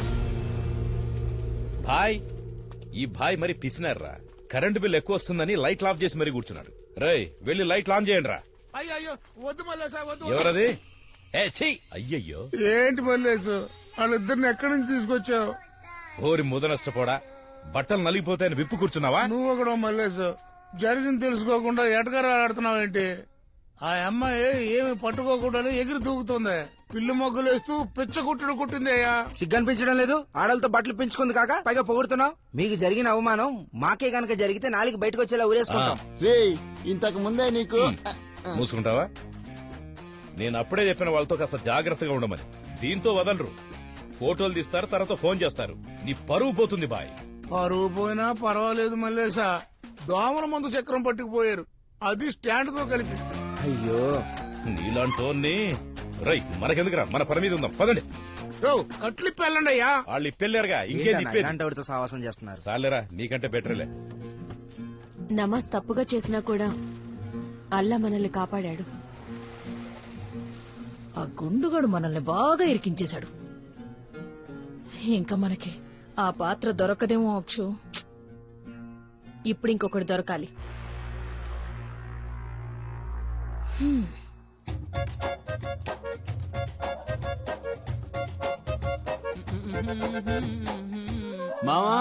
[SPEAKER 18] భాయ్ ఈ భాయ్ మరి పిసినారా కరెంటు బిల్ ఎక్కువ వస్తుందని లైట్ ఆఫ్ చేసి మరీ కూర్చున్నాడు రేయ్ వెళ్ళి లైట్ ఆన్ చేయండి రా
[SPEAKER 13] అయ్యో అయ్యో వద్దు మల్లేసా వద్దు
[SPEAKER 18] ఎవరది ఏ ఛీ అయ్యయ్యో
[SPEAKER 13] ఏంటి మల్లేసు వాళ్ళిద్దరిని ఎక్కడి నుంచి తీసుకొచ్చావు
[SPEAKER 18] ఓరి ముదనష్టపోడా బట్టలు నలిగిపోతాయని విప్పు కూర్చున్నావా
[SPEAKER 13] నువ్వు ఒకడు మల్లేసు జరిగింది తెలుసుకోకుండా ఎటకరా ఆడుతున్నావేంటి ఆ అమ్మాయి ఏమి పట్టుకోకుండా ఎగిరి దూకుతుంది పిల్లి మొగ్గులేస్తూ పిచ్చ కుట్టుడు కుట్టిందయ్యా
[SPEAKER 20] సిగ్గనిపించడం లేదు ఆడలతో బట్టలు పెంచుకుంది కాక పైగా పొగుడుతున్నావు మీకు జరిగిన అవమానం మాకే గనక జరిగితే నాలుగు బయటకు వచ్చేలా ఊరేసుకుంటాం
[SPEAKER 11] రే ఇంతకు ముందే నీకు
[SPEAKER 18] మూసుకుంటావా నేను అప్పుడే చెప్పిన వాళ్ళతో కాస్త జాగ్రత్తగా ఉండమని దీంతో వదలరు ఫోటోలు తీస్తారు తర్వాత ఫోన్ చేస్తారు నీ పరువు పోతుంది బాయ్
[SPEAKER 13] పరువు పోయినా పర్వాలేదు మల్లేసా దోమల మందు చక్రం పట్టుకుపోయారు అది స్టాండ్ తో కలిపి
[SPEAKER 20] అయ్యో
[SPEAKER 18] నీలాంటోన్ని రై మనకెందుకురా మన పని మీద ఉందాం పదండి
[SPEAKER 13] కట్లిప్పి వెళ్ళండి అయ్యా
[SPEAKER 18] వాళ్ళు ఇప్పెళ్ళారుగా ఇంకేం
[SPEAKER 20] ఏంటన్నా
[SPEAKER 18] ఇప్పేది
[SPEAKER 20] ఇలాంటి వాడితో సావాసం చేస్తున్నారు
[SPEAKER 18] చాలేరా నీకంటే బెటర్లే
[SPEAKER 10] నమాజ్ తప్పుగా చేసినా కూడా అల్లా మనల్ని కాపాడాడు
[SPEAKER 15] ఆ గుండుగాడు మనల్ని బాగా ఇరికించేశాడు ఇంకా మనకి ఆ పాత్ర దొరకదేమో అక్షు
[SPEAKER 10] ఇప్పుడు ఇంకొకటి దొరకాలి
[SPEAKER 15] హ్మ్.
[SPEAKER 9] మామా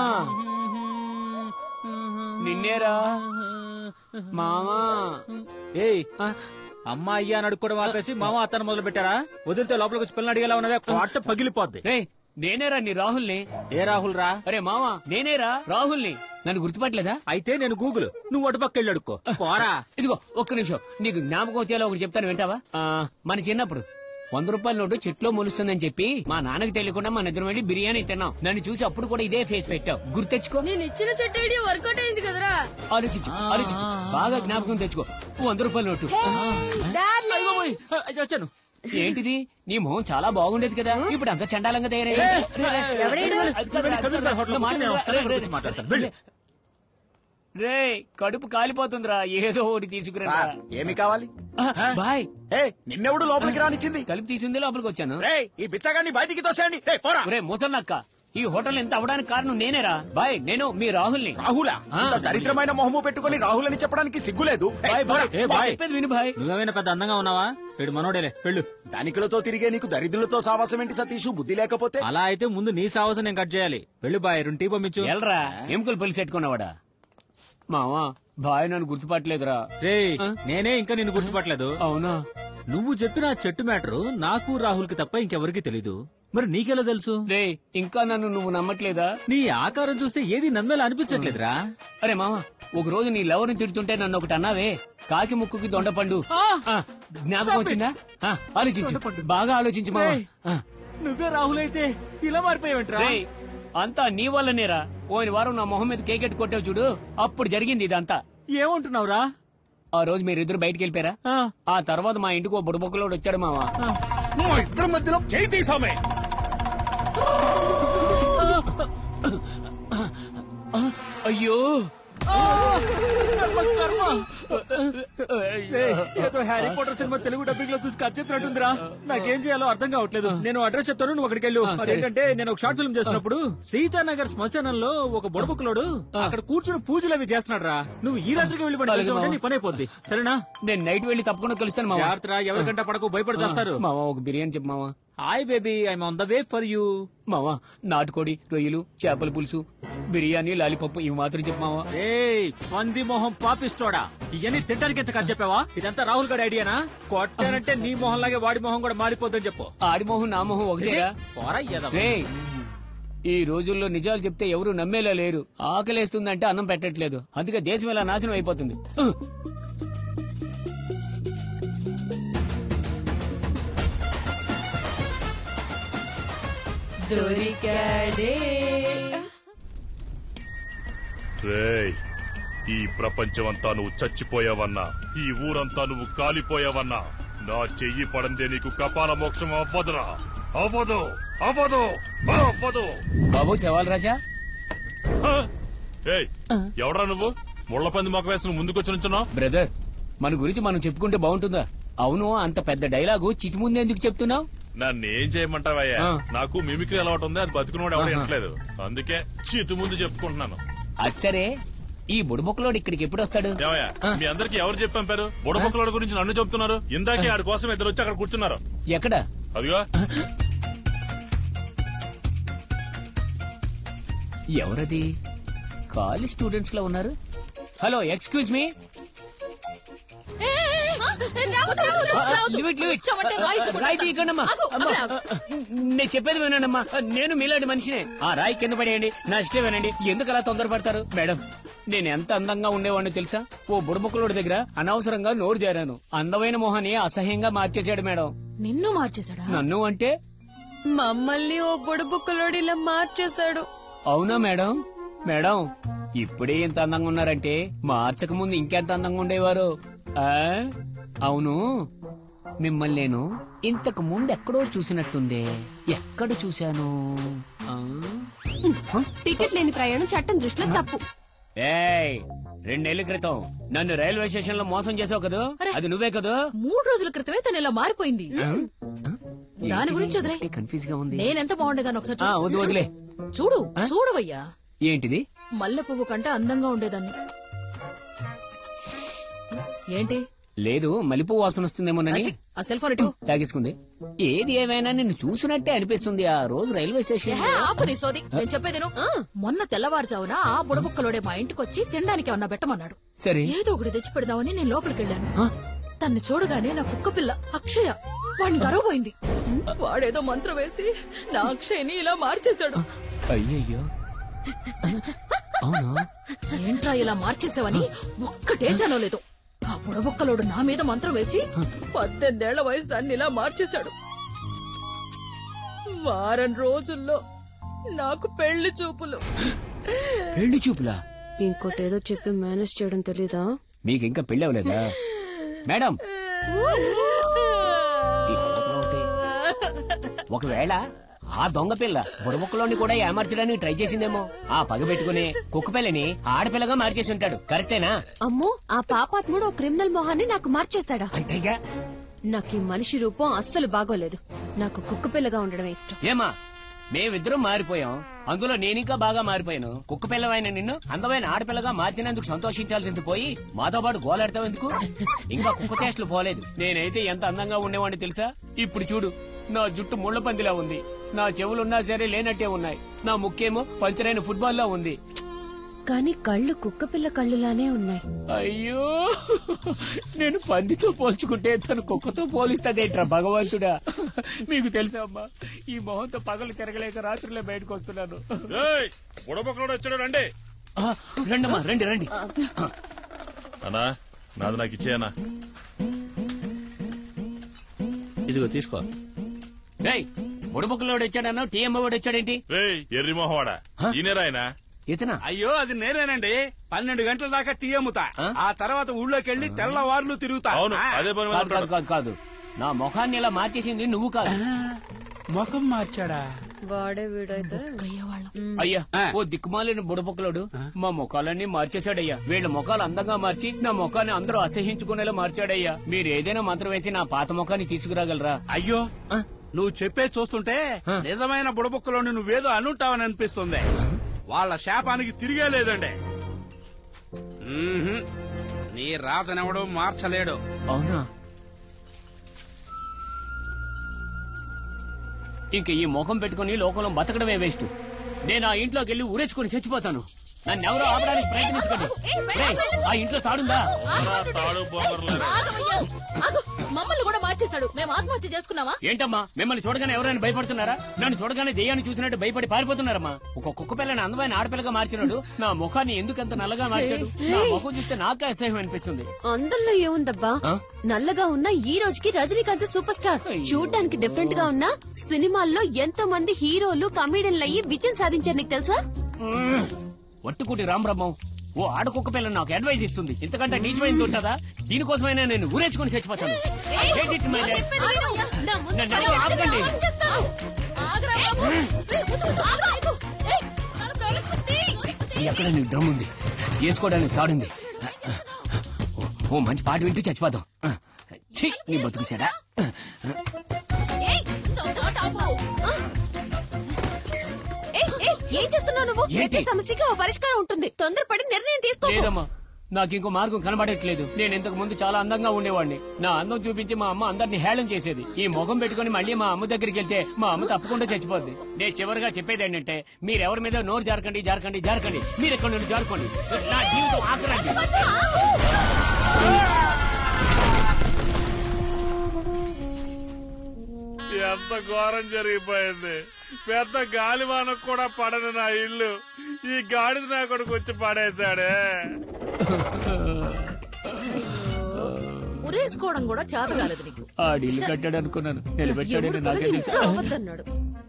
[SPEAKER 9] నిన్నేరా మామా
[SPEAKER 1] ఏయ్ అమ్మా అయ్యా అని అడుక్కోవడం ఆపేసి మామ అతను మొదలు పెట్టారా వదిలితే లోపలికి వచ్చి పిల్లలు అడిగేలా ఉన్నవే కోట పగిలిపోద్ది
[SPEAKER 9] రే నేనేరా నీ రాహుల్ని
[SPEAKER 1] ఏ రాహుల్ రా
[SPEAKER 9] అరే మామా నేనేరా రాహుల్ని నన్ను గుర్తుపట్టలేదా
[SPEAKER 1] అయితే నేను గూగుల్ నువ్వు అటుపక్క వెళ్ళి అడుక్కో పోరా
[SPEAKER 9] ఇదిగో ఒక్క నిమిషం నీకు జ్ఞాపకం వచ్చేలా ఒకటి చెప్తాను వింటావా ఆ, మన చిన్నప్పుడు వంద రూపాయల నోటు చెట్లో మొలుస్తుందని చెప్పి మా నాన్నకి తెలియకుండా మన ఇద్దరం వెళ్ళి బిర్యానీ తిన్నాం నన్ను చూసి అప్పుడు కూడా ఇదే ఫేస్ పెట్టావు గుర్తెచ్చుకో
[SPEAKER 10] నేను ఇచ్చిన చెట్టు ఐడియా వర్కౌట్ అయింది కదరా
[SPEAKER 9] ఆలోచించు ఆలోచించు బాగా జ్ఞాపకం తెచ్చుకో వంద రూపాయల నోటు
[SPEAKER 1] వచ్చాను
[SPEAKER 9] ఏంటిది నీ మొహం చాలా బాగుండేది కదా ఇప్పుడు అంత చండాలంగా తయారయ్యింది.
[SPEAKER 1] ఏ,
[SPEAKER 9] రే, రే,
[SPEAKER 1] ఎవడీడు?
[SPEAKER 9] అది కాదు, అది కాదు,
[SPEAKER 1] కదులురా,
[SPEAKER 9] అది
[SPEAKER 1] హోటల్లో
[SPEAKER 9] కాదు,
[SPEAKER 1] కూర్చో, నేను వస్తాను,
[SPEAKER 9] రే, రే,
[SPEAKER 1] కూర్చో మాట్లాడతాను. వెళ్ళు.
[SPEAKER 9] రే కడుపు కాలిపోతుందిరా ఏదో ఒకటి తీసుకురా
[SPEAKER 2] సార్, ఏమి కావాలి
[SPEAKER 9] బాయ్
[SPEAKER 2] ఏ నిన్నెవడు లోపలికి రానిచ్చింది
[SPEAKER 9] తలుపు తీసింది లోపలికి వచ్చాను
[SPEAKER 2] రే ఈ బిచ్చగాన్ని బయటికి తోసేయండి రే పోరా
[SPEAKER 9] రే ముసలక్క ఈ హోటల్ ఎంత అవడానికి కారణం నేనేరా బాయ్ నేను మీ రాహుల్ని
[SPEAKER 2] రాహులా
[SPEAKER 9] ఆ.
[SPEAKER 2] ఇంత దరిద్రమైన మొహము పెట్టుకుని రాహుల్ అని చెప్పడానికి సిగ్గులేదు ఏయ్,
[SPEAKER 9] బాయ్
[SPEAKER 2] పోరా.
[SPEAKER 9] బాయ్
[SPEAKER 1] ఏ బాయ్
[SPEAKER 9] చెప్పేది విను బాయ్
[SPEAKER 1] నువ్వేమైనా పెద్ద అందంగా ఉన్నావా వీడు మనోడేలే వెళ్ళు
[SPEAKER 2] ధనికులతో తిరిగే నీకు దరిద్రులతో సావాసం ఏంటి సతీష్ బుద్ధి లేకపోతే
[SPEAKER 1] అలా అయితే ముందు నీ సావసం నేను కట్ చేయాలి వెళ్ళు బాయ్ రెండు టీ పంపించు
[SPEAKER 9] ఎల్రా ఎముకలు పెళ్లి పెట్టుకున్నావాడా మావా బాయ్ నన్ను గుర్తుపట్టలేదురా
[SPEAKER 1] రే నేనే ఇంకా నిన్ను గుర్తుపట్టలేదు
[SPEAKER 9] అవునా
[SPEAKER 1] నువ్వు చెప్పిన ఆ చెట్టు మ్యాటరు నాకు రాహుల్ కి తప్ప ఇంకెవరికి తెలీదు మరి నీకెలా తెలుసు
[SPEAKER 9] రే ఇంకా నన్ను నువ్వు నమ్మట్లేదా
[SPEAKER 1] నీ ఆకారం చూస్తే ఏది నమ్మేలా అనిపించట్లేదురా
[SPEAKER 9] అరే మామ ఒక రోజు నీ లవర్ని తిడుతుంటే నన్ను ఒకటి అన్నావే కాకి ముక్కుకి దొండపండు ఆ, జ్ఞాపకం వచ్చిందా ఆ, ఆలోచించు బాగా ఆలోచించు మామ
[SPEAKER 1] రేయ్, నువ్వే రాహుల్ అయితే ఇలా మారిపోయావంట్రా
[SPEAKER 9] రేయ్, అంతా నీ వల్లనేరా పోయిన వారం నా మొహం మీద కేకెట్ కొట్టావు చూడు అప్పుడు జరిగింది ఇదంతా
[SPEAKER 1] ఏమంటున్నావురా
[SPEAKER 9] ఆ రోజు మీరిద్దరు బయటికి వెళ్ళిపోయారా ఆ తర్వాత మా ఇంటికి ఓ బుడబొక్కలోడు వచ్చాడు మావా
[SPEAKER 2] నువ్వు ఇద్దరి మధ్యలో చేయి తీసామే
[SPEAKER 9] అయ్యో
[SPEAKER 1] ఏయ్, ఏదో Harry Potter cinema Telugu dubbing లో చూసి కట్ చెప్పినట్టుందిరా నాకేం చేయాలో అర్థం కావట్లేదు నేను అడ్రస్ చెప్తాను నువ్వు అక్కడికి వెళ్ళు
[SPEAKER 9] ఆ, సరే.
[SPEAKER 1] అదేంటంటే నేను ఒక షార్ట్ ఫిల్మ్ చేస్తున్నప్పుడు సీతానగర్ శ్మశానంలో ఒక బుడబుక్కులోడు అక్కడ కూర్చుని పూజలు అవి చేస్తున్నాడు రా నువ్వు ఈ రాత్రికి వెళ్ళి
[SPEAKER 9] అలాగే
[SPEAKER 1] పడి
[SPEAKER 9] మావా.
[SPEAKER 1] నీ పని అయిపోద్ది సరేనా
[SPEAKER 9] నేను నైట్ వెళ్ళి తప్పకుండా కలుస్తాను మావా
[SPEAKER 1] జాగ్రత్తరా ఎవరికంటే పడకు భయపడి చేస్తారు
[SPEAKER 9] మావా ఒక బిర్యానీ చెప్పు మావా
[SPEAKER 1] hi baby I'm on the way for you
[SPEAKER 9] మావా నాటుకోడి రొయ్యలు చేపల పులుసు బిర్యానీ లాలీపప్పు ఇవి మాత్రం చెప్పు మావా
[SPEAKER 1] ఏయ్ పంది మొహం పాపిస్తోడా ఇవన్నీ తింటానికి ఎంత ఖర్చు చెప్పావా ఇదంతా రాహుల్ గడి ఐడియానా కొట్టానంటే నీ మొహం లాగే వాడి మొహం కూడా మారిపోద్దని చెప్పు
[SPEAKER 9] ఆడి మొహం నా మొహం ఒకటేగా
[SPEAKER 1] పోరా, ఎదవ.
[SPEAKER 9] రేయ్, ఈ రోజుల్లో నిజాలు చెప్తే ఎవరు నమ్మేలా లేరు ఆకలేస్తుందంటే అన్నం పెట్టట్లేదు అందుకే దేశం ఇలా నాశనం అయిపోతుంది ఉహ్.
[SPEAKER 10] దొరికాడే
[SPEAKER 7] రేయ్ ఈ ప్రపంచమంతా నువ్వు చచ్చిపోయావన్నా ఈ ఊరంతా నువ్వు కాలిపోయావన్నా నా చెయ్యి పడందే నీకు కపాల మోక్షం అవ్వదురా అవ్వదు అవ్వదు అవ్వదు
[SPEAKER 9] బాబు శవాల్ రాజా
[SPEAKER 7] ఏయ్ ఎవడ్రా నువ్వు ముళ్ళ పంది మొక్క వేసి నువ్వు ముందుకొచ్చి నుంచున్నావు
[SPEAKER 9] బ్రదర్ మన గురించి మనం చెప్పుకుంటే బాగుంటుందా అవును అంత పెద్ద డైలాగు చిటి ముందు ఎందుకు చెప్తున్నావు
[SPEAKER 7] నన్ను ఏం చేయమంటావయ్యా
[SPEAKER 9] ఆ.
[SPEAKER 7] నాకు మిమిక్రీ అలవాటు ఉంది అది బతుకున్నవాడు ఎవడు
[SPEAKER 9] ఆహా.
[SPEAKER 7] వినట్లేదు అందుకే చితు ముందు చెప్పుకుంటున్నాను
[SPEAKER 9] అది సరే ఈ బుడబొక్కలోడు ఇక్కడికి ఎప్పుడు వస్తాడు
[SPEAKER 7] ఏమయ్యా మీ అందరికి ఎవరు చెప్పి పంపారు బుడబొక్కల గురించి నన్ను చెప్తున్నారు ఇందాకే ఆడి కోసం ఇద్దరు వచ్చి అక్కడ కూర్చున్నారు
[SPEAKER 9] ఎక్కడ
[SPEAKER 7] అదిగో
[SPEAKER 9] ఎవరది కాలేజ్ స్టూడెంట్స్ లో ఉన్నారు హలో ఎక్స్క్యూజ్ మీ రాయి ఇక్కడమ్మా నేను చెప్పేది వినండమ్మా నేను మీలాంటి మనిషినే ఆ రాయి కింద పడేయండి నా ఇష్టం వినండి ఎందుకు అలా తొందరపడతారు మేడం నేను ఎంత అందంగా ఉండేవాడిని తెలుసా ఓ బుడబుక్కలోడి దగ్గర అనవసరంగా నోరు చేరాను అందమైన మొహాన్ని అసహ్యంగా మార్చేశాడు మేడం
[SPEAKER 15] నిన్ను మార్చేశాడా
[SPEAKER 9] నన్ను అంటే
[SPEAKER 10] మమ్మల్ని ఓ బుడబుక్కలోడిలా మార్చేశాడు
[SPEAKER 9] అవునా మేడం మేడం ఇప్పుడే ఇంత అందంగా ఉన్నారంటే మార్చక ముందు ఇంకెంత అందంగా ఉండేవారు ఆ అవును మిమ్మల్ని నేను ఇంతకు ముందు ఎక్కడో చూసినట్టుందే ఎక్కడ చూశాను ఆ?
[SPEAKER 10] టికెట్ లేని ప్రయాణం చట్టం దృష్టిలో తప్పు
[SPEAKER 9] ఏయ్ రెండేళ్ల క్రితం నన్ను రైల్వే స్టేషన్ లో మోసం చేసావు కదా అది నువ్వే కదా
[SPEAKER 15] మూడు రోజుల క్రితమే తను ఇలా మారిపోయింది దాని గురించి వదిలే
[SPEAKER 9] కన్ఫ్యూజ్ గా ఉంది
[SPEAKER 15] నేనెంత బాగుండేదాన్ని ఒకసారి
[SPEAKER 9] ఆ,
[SPEAKER 15] చూడు.
[SPEAKER 9] వద్దు వదిలే
[SPEAKER 15] చూడు చూడవయ్యా
[SPEAKER 9] ఏంటిది
[SPEAKER 15] మల్లె పువ్వు కంటే అందంగా ఉండేదాన్ని ఏంటి
[SPEAKER 9] లేదు మలిపు వాసన వస్తుందేమోనని
[SPEAKER 15] అచ్చి, ఆ సెల్ ఫోన్ ఇటు
[SPEAKER 9] తాగేసుకుంది ఏది ఏమైనా నిన్ను చూసినట్టే అనిపిస్తుంది ఆ రోజు రైల్వే స్టేషన్
[SPEAKER 15] ఏహే, ఆపు నీ సోది నేను చెప్పేదేను మొన్న తెల్లవారుజామున ఆ బుడబుక్కలోడే మా ఇంటికి వచ్చి తినడానికి ఏమన్నా పెట్టమన్నాడు
[SPEAKER 9] సరే
[SPEAKER 15] ఏదో ఒకటి తెచ్చి పెడదామని నేను లోపలికి వెళ్ళాను తన్ని చూడగానే నా కుక్క పిల్ల అక్షయ వాడిని గర్వపోయింది వాడేదో మంత్రం వేసి నా అక్షయని ఇలా మార్చేశాడు
[SPEAKER 9] అయ్యయ్యో అవునా
[SPEAKER 15] ఏంట్రా ఇలా మార్చేసావని ఒక్కటే చనవలేదు ఆ బుడబుక్కలోడు నా మీద మంత్రం వేసి పద్దెనిమిదేళ్ల వయసు దాన్ని ఇలా మార్చేశాడు వారం రోజుల్లో నాకు పెళ్లి చూపులు
[SPEAKER 9] పెళ్లి చూపులా
[SPEAKER 10] ఇంకోటేదో చెప్పి మేనేజ్ చేయడం తెలీదా
[SPEAKER 9] మీకు ఇంకా పెళ్లి అవ్వలేదా మేడం ఈ పద్ధతిలో ఉంటే ఒకవేళ ఆ దొంగ పిల్ల బుడబుక్కలోని కూడా ఏమార్చడానికి ట్రై చేసిందేమో ఆ పగ పెట్టుకుని కుక్క పిల్లని ఆడపిల్లగా మార్చేసి ఉంటాడు కరెక్టేనా
[SPEAKER 10] అమ్మో ఆ పాపాత్ముడు ఓ క్రిమినల్ మొహాన్ని నాకు మార్చేశాడా
[SPEAKER 9] అంతేగా
[SPEAKER 10] నాకు ఈ మనిషి రూపం అస్సలు బాగోలేదు నాకు కుక్క పిల్లగా ఉండడమే ఇష్టం
[SPEAKER 9] ఏమా మేమిద్దరం మారిపోయాం అందులో నేనింకా బాగా మారిపోయాను కుక్క పిల్లవైన నిన్ను అందమైన ఆడపిల్లగా మార్చినందుకు సంతోషించాల్సింది పోయి మాతో పాటు గోలాడతావు ఎందుకు ఇంకా కుక్క టేస్ట్లు పోలేదు నేనైతే ఎంత అందంగా ఉండేవాడిని తెలుసా ఇప్పుడు చూడు నా జుట్టు ముళ్ళ పందిలా ఉంది నా చెవులున్నా సరే లేనట్టే ఉన్నాయి నా ముక్కేమో పంచరైన ఫుట్బాల్ ఉంది
[SPEAKER 10] కానీ కళ్ళు కుక్క పిల్ల కళ్ళులానే ఉన్నాయి
[SPEAKER 9] అయ్యో నేను పందితో పోల్చుకుంటే తను కుక్కతో పోలిస్తాదేంట్రా భగవంతుడా మీకు తెలుసా అమ్మా ఈ మొహంతో పగలు తిరగలేక రాత్రులే బయటకు వస్తున్నాను
[SPEAKER 7] బుడబొక్కలోడు వచ్చాడు రండి
[SPEAKER 9] ఆ, రండమ్మా రండి రండి
[SPEAKER 7] అన్నా నాది నాకు ఇచ్చేయనా
[SPEAKER 9] ఇదిగో తీసుకో రేయ్ బుడబుక్కలోడు వచ్చాడన్నా టీఎం వాడు వచ్చాడేంటి
[SPEAKER 7] రేయ్ ఎర్రి మొహవాడా ఈయనరాయనా
[SPEAKER 9] ఇతనా
[SPEAKER 5] అయ్యో అది నేనేనండి పన్నెండు గంటల దాకా టీ అమ్ముతా ఆ తర్వాత ఊళ్ళోకి వెళ్ళి తెల్లవార్లు తిరుగుతా
[SPEAKER 7] అవును, అదే పని మీద
[SPEAKER 9] కాదు కాదు కాదు కాదు నా ముఖాన్ని ఇలా మార్చేసింది నువ్వు కాదు
[SPEAKER 5] ముఖం మార్చాడా
[SPEAKER 10] వాడే వీడైతే
[SPEAKER 9] అయ్యా ఓ దిక్కుమాలిన బుడబొక్కలోడు మా ముఖాలన్నీ మార్చేశాడయ్యా వీళ్ళ ముఖాలు అందంగా మార్చి నా ముఖాన్ని అందరూ అసహించుకునేలా మార్చాడయ్యా మీరు ఏదైనా మంత్రం వేసి నా పాత ముఖాన్ని తీసుకురాగలరా
[SPEAKER 5] అయ్యో నువ్వు చెప్పే చూస్తుంటే నిజమైన బుడబుక్కలోని నువ్వేదో అనుంటావని అనిపిస్తుంది వాళ్ళ శాపానికి తిరిగే లేదండి మ్మ్హ్మ్. నీ రాతనెవడో మార్చలేడు
[SPEAKER 9] అవునా ఇంక ఈ ముఖం పెట్టుకుని లోకంలో బతకడమే వేస్ట్ నేను ఆ ఇంట్లోకి వెళ్ళి ఊరేసుకుని చచ్చిపోతాను నన్ను ఎవరో ఆపడానికి ప్రయత్నించకండి రేయ్, ఆ ఇంట్లో తాడుందా
[SPEAKER 7] తాడు బొమ్మర్లేదు
[SPEAKER 15] ఆగవయ్యా. ఆగు. మమ్మల్ని కూడా మార్చేశాడు మేము ఆత్మహత్య చేసుకున్నావా
[SPEAKER 9] ఏంటమ్మా మిమ్మల్ని చూడగానే ఎవరైనా భయపడుతున్నారా నన్ను చూడగానే దెయ్యాన్ని చూసినట్టు భయపడి పారిపోతున్నారమ్మా ఒక కుక్క పిల్లని అందమైన ఆడపిల్లగా మార్చినాడు నా ముఖాన్ని ఎందుకంత నల్లగా మార్చాడు నా ముఖం చూస్తే నాకే అసహ్యం అనిపిస్తుంది
[SPEAKER 10] అందంలో ఏముందబ్బా
[SPEAKER 9] ఆ?
[SPEAKER 10] నల్లగా ఉన్న ఈ రోజుకి రజనీకాంత్ సూపర్ స్టార్ చూడటానికి డిఫరెంట్ గా ఉన్న సినిమాల్లో ఎంతో మంది హీరోలు కమీడియన్లు అయ్యి విజయం సాధించారు నీకు తెలుసా
[SPEAKER 9] వట్టుకుటి రామబ్రహ్మం ఓ ఆడ కుక్క పిల్లని నాకు అడ్వైస్ ఇస్తుంది ఇంతకంటే నీచమైంది ఉంటుందా దీనికోసమైనా నేను ఊరేసుకుని చచ్చిపోతాను I hate it, my life. నన్ను ఎవరో ఆపకండి ఎక్కడ నీ డ్రమ్ ఉంది వేసుకోవడానికి తాడుంది ఓ మంచి పాట వింటూ చచ్చిపోతాం ఛీ, నీ బతుకుసాడా
[SPEAKER 10] ఏయ్, దొంగ టాపు. ఆ? ఏయ్, ఏయ్, ఏం చేస్తున్నావు నువ్వు
[SPEAKER 9] ఏంటి?
[SPEAKER 10] ప్రతి సమస్యకి ఓ పరిష్కారం ఉంటుంది తొందరపడి నిర్ణయం తీసుకో
[SPEAKER 9] లేదమ్మా నాకు ఇంకో మార్గం కనబడట్లేదు నేను ఇంతకు ముందు చాలా అందంగా ఉండేవాడిని నా అందం చూపించి మా అమ్మ అందరిని హేళన చేసేది ఈ ముఖం పెట్టుకుని మళ్ళీ మా అమ్మ దగ్గరికి వెళ్తే మా అమ్మ తప్పకుండా చచ్చిపోద్ది నేను చివరిగా చెప్పేది ఏంటంటే మీరెవరి మీద నోరు జారకండి జారకండి జారకండి మీరు ఎక్కడి నుండి జారుకోండి నా జీవితం ఆఖరండి
[SPEAKER 7] ఎంత ఘోరం జరిగిపోయింది పెద్ద గాలివానకు కూడా పడని నా ఇల్లు ఈ గాడిద నా కొడుకు వచ్చి పడేశాడే
[SPEAKER 15] ఉరేసుకోవడం కూడా చేత కాలేదు నీకు
[SPEAKER 9] ఆడి ఇల్లు కట్టాడు అనుకున్నాను నిలబెట్టాడని
[SPEAKER 15] ఎవడు
[SPEAKER 9] నాకే
[SPEAKER 15] తొలగి
[SPEAKER 9] తెలుసు
[SPEAKER 15] రావద్దన్నాడు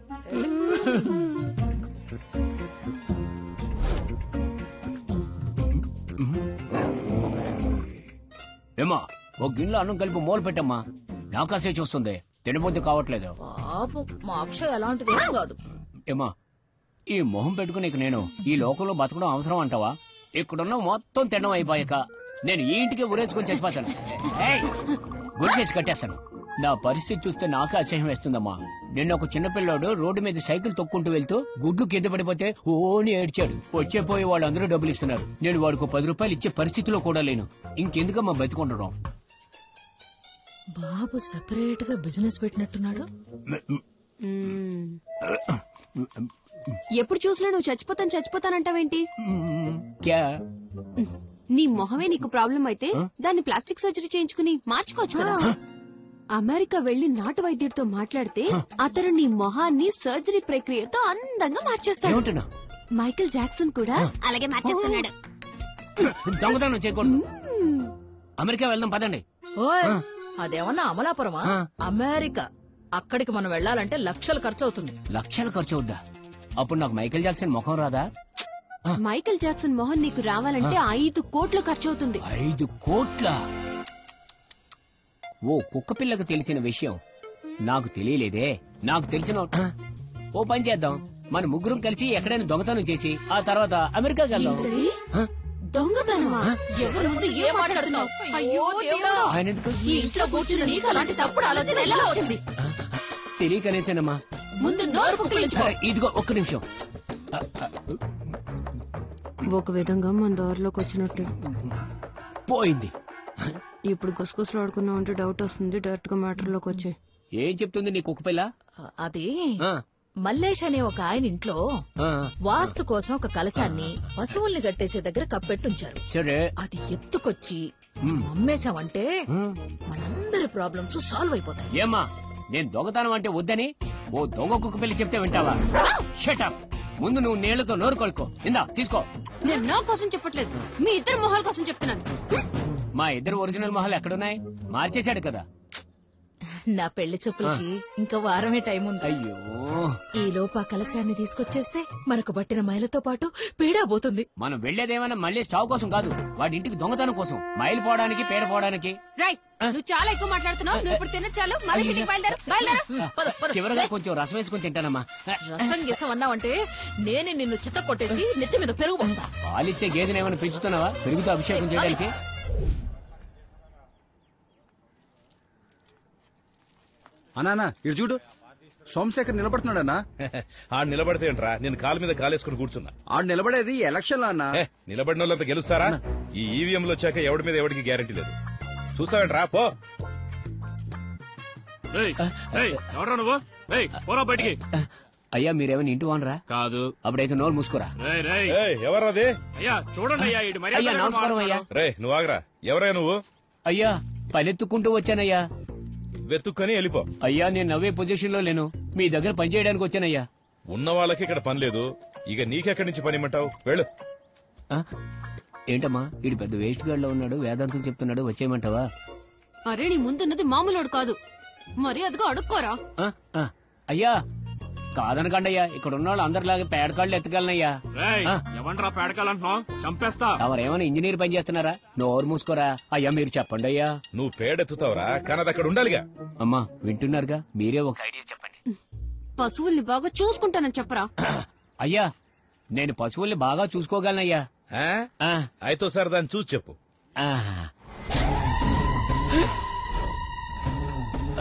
[SPEAKER 9] ఏమా ఒక గిన్నెలో అన్నం కలిపి మూల పెట్టమ్మా నాకాసే చూస్తుంది తినబుద్ధి కావట్లేదు
[SPEAKER 15] పాపం మా అక్షయ్ అలాంటిది ఏం కాదు
[SPEAKER 9] ఏమా ఈ మొహం పెట్టుకుని ఇక నేను ఈ లోకంలో బతకడం అవసరం అంటావా ఇక్కడున్న మొత్తం తినడం అయిపోయాక నేను ఈ ఇంటికి ఉరేసుకొని చచ్చిపోతాను ఏయ్! గురి చేసి కట్టేస్తాను నా పరిస్థితి చూస్తే నాకే అసహ్యం వేస్తుందమ్మా నిన్న ఒక చిన్నపిల్లాడు రోడ్డు మీద సైకిల్ తొక్కుంటూ వెళ్తూ గుడ్లు కింద పడిపోతే ఓని ఏడ్చాడు వచ్చే పోయి వాళ్ళందరూ డబ్బులు ఇస్తున్నారు నేను వాడికి పది రూపాయలు ఇచ్చే పరిస్థితిలో కూడా లేను ఇంకెందుకమ్మా బతికుండడం
[SPEAKER 15] బాబు సెపరేట్ గా బిజినెస్ పెట్టినట్టున్నాడు
[SPEAKER 10] ఎప్పుడు చూసినా నువ్వు చచ్చిపోతాను చచ్చిపోతానంటావేంటి
[SPEAKER 9] క్యా
[SPEAKER 10] నీ మొహమే నీకు ప్రాబ్లం అయితే దాన్ని ప్లాస్టిక్ సర్జరీ చేయించుకుని మార్చుకోవచ్చు కదా అమెరికా వెళ్లి నాటు వైద్యుడితో మాట్లాడితే అతను నీ మొహాన్ని సర్జరీ ప్రక్రియతో అందంగా మార్చేస్తాడు
[SPEAKER 9] ఏమంటున్నా
[SPEAKER 10] మైకేల్ జాక్సన్ కూడా అలాగే మార్చేస్తున్నాడు
[SPEAKER 9] దొంగతనం చేయకూడదు అమెరికా వెళ్దాం పదండి
[SPEAKER 15] ఓయ్ అదేమన్నా అమలాపురమా అమెరికా అక్కడికి మనం వెళ్ళాలంటే లక్షలు ఖర్చు అవుతుంది
[SPEAKER 9] లక్షలు ఖర్చు అవుద్దా అప్పుడు నాకు మైకేల్ జాక్సన్ ముఖం రాదా
[SPEAKER 10] మైకేల్ జాక్సన్ మొహం నీకు రావాలంటే ఐదు కోట్లు ఖర్చు అవుతుంది
[SPEAKER 9] ఐదు కోట్ల ఓ కుక్క పిల్లకు తెలిసిన విషయం నాకు తెలియలేదే నాకు తెలిసిన ఓ పని చేద్దాం మన ముగ్గురం కలిసి ఎక్కడైనా దొంగతనం చేసి ఆ తర్వాత అమెరికాకి వెళ్దాం హ?
[SPEAKER 10] దొంగతనమా
[SPEAKER 15] ఎవరి ముందు ఏం మాట్లాడుతున్నావు అయ్యో దేవుడా
[SPEAKER 9] ఆయన ఎందుకు
[SPEAKER 15] ఈ ఇంట్లో కూర్చుని నీకు అలాంటి తప్పుడు ఆలోచన ఎలా వచ్చింది
[SPEAKER 9] తెలియకనేసానమ్మా
[SPEAKER 15] ముందు నోరు పుక్కిలించుకో
[SPEAKER 9] ఇదిగో ఒక్క నిమిషం ఆ, ఆ,
[SPEAKER 10] ఒక విధంగా మన దారిలోకి వచ్చినట్టే
[SPEAKER 9] పోయింది
[SPEAKER 10] ఇప్పుడు గుసగుసలు ఆడుకున్నావు అంటే డౌట్ వస్తుంది డైరెక్ట్ గా మ్యాటర్ లోకి వచ్చే
[SPEAKER 9] ఏం చెప్తుంది నీ కుక్క పిల్ల
[SPEAKER 15] అది
[SPEAKER 9] ఆ,
[SPEAKER 15] మల్లేష్ అనే ఒక ఆయన ఇంట్లో
[SPEAKER 9] ఆ,
[SPEAKER 15] వాస్తు కోసం ఒక కలశాన్ని పశువుల్ని కట్టేసే దగ్గర కప్పెట్టుంచారు
[SPEAKER 9] సరే
[SPEAKER 15] అది ఎత్తుకొచ్చి మనం అమ్మేశామంటే మనందరి ప్రాబ్లమ్స్ సాల్వ్ అయిపోతాయి
[SPEAKER 9] ఏమ్మా నేను దొంగతనం అంటే వద్దని ఓ దొంగ కుక్క పిల్ల చెప్తే వింటావా షటప్ ముందు నువ్వు నీళ్లతో నోరు కొడుకో ఇందా తీసుకో
[SPEAKER 10] నేను నా కోసం చెప్పట్లేదు మీ ఇద్దరు మొహాల కోసం చెప్తున్నాను
[SPEAKER 9] మా ఇద్దరు ఒరిజినల్ మొహాలు ఎక్కడున్నాయి మార్చేశాడు కదా
[SPEAKER 15] నా పెళ్లి చూపులకి ఇంకా వారమే టైం ఉంది
[SPEAKER 9] అయ్యో
[SPEAKER 15] ఈ లోపు ఆ కలశాన్ని తీసుకొచ్చేస్తే మనకు పట్టిన మైలతో పాటు పీడా పోతుంది
[SPEAKER 9] మనం వెళ్లేదేమైనా మళ్ళీ స్టావ్ కోసం కాదు వాడి ఇంటికి దొంగతనం కోసం మైలు పోవడానికి పేడ పోవడానికి
[SPEAKER 10] రైట్ నువ్వు చాలా ఎక్కువ మాట్లాడుతున్నావు నువ్వు ఇప్పుడు తినచ్చాలు మళ్ళీ షూటింగ్ బయలుదేరు బయలుదేరు
[SPEAKER 15] పద, పద.
[SPEAKER 9] చివరిగా కొంచెం రసం వేసుకుని తింటానమ్మా
[SPEAKER 15] రసం గిసం అన్నావంటే నేనే నిన్ను చిత్త కొట్టేసి నెత్తి మీద పెరుగు పోస్తా
[SPEAKER 9] పాలిచ్చే గేదెని ఏమైనా పెంచుతున్నావా పెరుగుతో అభిషేకం చేయడానికి
[SPEAKER 12] అన్నా ఇటు చూడు సోమశేఖర్ నిలబడుతున్నాడన్నా
[SPEAKER 18] ఆడు నిలబడితే ఏంట్రా నేను కాలు మీద కాలేసుకుని కూర్చున్నా
[SPEAKER 12] ఆడు నిలబడేది ఎలక్షన్ లో అన్నా
[SPEAKER 18] ఏ, నిలబడిన వాళ్ళంతా గెలుస్తారా ఈ ఈవీఎంలు వచ్చాక ఎవడి మీద ఎవడికి గ్యారెంటీ లేదు చూస్తావేంట్రా పో
[SPEAKER 7] ఎవరా నువ్వు ఏయ్, పోరా బయటికి
[SPEAKER 9] అయ్యా మీరేమైనా ఇంటి వానరా
[SPEAKER 7] కాదు
[SPEAKER 9] అప్పుడైతే నోరు మూసుకోరా
[SPEAKER 7] రేయ్, రేయ్.
[SPEAKER 18] ఏయ్, ఎవరది
[SPEAKER 7] అయ్యా చూడండి అయ్యా ఇటు మర్యాద
[SPEAKER 9] అయ్యా
[SPEAKER 7] లేకుండా
[SPEAKER 9] నమస్కారం అయ్యా
[SPEAKER 18] రే నువ్వు ఆగరా ఎవరయ్యా నువ్వు
[SPEAKER 9] అయ్యా పనెత్తుకుంటూ వచ్చానయ్యా
[SPEAKER 18] వెతుక్కని వెళ్ళిపో
[SPEAKER 9] అయ్యా నేను నవ్వే పొజిషన్ లో లేను మీ దగ్గర పని చేయడానికి వచ్చానయ్యా
[SPEAKER 18] ఉన్న వాళ్ళకి ఇక్కడ పని లేదు ఇక నీకెక్కడి నుంచి పని ఇమ్మంటావు వెళ్ళు
[SPEAKER 9] ఆ? ఏంటమ్మా ఇడు పెద్ద వేస్ట్ గాడ్ లో ఉన్నాడు వేదాంతం చెప్తున్నాడు వచ్చేయమంటావా
[SPEAKER 10] అరే నీ ముందున్నది మామూలుడు కాదు మరి అదిగో అడుక్కోరా
[SPEAKER 9] ఆ? ఆ. అయ్యా కాదనకండయ్యా ఇక్కడ ఉన్న వాళ్ళు అందరిలాగా పేడకాళ్ళు ఎత్తగలనయ్యా
[SPEAKER 7] రేయ్,
[SPEAKER 9] ఆ.
[SPEAKER 7] ఎవండ్రా పేడకాలంటున్నావు చంపేస్తా
[SPEAKER 9] తమరేమైనా ఇంజనీర్ పని చేస్తున్నారా నోరు మూసుకోరా అయ్యా మీరు చెప్పండి అయ్యా
[SPEAKER 18] నువ్వు పేడెత్తుతావురా కానీ అది అక్కడ ఉండాలిగా
[SPEAKER 9] అమ్మా వింటున్నారుగా మీరే ఒక ఐడియా చెప్పండి
[SPEAKER 10] పశువుల్ని బాగా చూసుకుంటానని చెప్పరా
[SPEAKER 9] అయ్యా నేను పశువుల్ని బాగా చూసుకోగలనయ్యా
[SPEAKER 18] ఆ? అయితే ఒకసారి దాన్ని చూసి చెప్పు
[SPEAKER 9] ఆహా.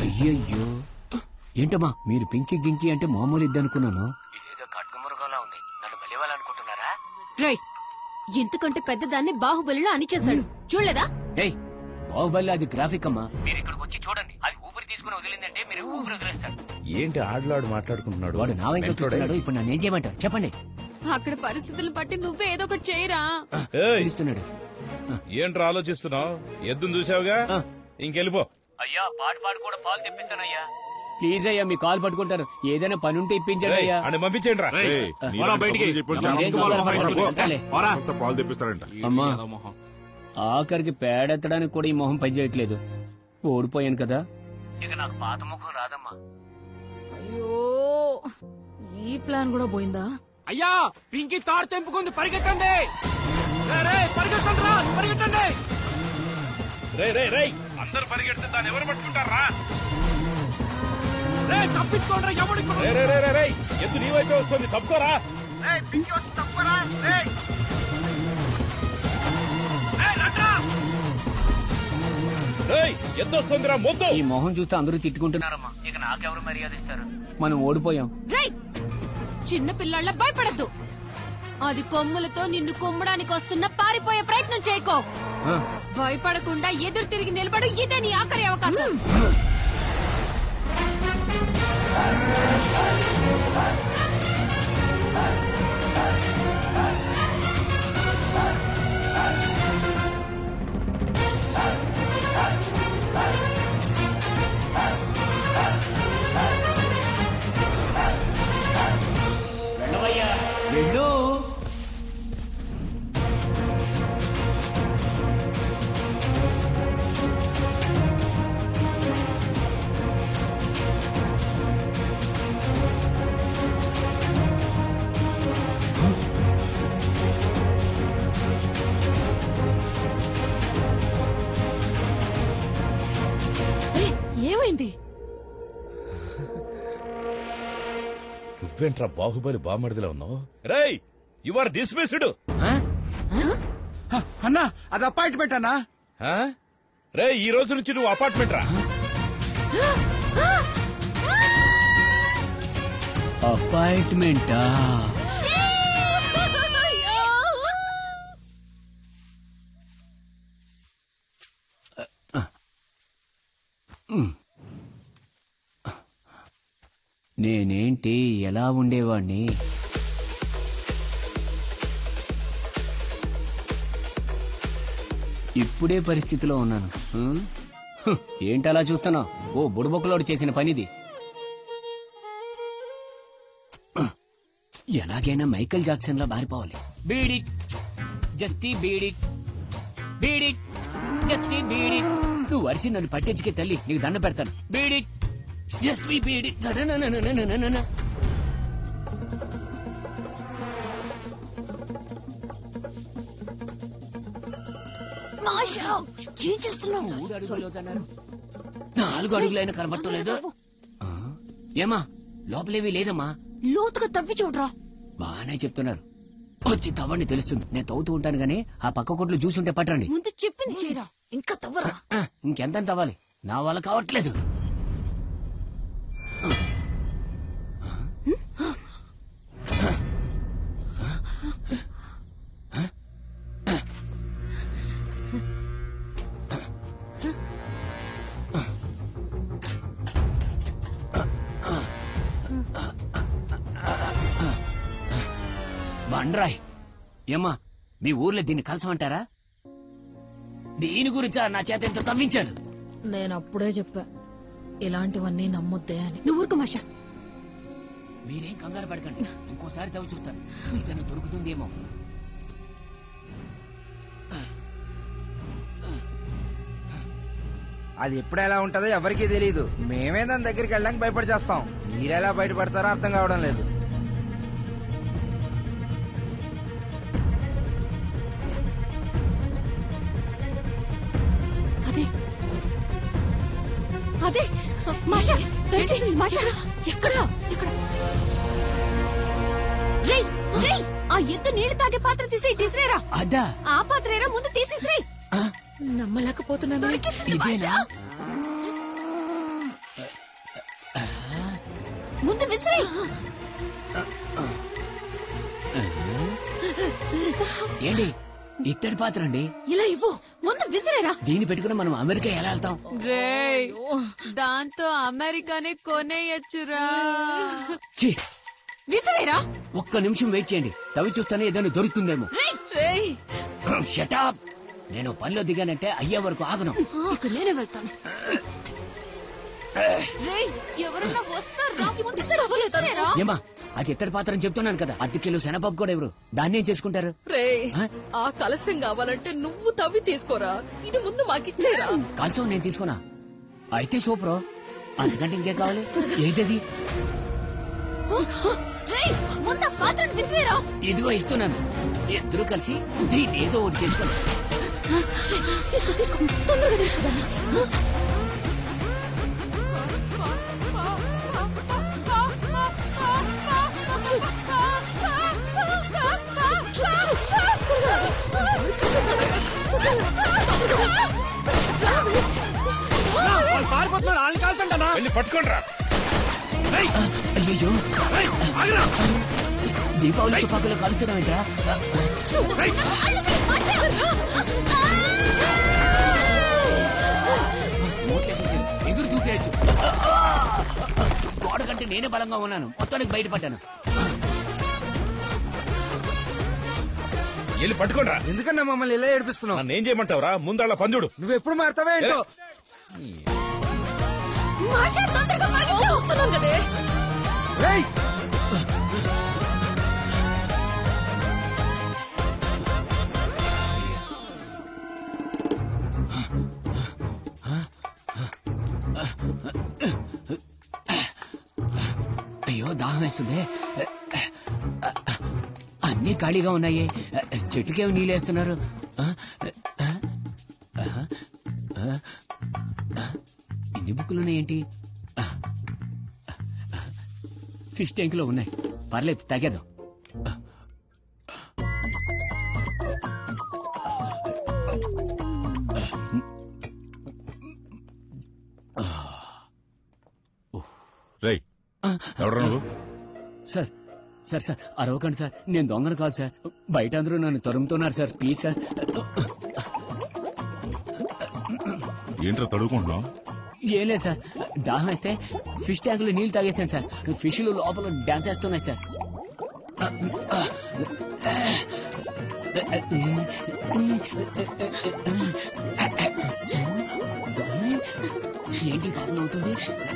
[SPEAKER 9] అయ్యయ్యో ఏంటమ్మా మీరు పింకి గింకి అంటే మామూలు ఇద్దనుకున్నాను ఇదేదో ఖడ్గమృగంలా ఉంది నన్ను బలివ్వాలనుకుంటున్నారా
[SPEAKER 10] రై ఇంతకంటే పెద్దదాన్ని బాహుబలిలో అనిచేశాడు చూడలేదా
[SPEAKER 9] ఏయ్ బాహుబలి అది గ్రాఫిక్ అమ్మా మీరు ఇక్కడికి వచ్చి చూడండి అది ఊపిరి తీసుకుని వదిలిందంటే మీరు ఊపిరి వదిలేస్తారు
[SPEAKER 18] ఏంటి ఆడలాడు మాట్లాడుకుంటున్నాడు
[SPEAKER 9] వాడు నా వైపు చూస్తున్నాడు ఇప్పుడు నన్ను ఏం చేయమంటారు చెప్పండి
[SPEAKER 10] అక్కడ పరిస్థితులను బట్టి నువ్వే ఏదో ఒకటి చేయరా
[SPEAKER 9] పిలుస్తున్నాడు
[SPEAKER 18] ఏంట్రా ఆలోచిస్తున్నావు ఎద్దును చూసావుగా ఇంకెళ్ళిపో
[SPEAKER 9] అయ్యా పాటు పాడు కూడా పాలు తెప్పిస్తానయ్యా ప్లీజ్ అయ్యా మీ కాల్ పట్టుకుంటారు ఏదైనా పని ఉంటే ఇప్పించండి అయ్యా
[SPEAKER 18] అని పంపించండి రా
[SPEAKER 4] ఏయ్, నీ
[SPEAKER 9] పోరా
[SPEAKER 4] దగ్గర
[SPEAKER 9] బయటికి.
[SPEAKER 4] కబుర్లు చెప్పాను,
[SPEAKER 9] మీరేం
[SPEAKER 4] చాలా
[SPEAKER 9] చూసారో
[SPEAKER 4] మంది
[SPEAKER 9] బయటికి.
[SPEAKER 4] పో.
[SPEAKER 9] అంటాలే.
[SPEAKER 4] కొత్త పాలు తెప్పిస్తారంట
[SPEAKER 9] అమ్మా ఆఖరికి పేడెత్తడానికి కూడా ఈ మొహం పనిచేయట్లేదు ఓడిపోయాను కదా ఇక నాకు పాత ముఖం రాదమ్మా
[SPEAKER 15] అయ్యో ఈ ప్లాన్ కూడా పోయిందా
[SPEAKER 1] అయ్యా పింకి తాడు తెంపుకుంది పరిగెట్టండి రే, రే, పరిగెట్టండి రా పరిగెట్టండి
[SPEAKER 18] రే రే రే అందరు పరిగెడితే దాన్ని ఎవరు పట్టుకుంటారా
[SPEAKER 1] రే తప్పించుకోండి రా, ఎవడికి
[SPEAKER 18] రే రే రే రే రే ఎద్దు నీ వైపే వస్తుంది తప్పుకోరా రేయ్ ఎద్దు వస్తుందిరా మొద్దు
[SPEAKER 9] ఈ మొహం చూస్తే అందరూ తిట్టుకుంటున్నారమ్మా ఇక నాకెవరు మర్యాద ఇస్తారు మనం ఓడిపోయాం
[SPEAKER 10] రై చిన్న పిల్లాళ్ళ భయపడద్దు అది కొమ్ములతో నిన్ను కొమ్మడానికి వస్తున్న పారిపోయే ప్రయత్నం చేయకో
[SPEAKER 9] ఆ,
[SPEAKER 10] భయపడకుండా ఎదురు తిరిగి నిలబడు ఇదే నీ ఆఖరి అవకాశం
[SPEAKER 9] వెళ్ళవయ్యా వెళ్ళు
[SPEAKER 15] ఏయ్, ఏమైంది
[SPEAKER 18] నువ్వేంట్రా బాహుబలి బామడిదిలో ఉన్నావు రేయ్ యు ఆర్ డిస్మిస్డ్
[SPEAKER 2] అన్నా అది అపాయింట్మెంట్ అన్నా
[SPEAKER 18] రే ఈ రోజు నుంచి నువ్వు అపార్ట్మెంట్ రా
[SPEAKER 9] అపాయింట్మెంటా నేనేంటి ఎలా ఉండేవాణ్ణి ఇప్పుడే పరిస్థితిలో ఉన్నాను హ్మ్? హ్, ఏంటలా చూస్తున్నావు ఓ బుడబొక్కలోడు చేసిన పనిది ఎలాగైనా మైకేల్ జాక్సన్ లా మారిపోవాలి బీడి జస్టీ బీడి బీడి జస్టీ బీడి నువ్వు వరిసి నన్ను పట్టించుకే తల్లి నీకు దండ పెడతాను బీడి జస్ట్ బీ బీడి దడనననననననన.
[SPEAKER 10] మాషా ఏం చేస్తున్నావు
[SPEAKER 9] మూడు అడుగులు అవుతున్నారు. నాలుగు అడుగులైనా కనబట్టలేదు ఆ? ఏమా లోపలేవి లేదమ్మా
[SPEAKER 10] లోతుగా తవ్వి చూడరా
[SPEAKER 9] బాగానే చెప్తున్నారు వచ్చి తవ్వండి తెలుస్తుంది నేను తవ్వుతూ ఉంటాను గానీ ఆ పక్క కొట్లు చూసుంటే పట్టండి
[SPEAKER 10] ముందు చెప్పింది చేయరా ఇంకా తవ్వరా
[SPEAKER 9] ఆ, ఇంకెంత తవ్వాలి నా వల్ల కావట్లేదు బండ్రాయ్ ఏమ్మా మీ ఊర్లో దీన్ని కలసమంటారా దీని గురించా నా చేత ఇంత తవ్వించారు
[SPEAKER 15] నేను అప్పుడే చెప్పా ఇలాంటివన్నీ నమ్మొద్దే అని
[SPEAKER 10] నువ్వు ఊరుకో మాషా
[SPEAKER 9] మీరేం కంగారు పడకండి ఇంకోసారి తవ్వి చూస్తాను ఏదైనా దొరుకుతుందేమో
[SPEAKER 20] అది ఎప్పుడు ఎలా ఉంటుందో ఎవరికీ తెలియదు మేమే దాని దగ్గరికి వెళ్ళడానికి భయపడి చేస్తాం మీరెలా బయటపడతారో అర్థం కావడం లేదు
[SPEAKER 10] అదే అదే మాషా దొరికేసింది మాషా ఎక్కడ ఎక్కడ రేయ్ రేయ్ ఆ ఎద్దు నీళ్లు తాగే పాత్ర తీసి డిసిరేరా
[SPEAKER 9] అదా
[SPEAKER 10] ఆ పాత్రేరా ముందు తీసేసిరే
[SPEAKER 15] నమ్మలేకపోతున్నాను
[SPEAKER 10] దొరికేసింది
[SPEAKER 9] ఇదేనా
[SPEAKER 10] మాషా
[SPEAKER 3] ముందు విసిరే
[SPEAKER 9] ఏంటి ఇత్తడి పాత్ర అండి
[SPEAKER 3] ఇలా ఇవ్వు ముందు విసిరేరా
[SPEAKER 9] దీన్ని పెట్టుకుని మనం అమెరికా ఎలా వెళ్తాం
[SPEAKER 10] రేయ్ దాంతో అమెరికానే కొనేయచ్చురా
[SPEAKER 9] ఛీ
[SPEAKER 3] విసిరేరా
[SPEAKER 9] ఒక్క నిమిషం వెయిట్ చేయండి తవి చూస్తానే ఏదైనా దొరుకుతుందేమో
[SPEAKER 3] రేయ్
[SPEAKER 9] షటాప్ నేను పనిలో దిగానంటే అయ్యే వరకు ఆగను
[SPEAKER 3] ఇక నేనే వెళ్తాను రేయ్ ఎవరన్నా వస్తారా ముందు విసిరేరా
[SPEAKER 9] ఏమా అది ఇత్తడి పాత్ర అని చెప్తున్నాను కదా అద్దె కిలో శనపప్పు కూడా ఎవరు దాన్ని ఏం చేసుకుంటారు
[SPEAKER 14] రే ఆ కలశం కావాలంటే నువ్వు తవ్వి తీసుకోరా ఇది ముందు మాకిచ్చేరా
[SPEAKER 9] కలసం నేను తీసుకున్నా అయితే సూపర్ అంతకంటే ఇంకేం కావాలి ఏదది
[SPEAKER 3] రేయ్ ముందు ఆ పాత్రను విసిరేరా
[SPEAKER 9] ఇదిగో ఇస్తున్నాను ఇద్దరు కలిసి దీన్ని ఏదో ఒకటి చేసుకోండి
[SPEAKER 3] తీసుకో తీసుకో తొందరగా తీసుకుదాన్ని
[SPEAKER 18] పారిపోతున్నారు వాళ్ళు కాల్చండి వెళ్ళి పట్టుకోండి రా
[SPEAKER 9] అయ్యో దీపావళి తుపాకులు కలుస్తున్నావేంట్రా మోట్లేసి వచ్చాను. ఎదురు దూకేయచ్చు గోడ కంటే నేనే బలంగా ఉన్నాను మొత్తానికి బయటపడ్డాను
[SPEAKER 18] వెళ్ళి పట్టుకోండి రా
[SPEAKER 20] ఎందుకన్నా మమ్మల్ని ఇలా ఏడిపిస్తున్నావు
[SPEAKER 18] నన్ను ఏం చేయమంటావురా ముందాళ్ళ పంజుడు
[SPEAKER 20] నువ్వు ఎప్పుడు మారుతావా ఏంటో
[SPEAKER 3] మాషా తొందరగా పరిగెత్తు వస్తున్నాం కదే
[SPEAKER 20] రేయ్
[SPEAKER 9] అయ్యో దాహం వేస్తుంది అన్ని ఖాళీగా ఉన్నాయి చెట్టుకేమి నీళ్ళు వేస్తున్నారు ఆ? ఆ? ఆ? ఆ? ఆ? ఇన్ని బుక్కులు ఉన్నాయేంటి ఆ. ఫిష్ ట్యాంక్ లో ఉన్నాయి పర్లేదు తగ్గేద్దాం
[SPEAKER 4] రేయ్ ఎవరు నువ్వు
[SPEAKER 9] సార్ సార్ సార్ అరవకండి సార్ నేను దొంగను కాదు సార్ బయట అందరూ నన్ను తరుముతున్నారు సార్ ప్లీజ్ సార్
[SPEAKER 4] ఏంట్రా తడుకుంటున్నావు
[SPEAKER 9] ఏం లేదు సార్ దాహం వేస్తే ఫిష్ ట్యాంకులో నీళ్లు తాగేశాను సార్ ఫిష్లు లోపల డాన్స్ వేస్తున్నాయి సార్ ఏంటి పాపం అవుతుంది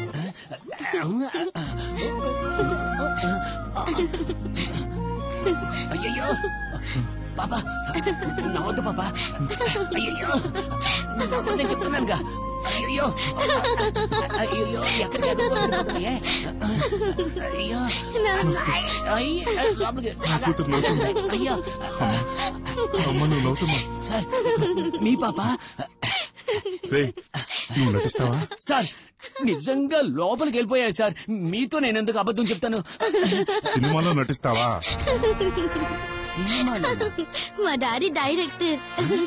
[SPEAKER 9] అయ్యయ్యో పాపా నవ్వద్దు పాపా అయ్యయ్యో నవ్వద్దని చెప్తున్నానుగా అయ్యయ్యో అయ్యయ్యో ఎక్కడికి ఎదుగుతున్నాయే అయ్యో అయ్య లోపలికి
[SPEAKER 4] కూతురు నవ్వుతుంది.
[SPEAKER 9] అయ్యో
[SPEAKER 4] అమ్మ నువ్వు నవ్వుతున్నావు
[SPEAKER 9] సార్ మీ పాప
[SPEAKER 4] రేయ్ నువ్వు నటిస్తావా
[SPEAKER 9] సార్ నిజంగా లోపలికి వెళ్ళిపోయాయి సార్ మీతో నేను ఎందుకు అబద్ధం చెప్తాను
[SPEAKER 4] సినిమాలో నటిస్తావా
[SPEAKER 9] సినిమాలో
[SPEAKER 3] మా డాడీ డైరెక్టర్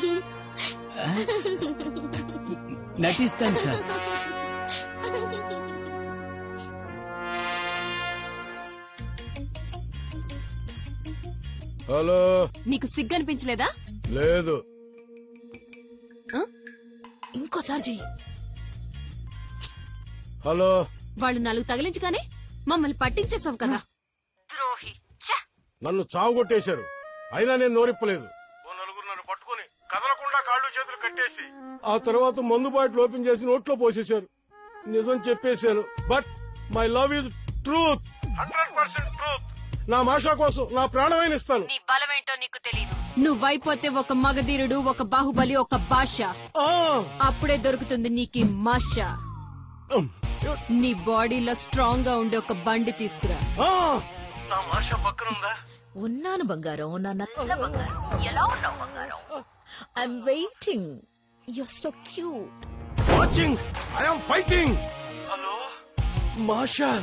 [SPEAKER 9] నటిస్తాను సార్
[SPEAKER 21] హలో
[SPEAKER 10] నీకు సిగ్గు అనిపించలేదా
[SPEAKER 21] లేదు
[SPEAKER 10] ఇంకోసారి చెయ్యి
[SPEAKER 21] హలో
[SPEAKER 10] వాళ్ళు నాలుగు తగిలించగానే మమ్మల్ని పట్టించేసావు కదా
[SPEAKER 3] ద్రోహి
[SPEAKER 21] నన్ను చావు కొట్టేశారు అయినా నేను నోరిప్పలేదు ఓ నలుగురు నన్ను పట్టుకుని కదలకుండా కాళ్ళు చేతులు కట్టేసి ఆ తర్వాత మందు బాటిల్ ఓపెన్ చేసి నోట్లో పోసేశారు నిజం చెప్పేశాను but my love is truth hundred percent truth నా మాషా కోసం నా ప్రాణమైన ఇస్తాను
[SPEAKER 10] నీ బలమేంటో నీకు తెలియదు నువ్వైపోతే ఒక మగధీరుడు ఒక బాహుబలి ఒక భాష అప్పుడే దొరుకుతుంది నీకు మాష నీ బాడీలో స్ట్రాంగ్ గా ఉండే ఒక బండి తీసుకురా
[SPEAKER 21] నా మాషా పక్కన ఉందా
[SPEAKER 15] ఉన్నాను బంగారం నా నల్ల బంగారం ఎలా ఉన్నావు బంగారం I'm waiting you so cute
[SPEAKER 21] watching I'm fighting hello Masha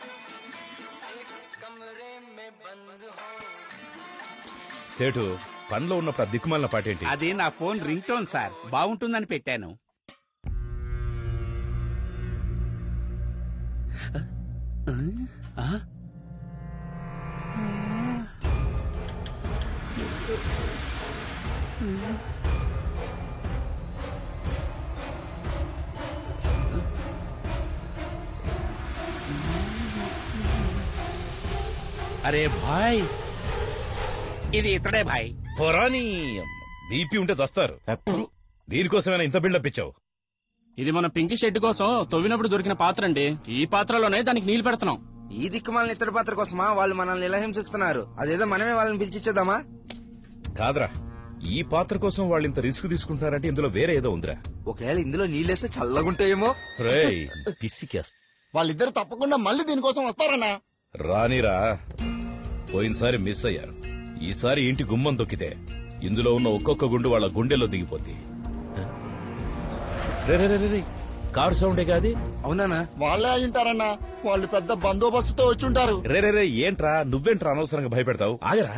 [SPEAKER 18] సేటు పనిలో ఉన్నప్పుడు ఆ దిక్కుమాలిన పాట ఏంటి
[SPEAKER 5] అది నా ఫోన్ రింగ్ టోన్ సార్ బాగుంటుందని పెట్టాను ఆ? అరే భాయ్ ఇది ఇతడే భాయ్
[SPEAKER 18] పొరాని బీపీ ఉంటే దస్తారు దీనికోసమైనా ఇంత బిల్డప్ ఇచ్చావు
[SPEAKER 9] ఇది మన పింకి షెడ్ కోసం తవ్వినప్పుడు దొరికిన పాత్ర అండి ఈ పాత్రలోనే దానికి నీళ్లు పెడుతున్నాం
[SPEAKER 20] ఈ దిక్కుమాలిన ఇతడి పాత్ర కోసమా వాళ్ళు మనల్ని ఇలా హింసిస్తున్నారు అదేదో మనమే వాళ్ళని పిలిచిచ్చేద్దామా
[SPEAKER 18] కాదురా ఈ పాత్ర కోసం వాళ్ళు ఇంత రిస్క్ తీసుకుంటున్నారంటే ఇందులో వేరే ఏదో ఉందిరా
[SPEAKER 20] ఒకవేళ ఇందులో నీళ్ళేస్తే చల్లగుంటాయేమో
[SPEAKER 18] రేయ్ పిసికేస్తా
[SPEAKER 11] వాళ్ళిద్దరు తప్పకుండా మళ్ళీ దీనికోసం వస్తారన్నా
[SPEAKER 18] రానిరా పోయినసారి మిస్ అయ్యారు ఈసారి ఇంటి గుమ్మం తొక్కితే ఇందులో ఉన్న ఒక్కొక్క గుండు వాళ్ళ గుండెల్లో దిగిపోద్ది రే, రే, రే, రే, రే. కారు సౌండే కాది
[SPEAKER 20] అవునా
[SPEAKER 11] వాళ్ళే అయింటారన్నా వాళ్ళు పెద్ద బందోబస్తుతో వచ్చి ఉంటారు
[SPEAKER 18] రే రే రే ఏంట్రా నువ్వేంట్రా అనవసరంగా భయపెడతావు ఆగరా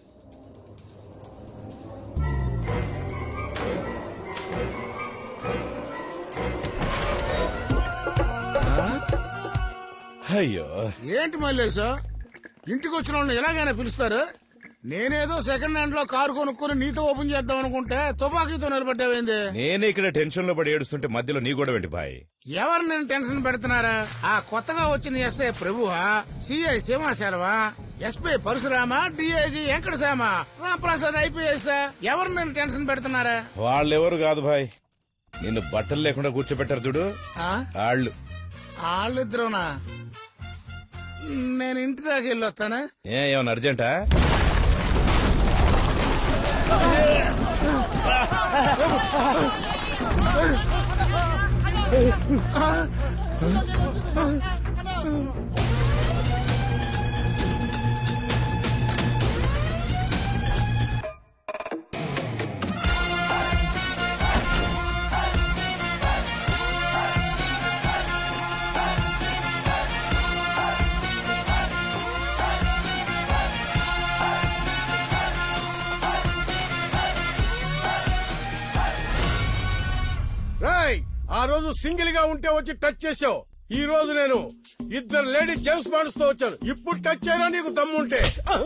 [SPEAKER 18] అయ్యో
[SPEAKER 13] ఏంటి మల్లేశా ఇంటికి వచ్చిన వాళ్ళని ఎలాగైనా పిలుస్తారు నేనేదో సెకండ్ హ్యాండ్ లో కారు కొనుక్కొని నీతో ఓపెన్ చేద్దాం అనుకుంటే తుపాకీతో నిలబెట్టావేంది
[SPEAKER 18] నేనే ఇక్కడ టెన్షన్ లో పడి ఏడుస్తుంటే మధ్యలో నీ కూడా వెంటి బాయ్
[SPEAKER 13] ఎవరు నేను టెన్షన్ పెడుతున్నారా ఆ కొత్తగా వచ్చిన ఎస్ఐ ప్రభువా సిఐ సింహాశలవా ఎస్పీ పరశురామా డిఐజీ వెంకటశామ రామప్రసాద్ ఐపీఎస్ ఎవరు నేను టెన్షన్ పెడుతున్నారా
[SPEAKER 18] వాళ్ళెవరు కాదు భాయ్ నిన్ను బట్టలు లేకుండా కూర్చోబెట్టారు చూడు
[SPEAKER 13] ఆ?
[SPEAKER 18] వాళ్ళు
[SPEAKER 13] వాళ్ళిద్దరునా నేను ఇంటి దాకా వెళ్ళొస్తానా
[SPEAKER 18] ఏ ఏమన్నా అర్జెంటా
[SPEAKER 21] రాయ్ ఆ రోజు సింగిల్ గా ఉంటే వచ్చి టచ్ చేసావు ఈ రోజు నేను ఇద్దరు లేడీ జేమ్స్ బాండ్స్ తో వచ్చాను ఇప్పుడు టచ్ అయినా నీకు దమ్ముంటే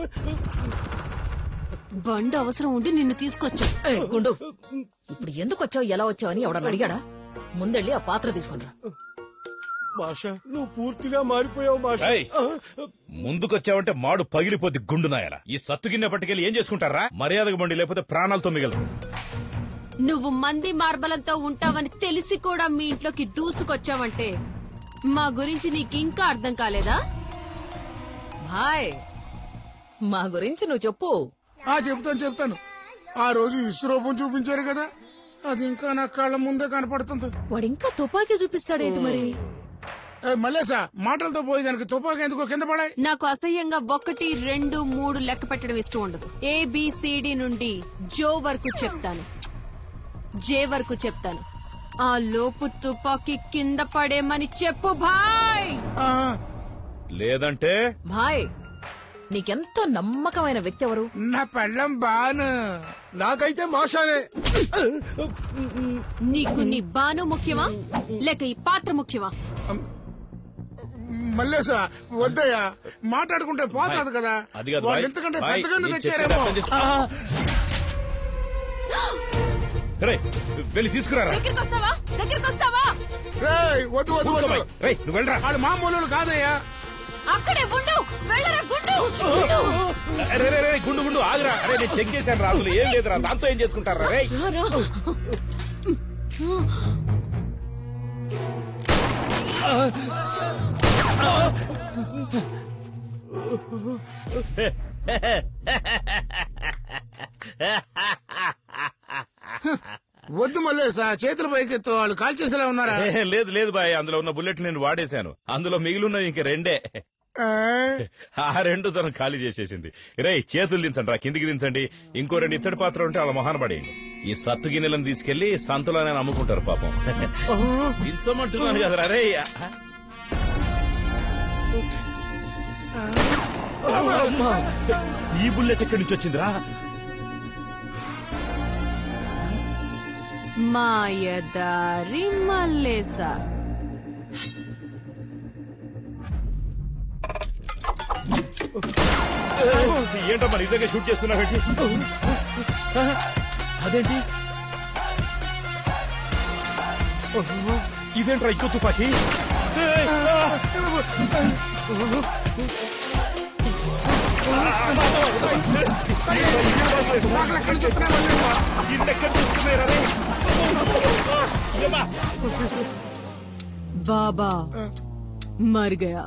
[SPEAKER 10] బండి అవసరం ఉండి నిన్ను తీసుకొచ్చా
[SPEAKER 15] ఏయ్, గుండు ఇప్పుడు ఎందుకు వచ్చావు ఎలా వచ్చావు అని ఎవడన్నా అడిగాడా ముందెళ్ళి ఆ పాత్ర తీసుకునిరా
[SPEAKER 21] భాష నువ్వు పూర్తిగా మారిపోయావు భాష
[SPEAKER 18] ఏయ్, ముందుకొచ్చావంటే మాడు పగిలిపోద్ది గుండు నాయల ఈ సత్తు గిన్నె పట్టుకెళ్ళి ఏం చేసుకుంటారా మర్యాదగా బండి లేకపోతే ప్రాణాలతో మిగలరు
[SPEAKER 10] నువ్వు మంది మార్బలంతో ఉంటావని తెలిసి కూడా మీ ఇంట్లోకి దూసుకొచ్చావంటే మా గురించి నీకింకా అర్థం కాలేదా
[SPEAKER 15] హాయ్ మా గురించి నువ్వు చెప్పు
[SPEAKER 13] ఆ చెప్తాను చెప్తాను ఆ రోజు విశ్వరూపం చూపించారు కదా అది ఇంకా నా కళ్ళ ముందే కనపడుతుంది
[SPEAKER 15] వాడు ఇంకా తుపాకీ చూపిస్తాడేంటి మరి
[SPEAKER 13] ఏ, మల్లేసా మాటలతో పోయేదానికి తుపాకీ ఎందుకో కింద పడాయి
[SPEAKER 10] నాకు అసహ్యంగా ఒకటి రెండు మూడు లెక్క పెట్టడం ఇష్టం ఉండదు ఏబిసిడి నుండి జో వరకు చెప్తాను జే వరకు చెప్తాను ఆ లోపు తుపాకీ కింద పడేమని చెప్పు భాయ్
[SPEAKER 18] లేదంటే
[SPEAKER 15] భాయ్ నీకెంతో నమ్మకమైన వ్యక్తి ఎవరు
[SPEAKER 13] నా పెళ్ళం బాను
[SPEAKER 21] నాకైతే మాషానే
[SPEAKER 10] నీకు నీ బాను ముఖ్యమా లేక ఈ పాత్ర ముఖ్యమా
[SPEAKER 13] మల్లేసా వద్దయ్యా మాట్లాడుకుంటే పోతాది కదా
[SPEAKER 18] అది కాదు,
[SPEAKER 13] వాళ్ళు
[SPEAKER 18] బాయ్.
[SPEAKER 13] ఎంతకంటే
[SPEAKER 18] బాయ్,
[SPEAKER 13] పెద్దగా
[SPEAKER 18] నేను
[SPEAKER 13] తెచ్చారేమో
[SPEAKER 18] చెప్పేది అర్థం రేయ్, వెళ్ళి తీసుకురారా
[SPEAKER 10] దగ్గరికి వస్తావా దగ్గరికి వస్తావా
[SPEAKER 13] రేయ్ వద్దు వద్దు
[SPEAKER 18] ఊరుకో
[SPEAKER 13] వద్దు
[SPEAKER 18] బాయ్. రేయ్, నువ్వు వెళ్ళరా
[SPEAKER 13] వాళ్ళు మామూలు కాదయ్యా
[SPEAKER 10] అక్కడే ఉండు వెళ్ళరా గుండు గుండు.
[SPEAKER 18] రే, రే, రే, గుండు గుండు ఆగురా అరే నేను చెక్ చేశాను రా అందులో ఏం లేదురా దాంతో ఏం చేసుకుంటారా రే
[SPEAKER 10] రా.
[SPEAKER 13] వద్దు మల్లేసా చేతులు పైకెత్తు వాళ్ళు కాల్ చేసేలా ఉన్నారా
[SPEAKER 18] ఏ, లేదు లేదు బాయ్ అందులో ఉన్న బుల్లెట్ నేను వాడేశాను అందులో మిగిలిన ఇంక రెండే
[SPEAKER 13] ఆ?
[SPEAKER 18] ఆ రెండు తను ఖాళీ చేసేసింది రే చేతులు దించండి రా కిందికి దించండి ఇంకో రెండు ఇత్తడి పాత్ర ఉంటే అలా మొహాన పడేయండి ఈ సత్తు గిన్నెలను తీసుకెళ్లి సంతలోనే అమ్ముకుంటారు పాపం దించమంటున్నాను కదరా రే అమ్మా, ఈ బుల్లెట్ ఎక్కడి నుంచి వచ్చిందిరా
[SPEAKER 10] మాయదారి మల్లేసా
[SPEAKER 18] ఏంటమ్మా నిజంగా షూట్ చేస్తున్నావు అదేంటి ఇదేంట్రా ఇంకో తుపాకీ
[SPEAKER 10] బాబా మర్ గయా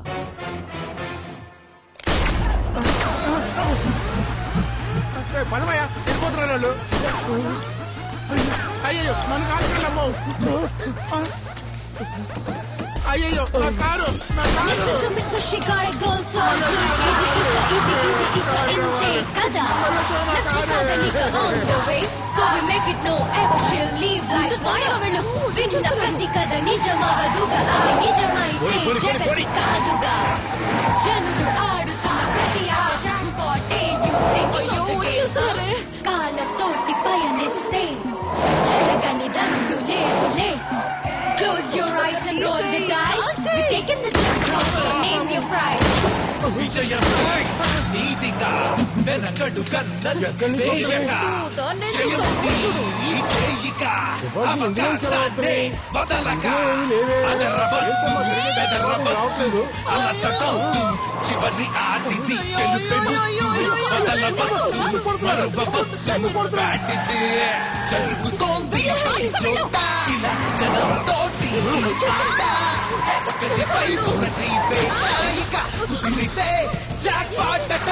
[SPEAKER 13] పదమయ్యా వెళ్ళిపోతున్నారు వాళ్ళు అయ్యో నన్ను కాల్చండి అయ్యో నా కారు నా car
[SPEAKER 3] Listen to Mr. She gotta go so good. ఇది ఇక ఇది ఇక ఇంతే కదా లక్ష్య సాధనిక on the way. So we make it no ever she'll leave like fire. విన్న ప్రతి కథ నిజమవదుగా అది నిజమైతే జగతి కాదుగా జనులు ఆడుతున్న ప్రతి ఆట జాంపాటే కాలతోటి పయనిస్తే జరగని దండు లేదులే Close your eyes and roll the dice. We're taking the jump so name your price.
[SPEAKER 1] విజయమే నీతిగా వెనకడు కన్నది వేయక జయముని ఈ చేయిక అవకాశాన్ని వదలక అదరవద్దు బెదరవద్దు అలసటొద్దు చివరి ఆటిది గెలుపెను వదలవద్దు మరువవద్దు బ్యాటిది జరుగుతోంది ఈ చోట ఇలా జనంతోటి ఈ ఆట ఒకరిపై ఒకరి వేషాయిక కుదిరితే జాక్ పాటట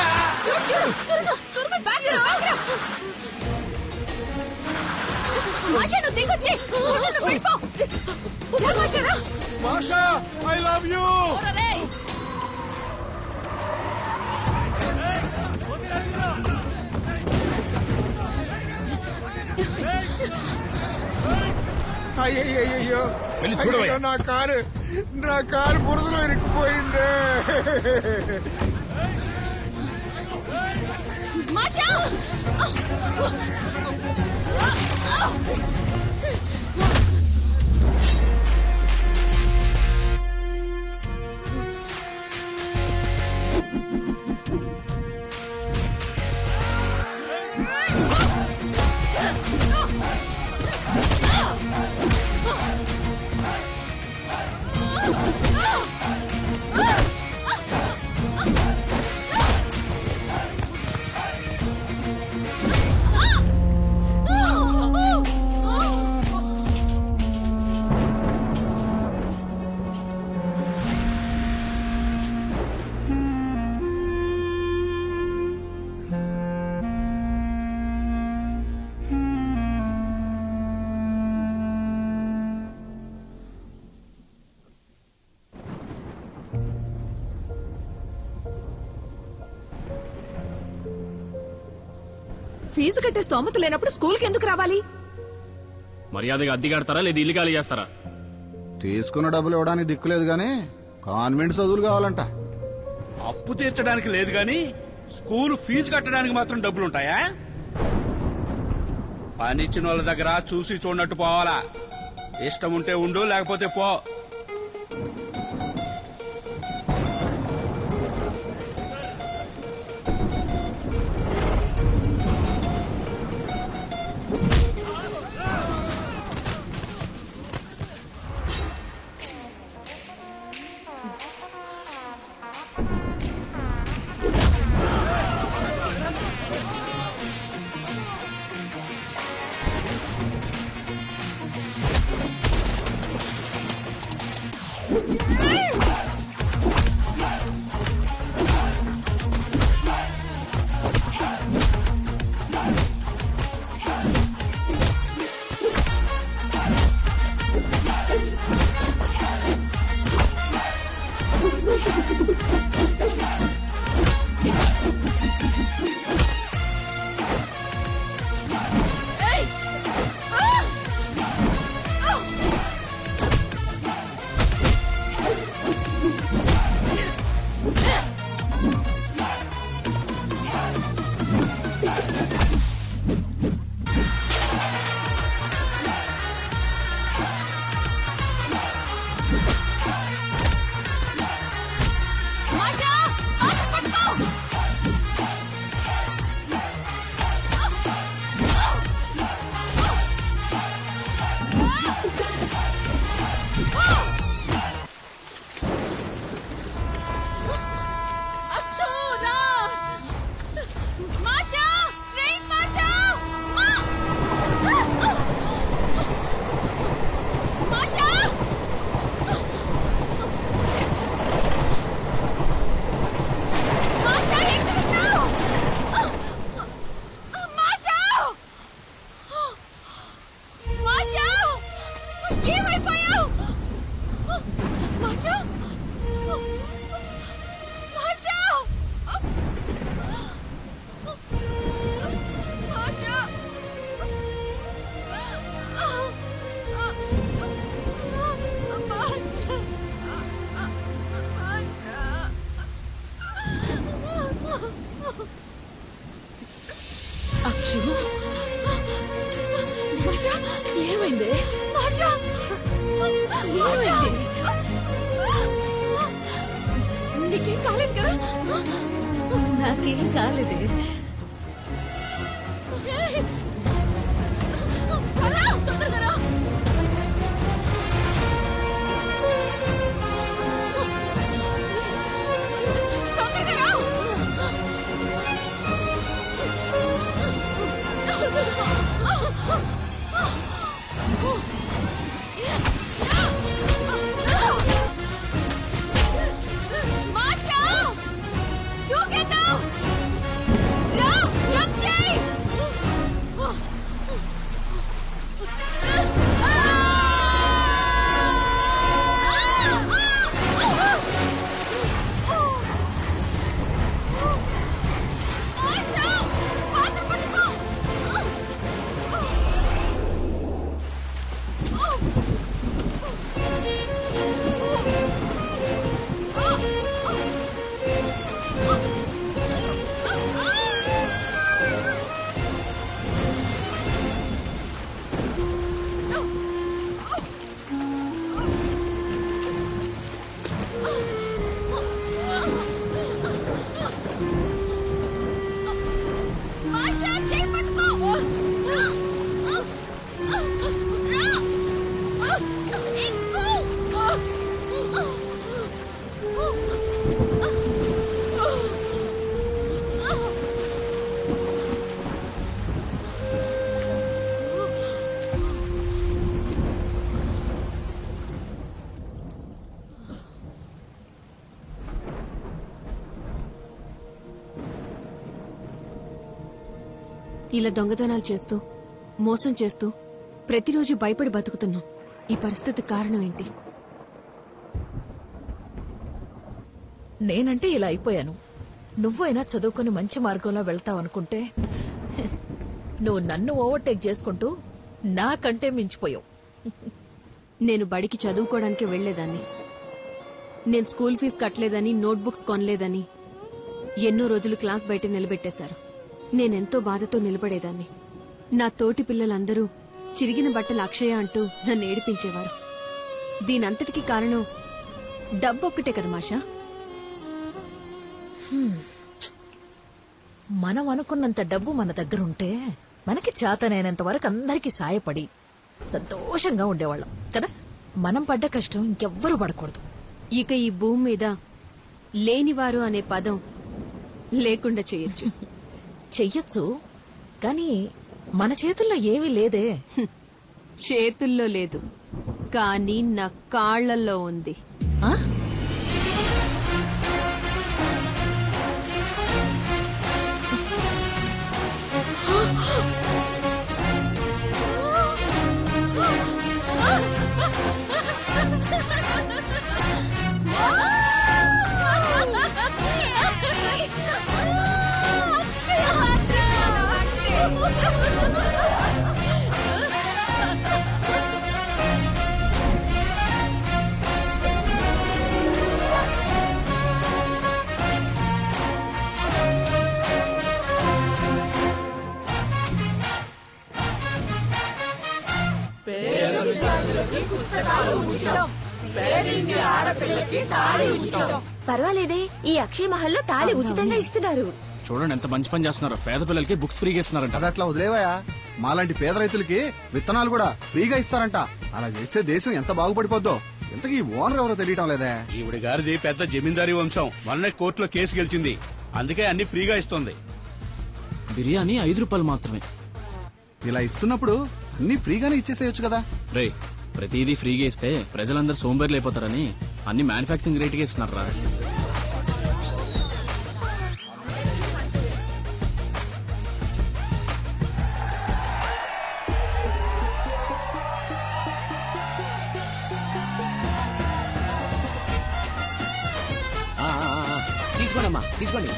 [SPEAKER 3] మాషా నువ్వు దిగొచ్చి నువ్వు వెళ్ళిపో Masha
[SPEAKER 21] Masha I love you
[SPEAKER 13] అయ్యయ్యో
[SPEAKER 18] వెళ్ళి చూడవయ్యా.
[SPEAKER 13] నా కారు నా కారు బురదలో ఇరుక్కుపోయింది
[SPEAKER 3] మాషా
[SPEAKER 16] ఫీజు కట్టే స్తోమత లేనప్పుడు స్కూల్కి ఎందుకు రావాలి
[SPEAKER 9] మర్యాదగా అద్దె కడతారా లేదు ఇల్లు ఖాళీ చేస్తారా
[SPEAKER 12] తీసుకున్న డబ్బులు ఇవ్వడానికి దిక్కులేదు గానీ కాన్వెంట్ చదువులు కావాలంట
[SPEAKER 5] అప్పు తీర్చడానికి లేదు గాని స్కూల్ ఫీజు కట్టడానికి మాత్రం డబ్బులుంటాయా పనిచ్చిన వాళ్ళ దగ్గర చూసి చూడనట్టు పోవాలా ఇష్టం ఉంటే ఉండు లేకపోతే పో
[SPEAKER 15] శివు భాషా ఏమైంది భాషా ఏమైంది నీకేం కాలేదు కదా నాకేం కాలేదే
[SPEAKER 3] Masha! దూకేద్దాం! రా, జంప్ చేయి! మాషా చేయి పట్టుకో రా రా ఎక్కు
[SPEAKER 10] ఇలా దొంగతనాలు చేస్తూ మోసం చేస్తూ ప్రతిరోజు భయపడి బతుకుతున్నాం ఈ పరిస్థితి కారణం ఏంటి
[SPEAKER 15] నేనంటే ఇలా అయిపోయాను నువ్వైనా చదువుకుని మంచి మార్గంలో వెళ్తావు అనుకుంటే నువ్వు నన్ను ఓవర్టేక్ చేసుకుంటూ నాకంటే మించిపోయావు
[SPEAKER 10] నేను బడికి చదువుకోవడానికి వెళ్లేదాన్ని నేను స్కూల్ ఫీజు కట్టలేదని నోట్బుక్స్ కొనలేదని ఎన్నో రోజులు క్లాస్ బయట నిలబెట్టేశారు నేనెంతో బాధతో నిలబడేదాన్ని నా తోటి పిల్లలందరూ చిరిగిన బట్టలు అక్షయ అంటూ నన్ను ఏడిపించేవారు దీనంతటికీ కారణం డబ్బొక్కటే కదా మాషా
[SPEAKER 15] హ్మ్. మనం అనుకున్నంత డబ్బు మన దగ్గర ఉంటే మనకి చేతనైనంత వరకు అందరికీ సాయపడి సంతోషంగా ఉండేవాళ్ళం కదా మనం పడ్డ కష్టం ఇంకెవ్వరూ పడకూడదు
[SPEAKER 10] ఇక ఈ భూమి మీద లేనివారు అనే పదం లేకుండా చేయొచ్చు
[SPEAKER 15] చెయ్యొచ్చు కానీ మన చేతుల్లో ఏమీ లేదే
[SPEAKER 10] చేతుల్లో లేదు కానీ నా కాళ్లలో ఉంది
[SPEAKER 15] ఆ?
[SPEAKER 19] పర్వాలేదే ఈ అక్షయ మహల్లో తాళి ఉచితంగా ఇస్తున్నారు
[SPEAKER 9] చూడండి ఎంత మంచి పని చేస్తున్నారు పేద పిల్లలకి బుక్స్ ఫ్రీగా ఇస్తున్నారంట
[SPEAKER 12] అది అట్లా వదిలేవయా మాలాంటి పేద రైతులకి విత్తనాలు కూడా ఫ్రీగా ఇస్తారంట అలా చేస్తే దేశం ఎంత బాగుపడిపోద్దో ఇంతకీ ఓనర్ ఎవరో తెలియటం లేదే
[SPEAKER 5] ఈవిడ గారిది పెద్ద జమీందారీ వంశం మొన్నే కోర్టులో కేసు గెలిచింది అందుకే అన్ని ఫ్రీగా ఇస్తుంది
[SPEAKER 9] బిర్యానీ ఐదు రూపాయలు మాత్రమే
[SPEAKER 12] ఇలా ఇస్తున్నప్పుడు అన్ని ఫ్రీగానే ఇచ్చేసేయచ్చు కదా
[SPEAKER 9] రే ప్రతిదీ ఫ్రీగా ఇస్తే ప్రజలందరూ సోంబేర్లు అయిపోతారని అన్ని మ్యానుఫాక్చరింగ్ రేట్గా ఇస్తున్నారా తీసుకోండి అమ్మా తీసుకోండి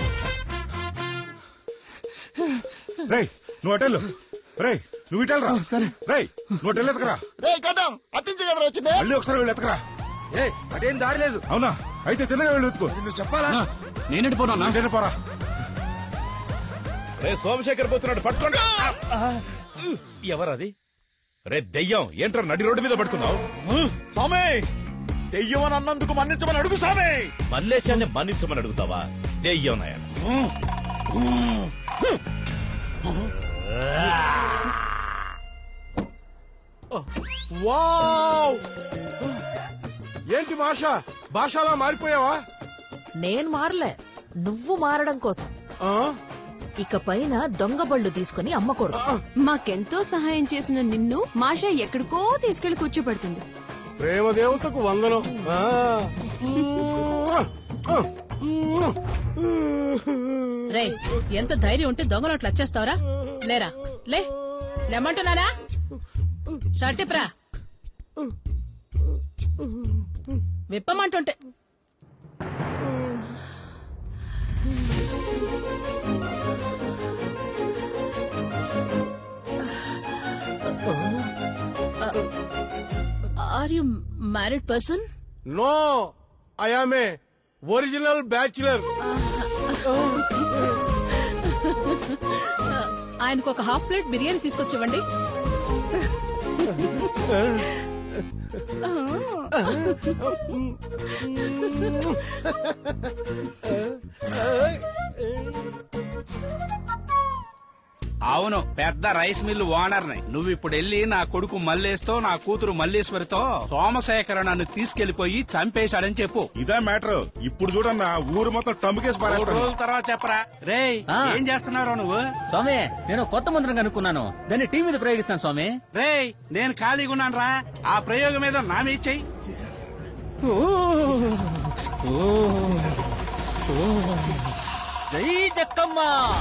[SPEAKER 4] రేయ్ నువ్వు అటెళ్ళు రేయ్ నువ్వు ఇటెళ్ళరా సరే రేయ్ నువ్వు అటెళ్ళు ఎత్తకరా
[SPEAKER 11] రే కట్టం అట్టించి కదా వచ్చింది
[SPEAKER 4] మళ్ళీ ఒకసారి వెళ్ళి ఎత్తకరా
[SPEAKER 20] ఏ అటేం దారి లేదు
[SPEAKER 4] అవునా అయితే తిన్నగా వెళ్ళి ఎత్తుకో
[SPEAKER 20] నువ్వు చెప్పాలా
[SPEAKER 9] నేనెటు పోనా
[SPEAKER 4] నేను పోరా
[SPEAKER 18] రే సోమశేఖర్ పోతున్నాడు పట్టుకోండి ఎవరది రే దెయ్యం ఏంట్రా నడి రోడ్డు మీద పట్టుకున్నావు
[SPEAKER 2] సామే దెయ్యం అని అన్నందుకు మన్నించమని అడుగు సామే
[SPEAKER 18] మల్లేశాన్ని మన్నించమని అడుగుతావా దెయ్యం నాయన
[SPEAKER 21] వావ్ ఏంటి భాష భాషలా మారిపోయావా
[SPEAKER 15] నేను మారలే నువ్వు మారడం కోసం ఇక పైన దొంగ బళ్ళు తీసుకుని అమ్మకూడదు
[SPEAKER 10] మాకెంతో సహాయం చేసిన నిన్ను మాషా ఎక్కడికో తీసుకెళ్లి కూర్చోబెడుతుంది
[SPEAKER 21] ప్రేమ దేవతకు వందనం ఆ.
[SPEAKER 14] రే ఎంత ధైర్యం ఉంటే దొంగ నోట్లు వచ్చేస్తావరా లేరా లే లేమంటున్నారా షర్టిప్రా విప్పమంటుంటే are you married person
[SPEAKER 21] no I am a original bachelor
[SPEAKER 14] ఆయనకు ఒక హాఫ్ ప్లేట్ బిర్యానీ తీసుకొచ్చివ్వండి
[SPEAKER 5] అవును పెద్ద రైస్ మిల్లు ఓనర్ని నువ్వు ఇప్పుడు వెళ్ళి నా కొడుకు మల్లేస్తో నా కూతురు మల్లేశ్వరితో సోమశేఖర నన్ను తీసుకెళ్లిపోయి చంపేశాడని చెప్పు
[SPEAKER 4] ఇదే మ్యాటర్ ఇప్పుడు చూడన్నా ఊరు మొత్తం టమ్ముకేసి
[SPEAKER 5] మూడు
[SPEAKER 4] పారేస్తాను
[SPEAKER 5] రోజుల తర్వాత చెప్పరా రేయ్
[SPEAKER 1] ఆ.
[SPEAKER 5] ఏం చేస్తున్నారో నువ్వు
[SPEAKER 1] స్వామి నేను కొత్త మంత్రం కనుక్కున్నాను దాన్ని టీ మీద ప్రయోగిస్తాను స్వామి
[SPEAKER 5] రేయ్ నేను ఖాళీగా ఉన్నాను రా ఆ ప్రయోగం ఏదో నా మీద చెయ్యి
[SPEAKER 1] జై జక్కమ్మ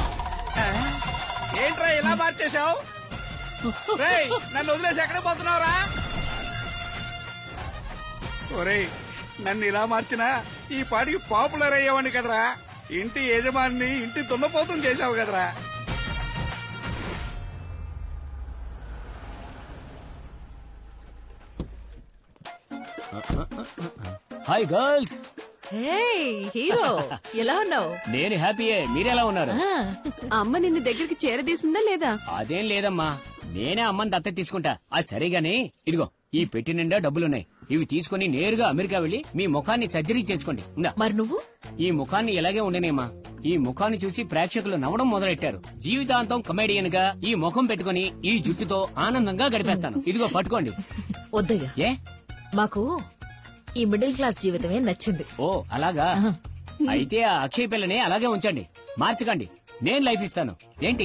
[SPEAKER 5] ఏంట్రా ఇలా మార్చేశావు రేయ్ నన్ను వదిలేసి ఎక్కడ పోతున్నావురా ఒరేయ్ నన్ను ఇలా మార్చినా ఈ పాటికి పాపులర్ అయ్యేవాడిని కదరా ఇంటి యజమాని ఇంటి దున్నపోతం చేశావు కదరా
[SPEAKER 9] హాయ్ గర్ల్స్
[SPEAKER 15] హీరో ఎలా ఉన్నావు
[SPEAKER 9] నేను హ్యాపీయే మీరెలా ఉన్నారు
[SPEAKER 10] అమ్మ నిన్ను దగ్గరికి చేరదీసిందా లేదా
[SPEAKER 9] అదేం లేదమ్మా నేనే అమ్మని దత్త తీసుకుంటా అది సరేగాని ఇదిగో ఈ పెట్టి నిండా డబ్బులున్నాయి ఇవి తీసుకుని నేరుగా అమెరికా వెళ్లి మీ ముఖాన్ని సర్జరీ చేసుకోండి ఇందా.
[SPEAKER 15] మరి నువ్వు
[SPEAKER 9] ఈ ముఖాన్ని ఇలాగే ఉండనేమా ఈ ముఖాన్ని చూసి ప్రేక్షకులు నవ్వడం మొదలెట్టారు జీవితాంతం కమేడియన్ గా ఈ ముఖం పెట్టుకుని ఈ జుట్టుతో ఆనందంగా గడిపేస్తాను ఇదిగో పట్టుకోండి
[SPEAKER 15] వద్దయ్యా
[SPEAKER 9] ఏ
[SPEAKER 15] మాకు ఈ మిడిల్ క్లాస్ జీవితమే నచ్చింది
[SPEAKER 9] ఓ అలాగా అయితే ఆ అక్షయ్ పిల్లని అలాగే ఉంచండి మార్చకండి నేను లైఫ్ ఇస్తాను ఏంటి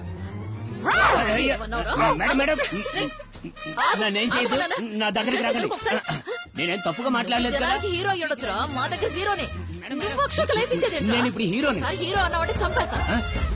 [SPEAKER 9] మేడం మేడం నన్నేం చేయదు నా దగ్గరికి రాకండి నేనేం తప్పుగా మాట్లాడలేదు కదా
[SPEAKER 15] జనానికి హీరో అయ్యుండొచ్చురా మా దగ్గర జీరోనే నువ్వు అక్షయకు లైఫ్ ఇచ్చేది
[SPEAKER 9] నేను ఇప్పుడు హీరోని.
[SPEAKER 15] హీరో అన్నావంటే చంపేస్తాను